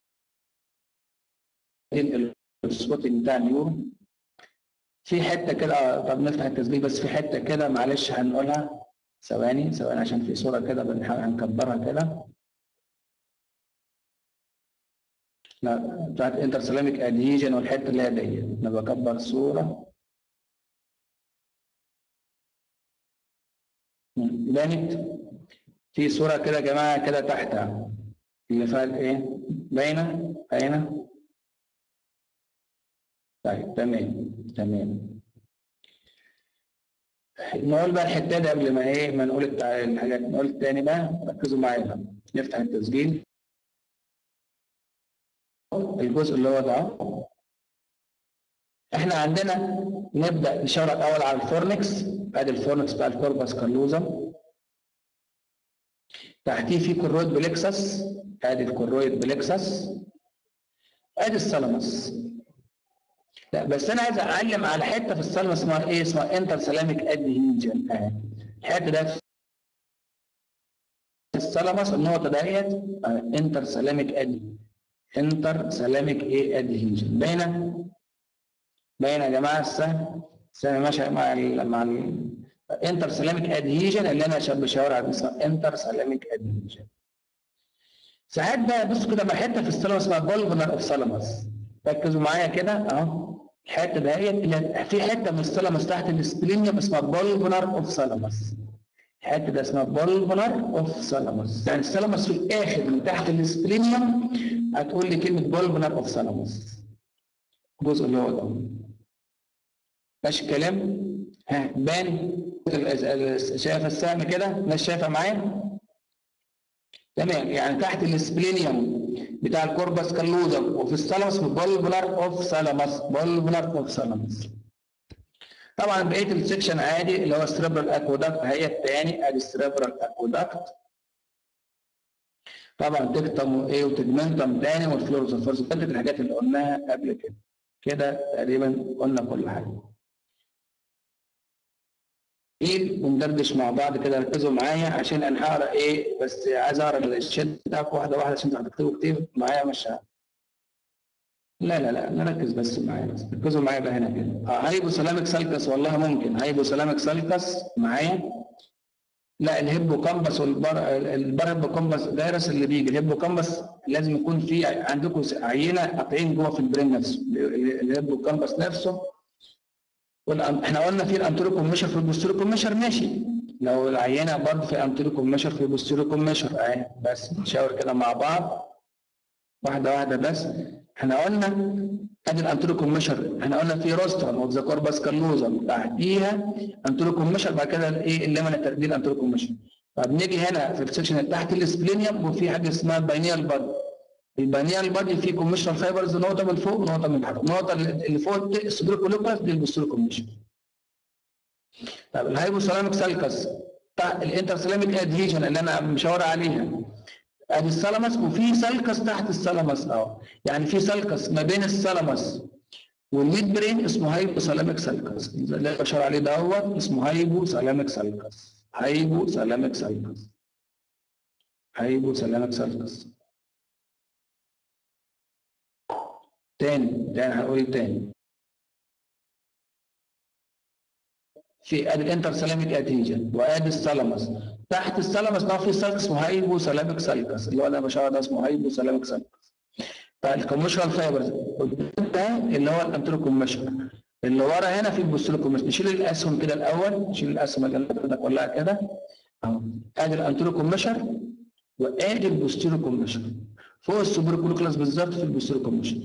السبوتنج بتاع اليورو في حته كده طب نفتح التسجيل بس في حته كده معلش هنقولها ثواني ثواني عشان في صورة كده بنحاول هنكبرها كده لا بتاعت انتر سيراميك ادهيجن والحته اللي هي ديت انا بكبر الصورة بانت في صورة كده يا جماعة كده تحتها اللي فيها ايه باينة باينة طيب تمام تمام نقول بقى الحته دي قبل ما ايه ما نقول الحاجات نقول تاني بقى ركزوا معايا بقى نفتح التسجيل الجزء اللي هو ده احنا عندنا نبدا نشاور الاول على الفورنكس ادي الفورنكس بتاع الكوربس كالوزم تحتيه في كرويد بليكسس ادي الكرويد بليكسس ادي السلمس لا بس انا عايز اعلم على حته في السلمى اسمها ايه اسمها انتر سلاميك ادهيجن اهي الحته ده في السلمس النقطه ديت انتر سلاميك ادي انتر سلاميك ايه ادهيجن باينه باينه يا جماعه السهم السهم ماشي مع ال مع ال انتر سلاميك ادهيجن اللي انا بشاور على اسمها انتر سلاميك ادهيجن ساعات بقى بص كده بقى حته في السلمس اسمها بولفنر اوف سلمس ركزوا معايا كده اهو الحته دهيت في حته من السلمس تحت السبلينيوم اسمها بولفنر اوف سلمس الحته ده اسمها بولفنر اوف سلمس يعني السلمس في الاخر من تحت السبلينيوم هتقول لي كلمه بولفنر اوف سلمس الجزء اللي هو ده ماشي الكلام ها بان شايف السهم كده الناس شايفه معايا تمام يعني تحت السبلينيوم بتاع الكوربس كاللوزم وفي الثالاموس في بولفنر اوف ثالاموس بولفنر اوف ثالاموس طبعا بقيه السكشن عادي اللي هو السريبرال اكودكت هي الثاني ادي السريبرال اكودكت طبعا تكتم وايه وتجمنتم تاني والفلورز والفورس كل الحاجات اللي قلناها قبل كده كده تقريبا قلنا كل حاجه ايه وندردش مع بعض كده ركزوا معايا عشان انا هقرا ايه بس عايز اقرا الشيت بتاعك واحده واحده عشان هتكتبوا كتير معايا مش ه- لا لا لا نركز بس معايا بس ركزوا معايا بقى هنا كده اه هايبو سلامك سالكس والله ممكن هايبو سلامك سالكس معايا لا الهيبو كامبس والبر البر هيبو كامبس فيروس اللي بيجي الهيبو كامبس لازم يكون في عندكم عينه قاطعين جوه في البرين نفسه الهيبو كامبس نفسه والأن- احنا قلنا في الانتيرو كوميشر في البوستيرو كوميشر ماشي لو العينه برضه في انتيرو كوميشر في بوستيرو كوميشر اهي بس نشاور كده مع بعض واحده واحده بس احنا قلنا ادي الانتيرو كوميشر احنا قلنا في روسترم اوف ذا كوربس كالوزم تحتيها انتيرو كوميشر بعد كده ايه الليمنه دي الانتيرو كوميشر طب نيجي هنا في السكشن اللي تحت السبلينيوم وفي حاجه اسمها باينيال بادي البانيال بادي فيه كوميشنال فايبرز نقطه من فوق ونقطه من تحت النقطه اللي فوق السودروكولوكاس دي البوستيرو كوميشن طب الهايبوثالاميك سالكس الانترسلاميك ادهيجن اللي انا مشاور عليها ادي الثالاموس وفي سالكس تحت الثالاموس اهو يعني في سالكس ما بين الثالاموس والميد برين اسمه هايبوثالاميك سالكس اللي أنا بشاور عليه دوت اسمه هايبوثالاميك سالكس هايبوثالاميك سالكس هايبوثالاميك سالكس تاني تاني هنقول إيه تاني في ادي الانترسلاميك ادهيجن وادي الثالاموس تحت الثالاموس ده في سالكس اسمه هايبو سلاميك سالكس اللي هو انا بشاور ده اسمه هايبو سلاميك سالكس فالكوميشنال فايبرز ده اللي هو الانترو كوميشن اللي ورا هنا في البوستيرو كوميشن نشيل الاسهم كده الاول نشيل الاسهم اللي ده كلها كده اهو ادي الانترو كوميشن وادي البوستيرو كوميشن فوق السوبركولوكلاس بالظبط في البوستيرو كوميشن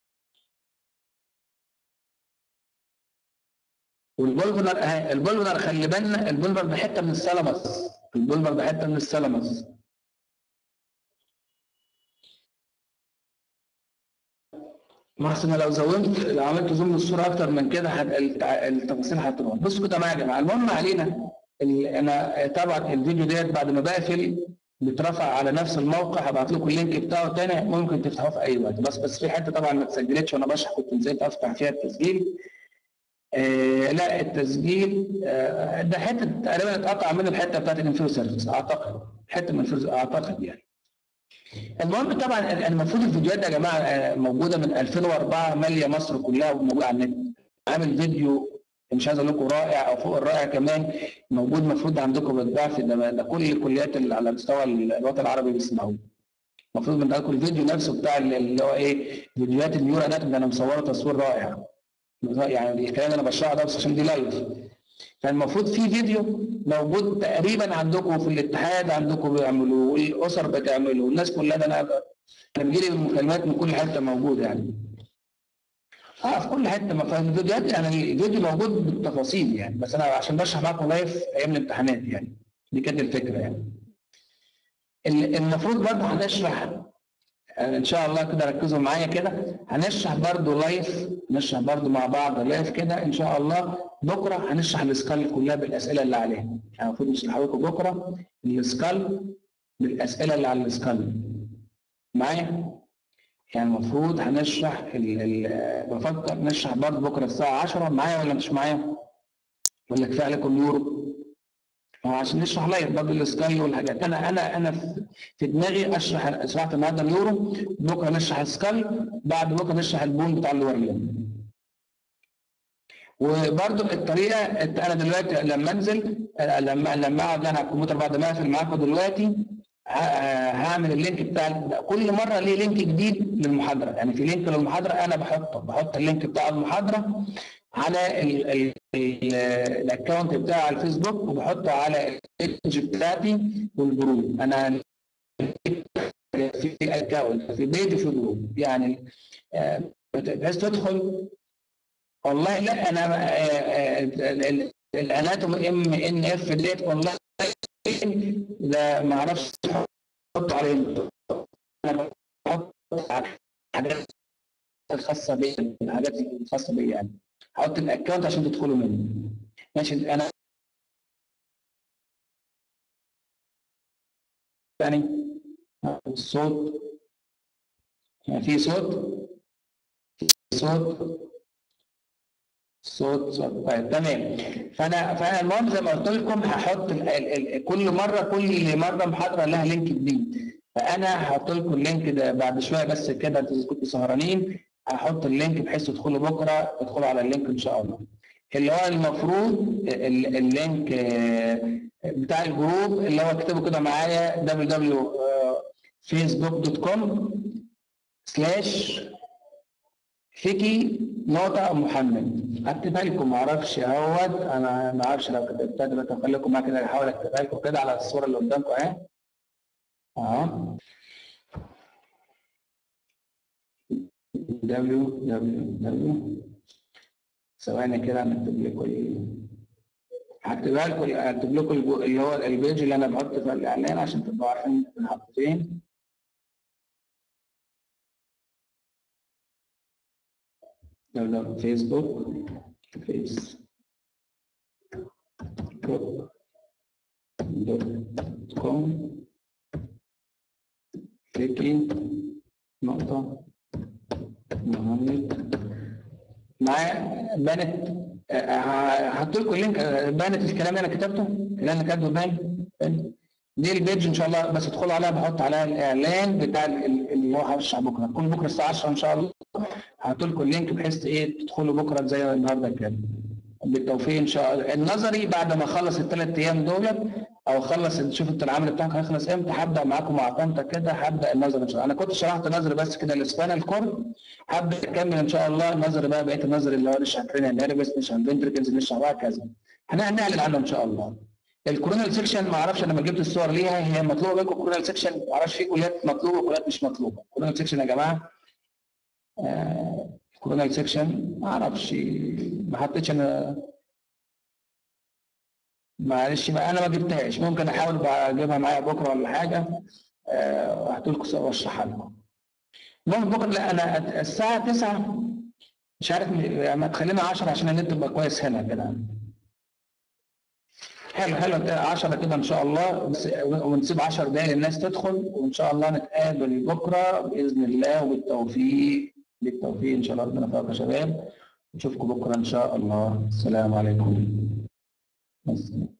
والبولفنر اهي البولفنر خلي بالنا البولفنر ده حته من الثالاموس البولفنر ده حته من الثالاموس محسن لو زودت لو عملت زوم للصوره اكتر من كده هت- التع- التفاصيل هتروح بصوا كده معايا يا جماعه المهم علينا ال- انا طبعا الفيديو ديت بعد ما بقفل بيترفع على نفس الموقع هبعت لكم اللينك بتاعه تاني ممكن تفتحوه في اي وقت بس بس في حته طبعا ما اتسجلتش وانا بشرح كنت نسيت افتح فيها التسجيل آه لا التسجيل آه ده حته تقريبا اتقطع من الحته بتاعت الانفيرو سيرفيس اعتقد حته من الانفيرو اعتقد يعني المهم طبعا المفروض الفيديوهات دي يا جماعه آه، موجوده من 2004 ماليه مصر كلها وموجوده على النت عامل فيديو مش عايز اقول لكم رائع او فوق الرائع كمان موجود المفروض عندكم بالضعف ده, ده كل الكليات اللي على مستوى الوطن العربي بيسمعوه المفروض من لكم الفيديو نفسه بتاع اللي هو ايه فيديوهات النيورو اناتومي ده انا مصوره تصوير رائع يعني الكلام اللي انا بشرحه ده بس عشان دي لايف فالمفروض في فيديو موجود تقريبا عندكم في الاتحاد عندكم بيعملوه والاسر بتعمله والناس كلها ده انا انا بيجي لي المكالمات من كل حته موجود يعني اه في كل حته ما فالفيديوهات يعني الفيديو موجود بالتفاصيل يعني بس انا عشان بشرح معاكم لايف ايام الامتحانات يعني دي كانت الفكره يعني ال- المفروض برضه هنشرح ان شاء الله كده ركزوا معايا كده هنشرح برضو لايف نشرح برضو مع بعض لايف كده ان شاء الله بكره هنشرح الاسكال كلها بالاسئله اللي عليها يعني المفروض نشرح لكم بكره الاسكال بالاسئله اللي على الاسكال معايا يعني المفروض هنشرح ال ال بفكر نشرح برضو بكره الساعه 10 معايا ولا مش معايا ولا كفايه عليكم يورو هو عشان نشرح لايف برضه السكاي والحاجات انا انا انا في- في دماغي اشرح شرحت النهارده اليورو بكره نشرح السكاي بعد بكره نشرح البون بتاع اللوريان وبرضه الطريقه انت- انا دلوقتي لما انزل آه، لما لما اقعد انا على الكمبيوتر بعد ما اقفل معاكم دلوقتي ه- هعمل اللينك بتاع كل مره ليه لينك جديد للمحاضره يعني في لينك للمحاضره انا بحطه بحط اللينك بتاع المحاضره على ال- ال- ال- الاكونت بتاعي على الفيسبوك وبحطه على البيج بتاعتي والجروب انا في اكونت في بيج وفي جروب يعني آه، بحيث تدخل والله لا انا آه، آه، ال- ال- الاناتوم ام ان اف ديت والله لا ما اعرفش حطوا عليه انا بحط حاجات الخاصه بيا الحاجات الخاصه بيا يعني هحط الاكونت عشان تدخلوا منه ماشي انا يعني الصوت يعني في صوت في صوت صوت صوت طيب تمام فانا فانا المهم زي ما قلت لكم هحط ال ال ال كل مره كل مره محاضره لها لينك جديد فانا هحط لكم اللينك ده بعد شويه بس كده انتوا كنتوا سهرانين هحط اللينك بحيث تدخلوا بكره تدخلوا على اللينك ان شاء الله اللي هو المفروض ال- اللينك آه، بتاع الجروب اللي هو اكتبوا كده معايا www.facebook.com سلاش فيكي نقطة محمد هكتبها لكم معرفش اهوت انا ما اعرفش لو كتبتها دلوقتي هخليكم معايا كده احاول اكتبها لكم كده على الصورة اللي قدامكم اهي اهو www ثواني كده هنكتب لكم ال- هكتبها لكم هكتب لكم الجو- اللي هو البيج اللي انا بحط فيها الاعلان عشان تبقوا عارفين بنحط فين لا لا فيسبوك فيس بوك دوت كوم كليكي نقطة محمد معايا بانت هحط لكم اللينك آه، بانت الكلام اللي انا كتبته اللي انا كاتبه بان بان. دي البيج ان شاء الله بس ادخلوا عليها بحط عليها الاعلان بتاع ال- ال- اللي هو هشرح بكره هتكون بكره الساعه 10 ان شاء الله هحط لكم اللينك بحيث ايه تدخلوا بكره زي النهارده كده بالتوفيق ان شاء الله النظري بعد ما اخلص الثلاث ايام دولت او اخلص شوف انت العمل بتاعك هيخلص امتى هبدا معاكم مع طنطا كده هبدا النظري ان شاء الله انا كنت شرحت نظري بس كده الاسبانيال كورد هبدا اكمل ان شاء الله النظري بقى بقيه النظري اللي هو نشرح كرينيال نيرفس نشرح فنتركلز نشرح وهكذا هنعلن عنه ان شاء الله الكورونال سيكشن ما اعرفش انا ما جبت الصور ليها هي مطلوبه منكم كورونال سيكشن ما اعرفش في كليات مطلوبه وكليات مش مطلوبه كورونال سيكشن يا جماعه آه كورونال سيكشن ما اعرفش ما حطيتش انا معلش بقى انا ما جبتهاش ممكن احاول بقى اجيبها معايا بكره ولا حاجه آه، وهحط لكم صور واشرحها لكم المهم بكره لا انا الساعه 9 مش عارف ما تخلينا 10 عشان النت يبقى كويس هنا كده حلو حلو 10 كده ان شاء الله بس ونسيب 10 دقايق للناس تدخل وان شاء الله نتقابل بكره باذن الله وبالتوفيق بالتوفيق ان شاء الله ربنا يوفقكم يا شباب نشوفكم بكره ان شاء الله السلام عليكم مع السلامة.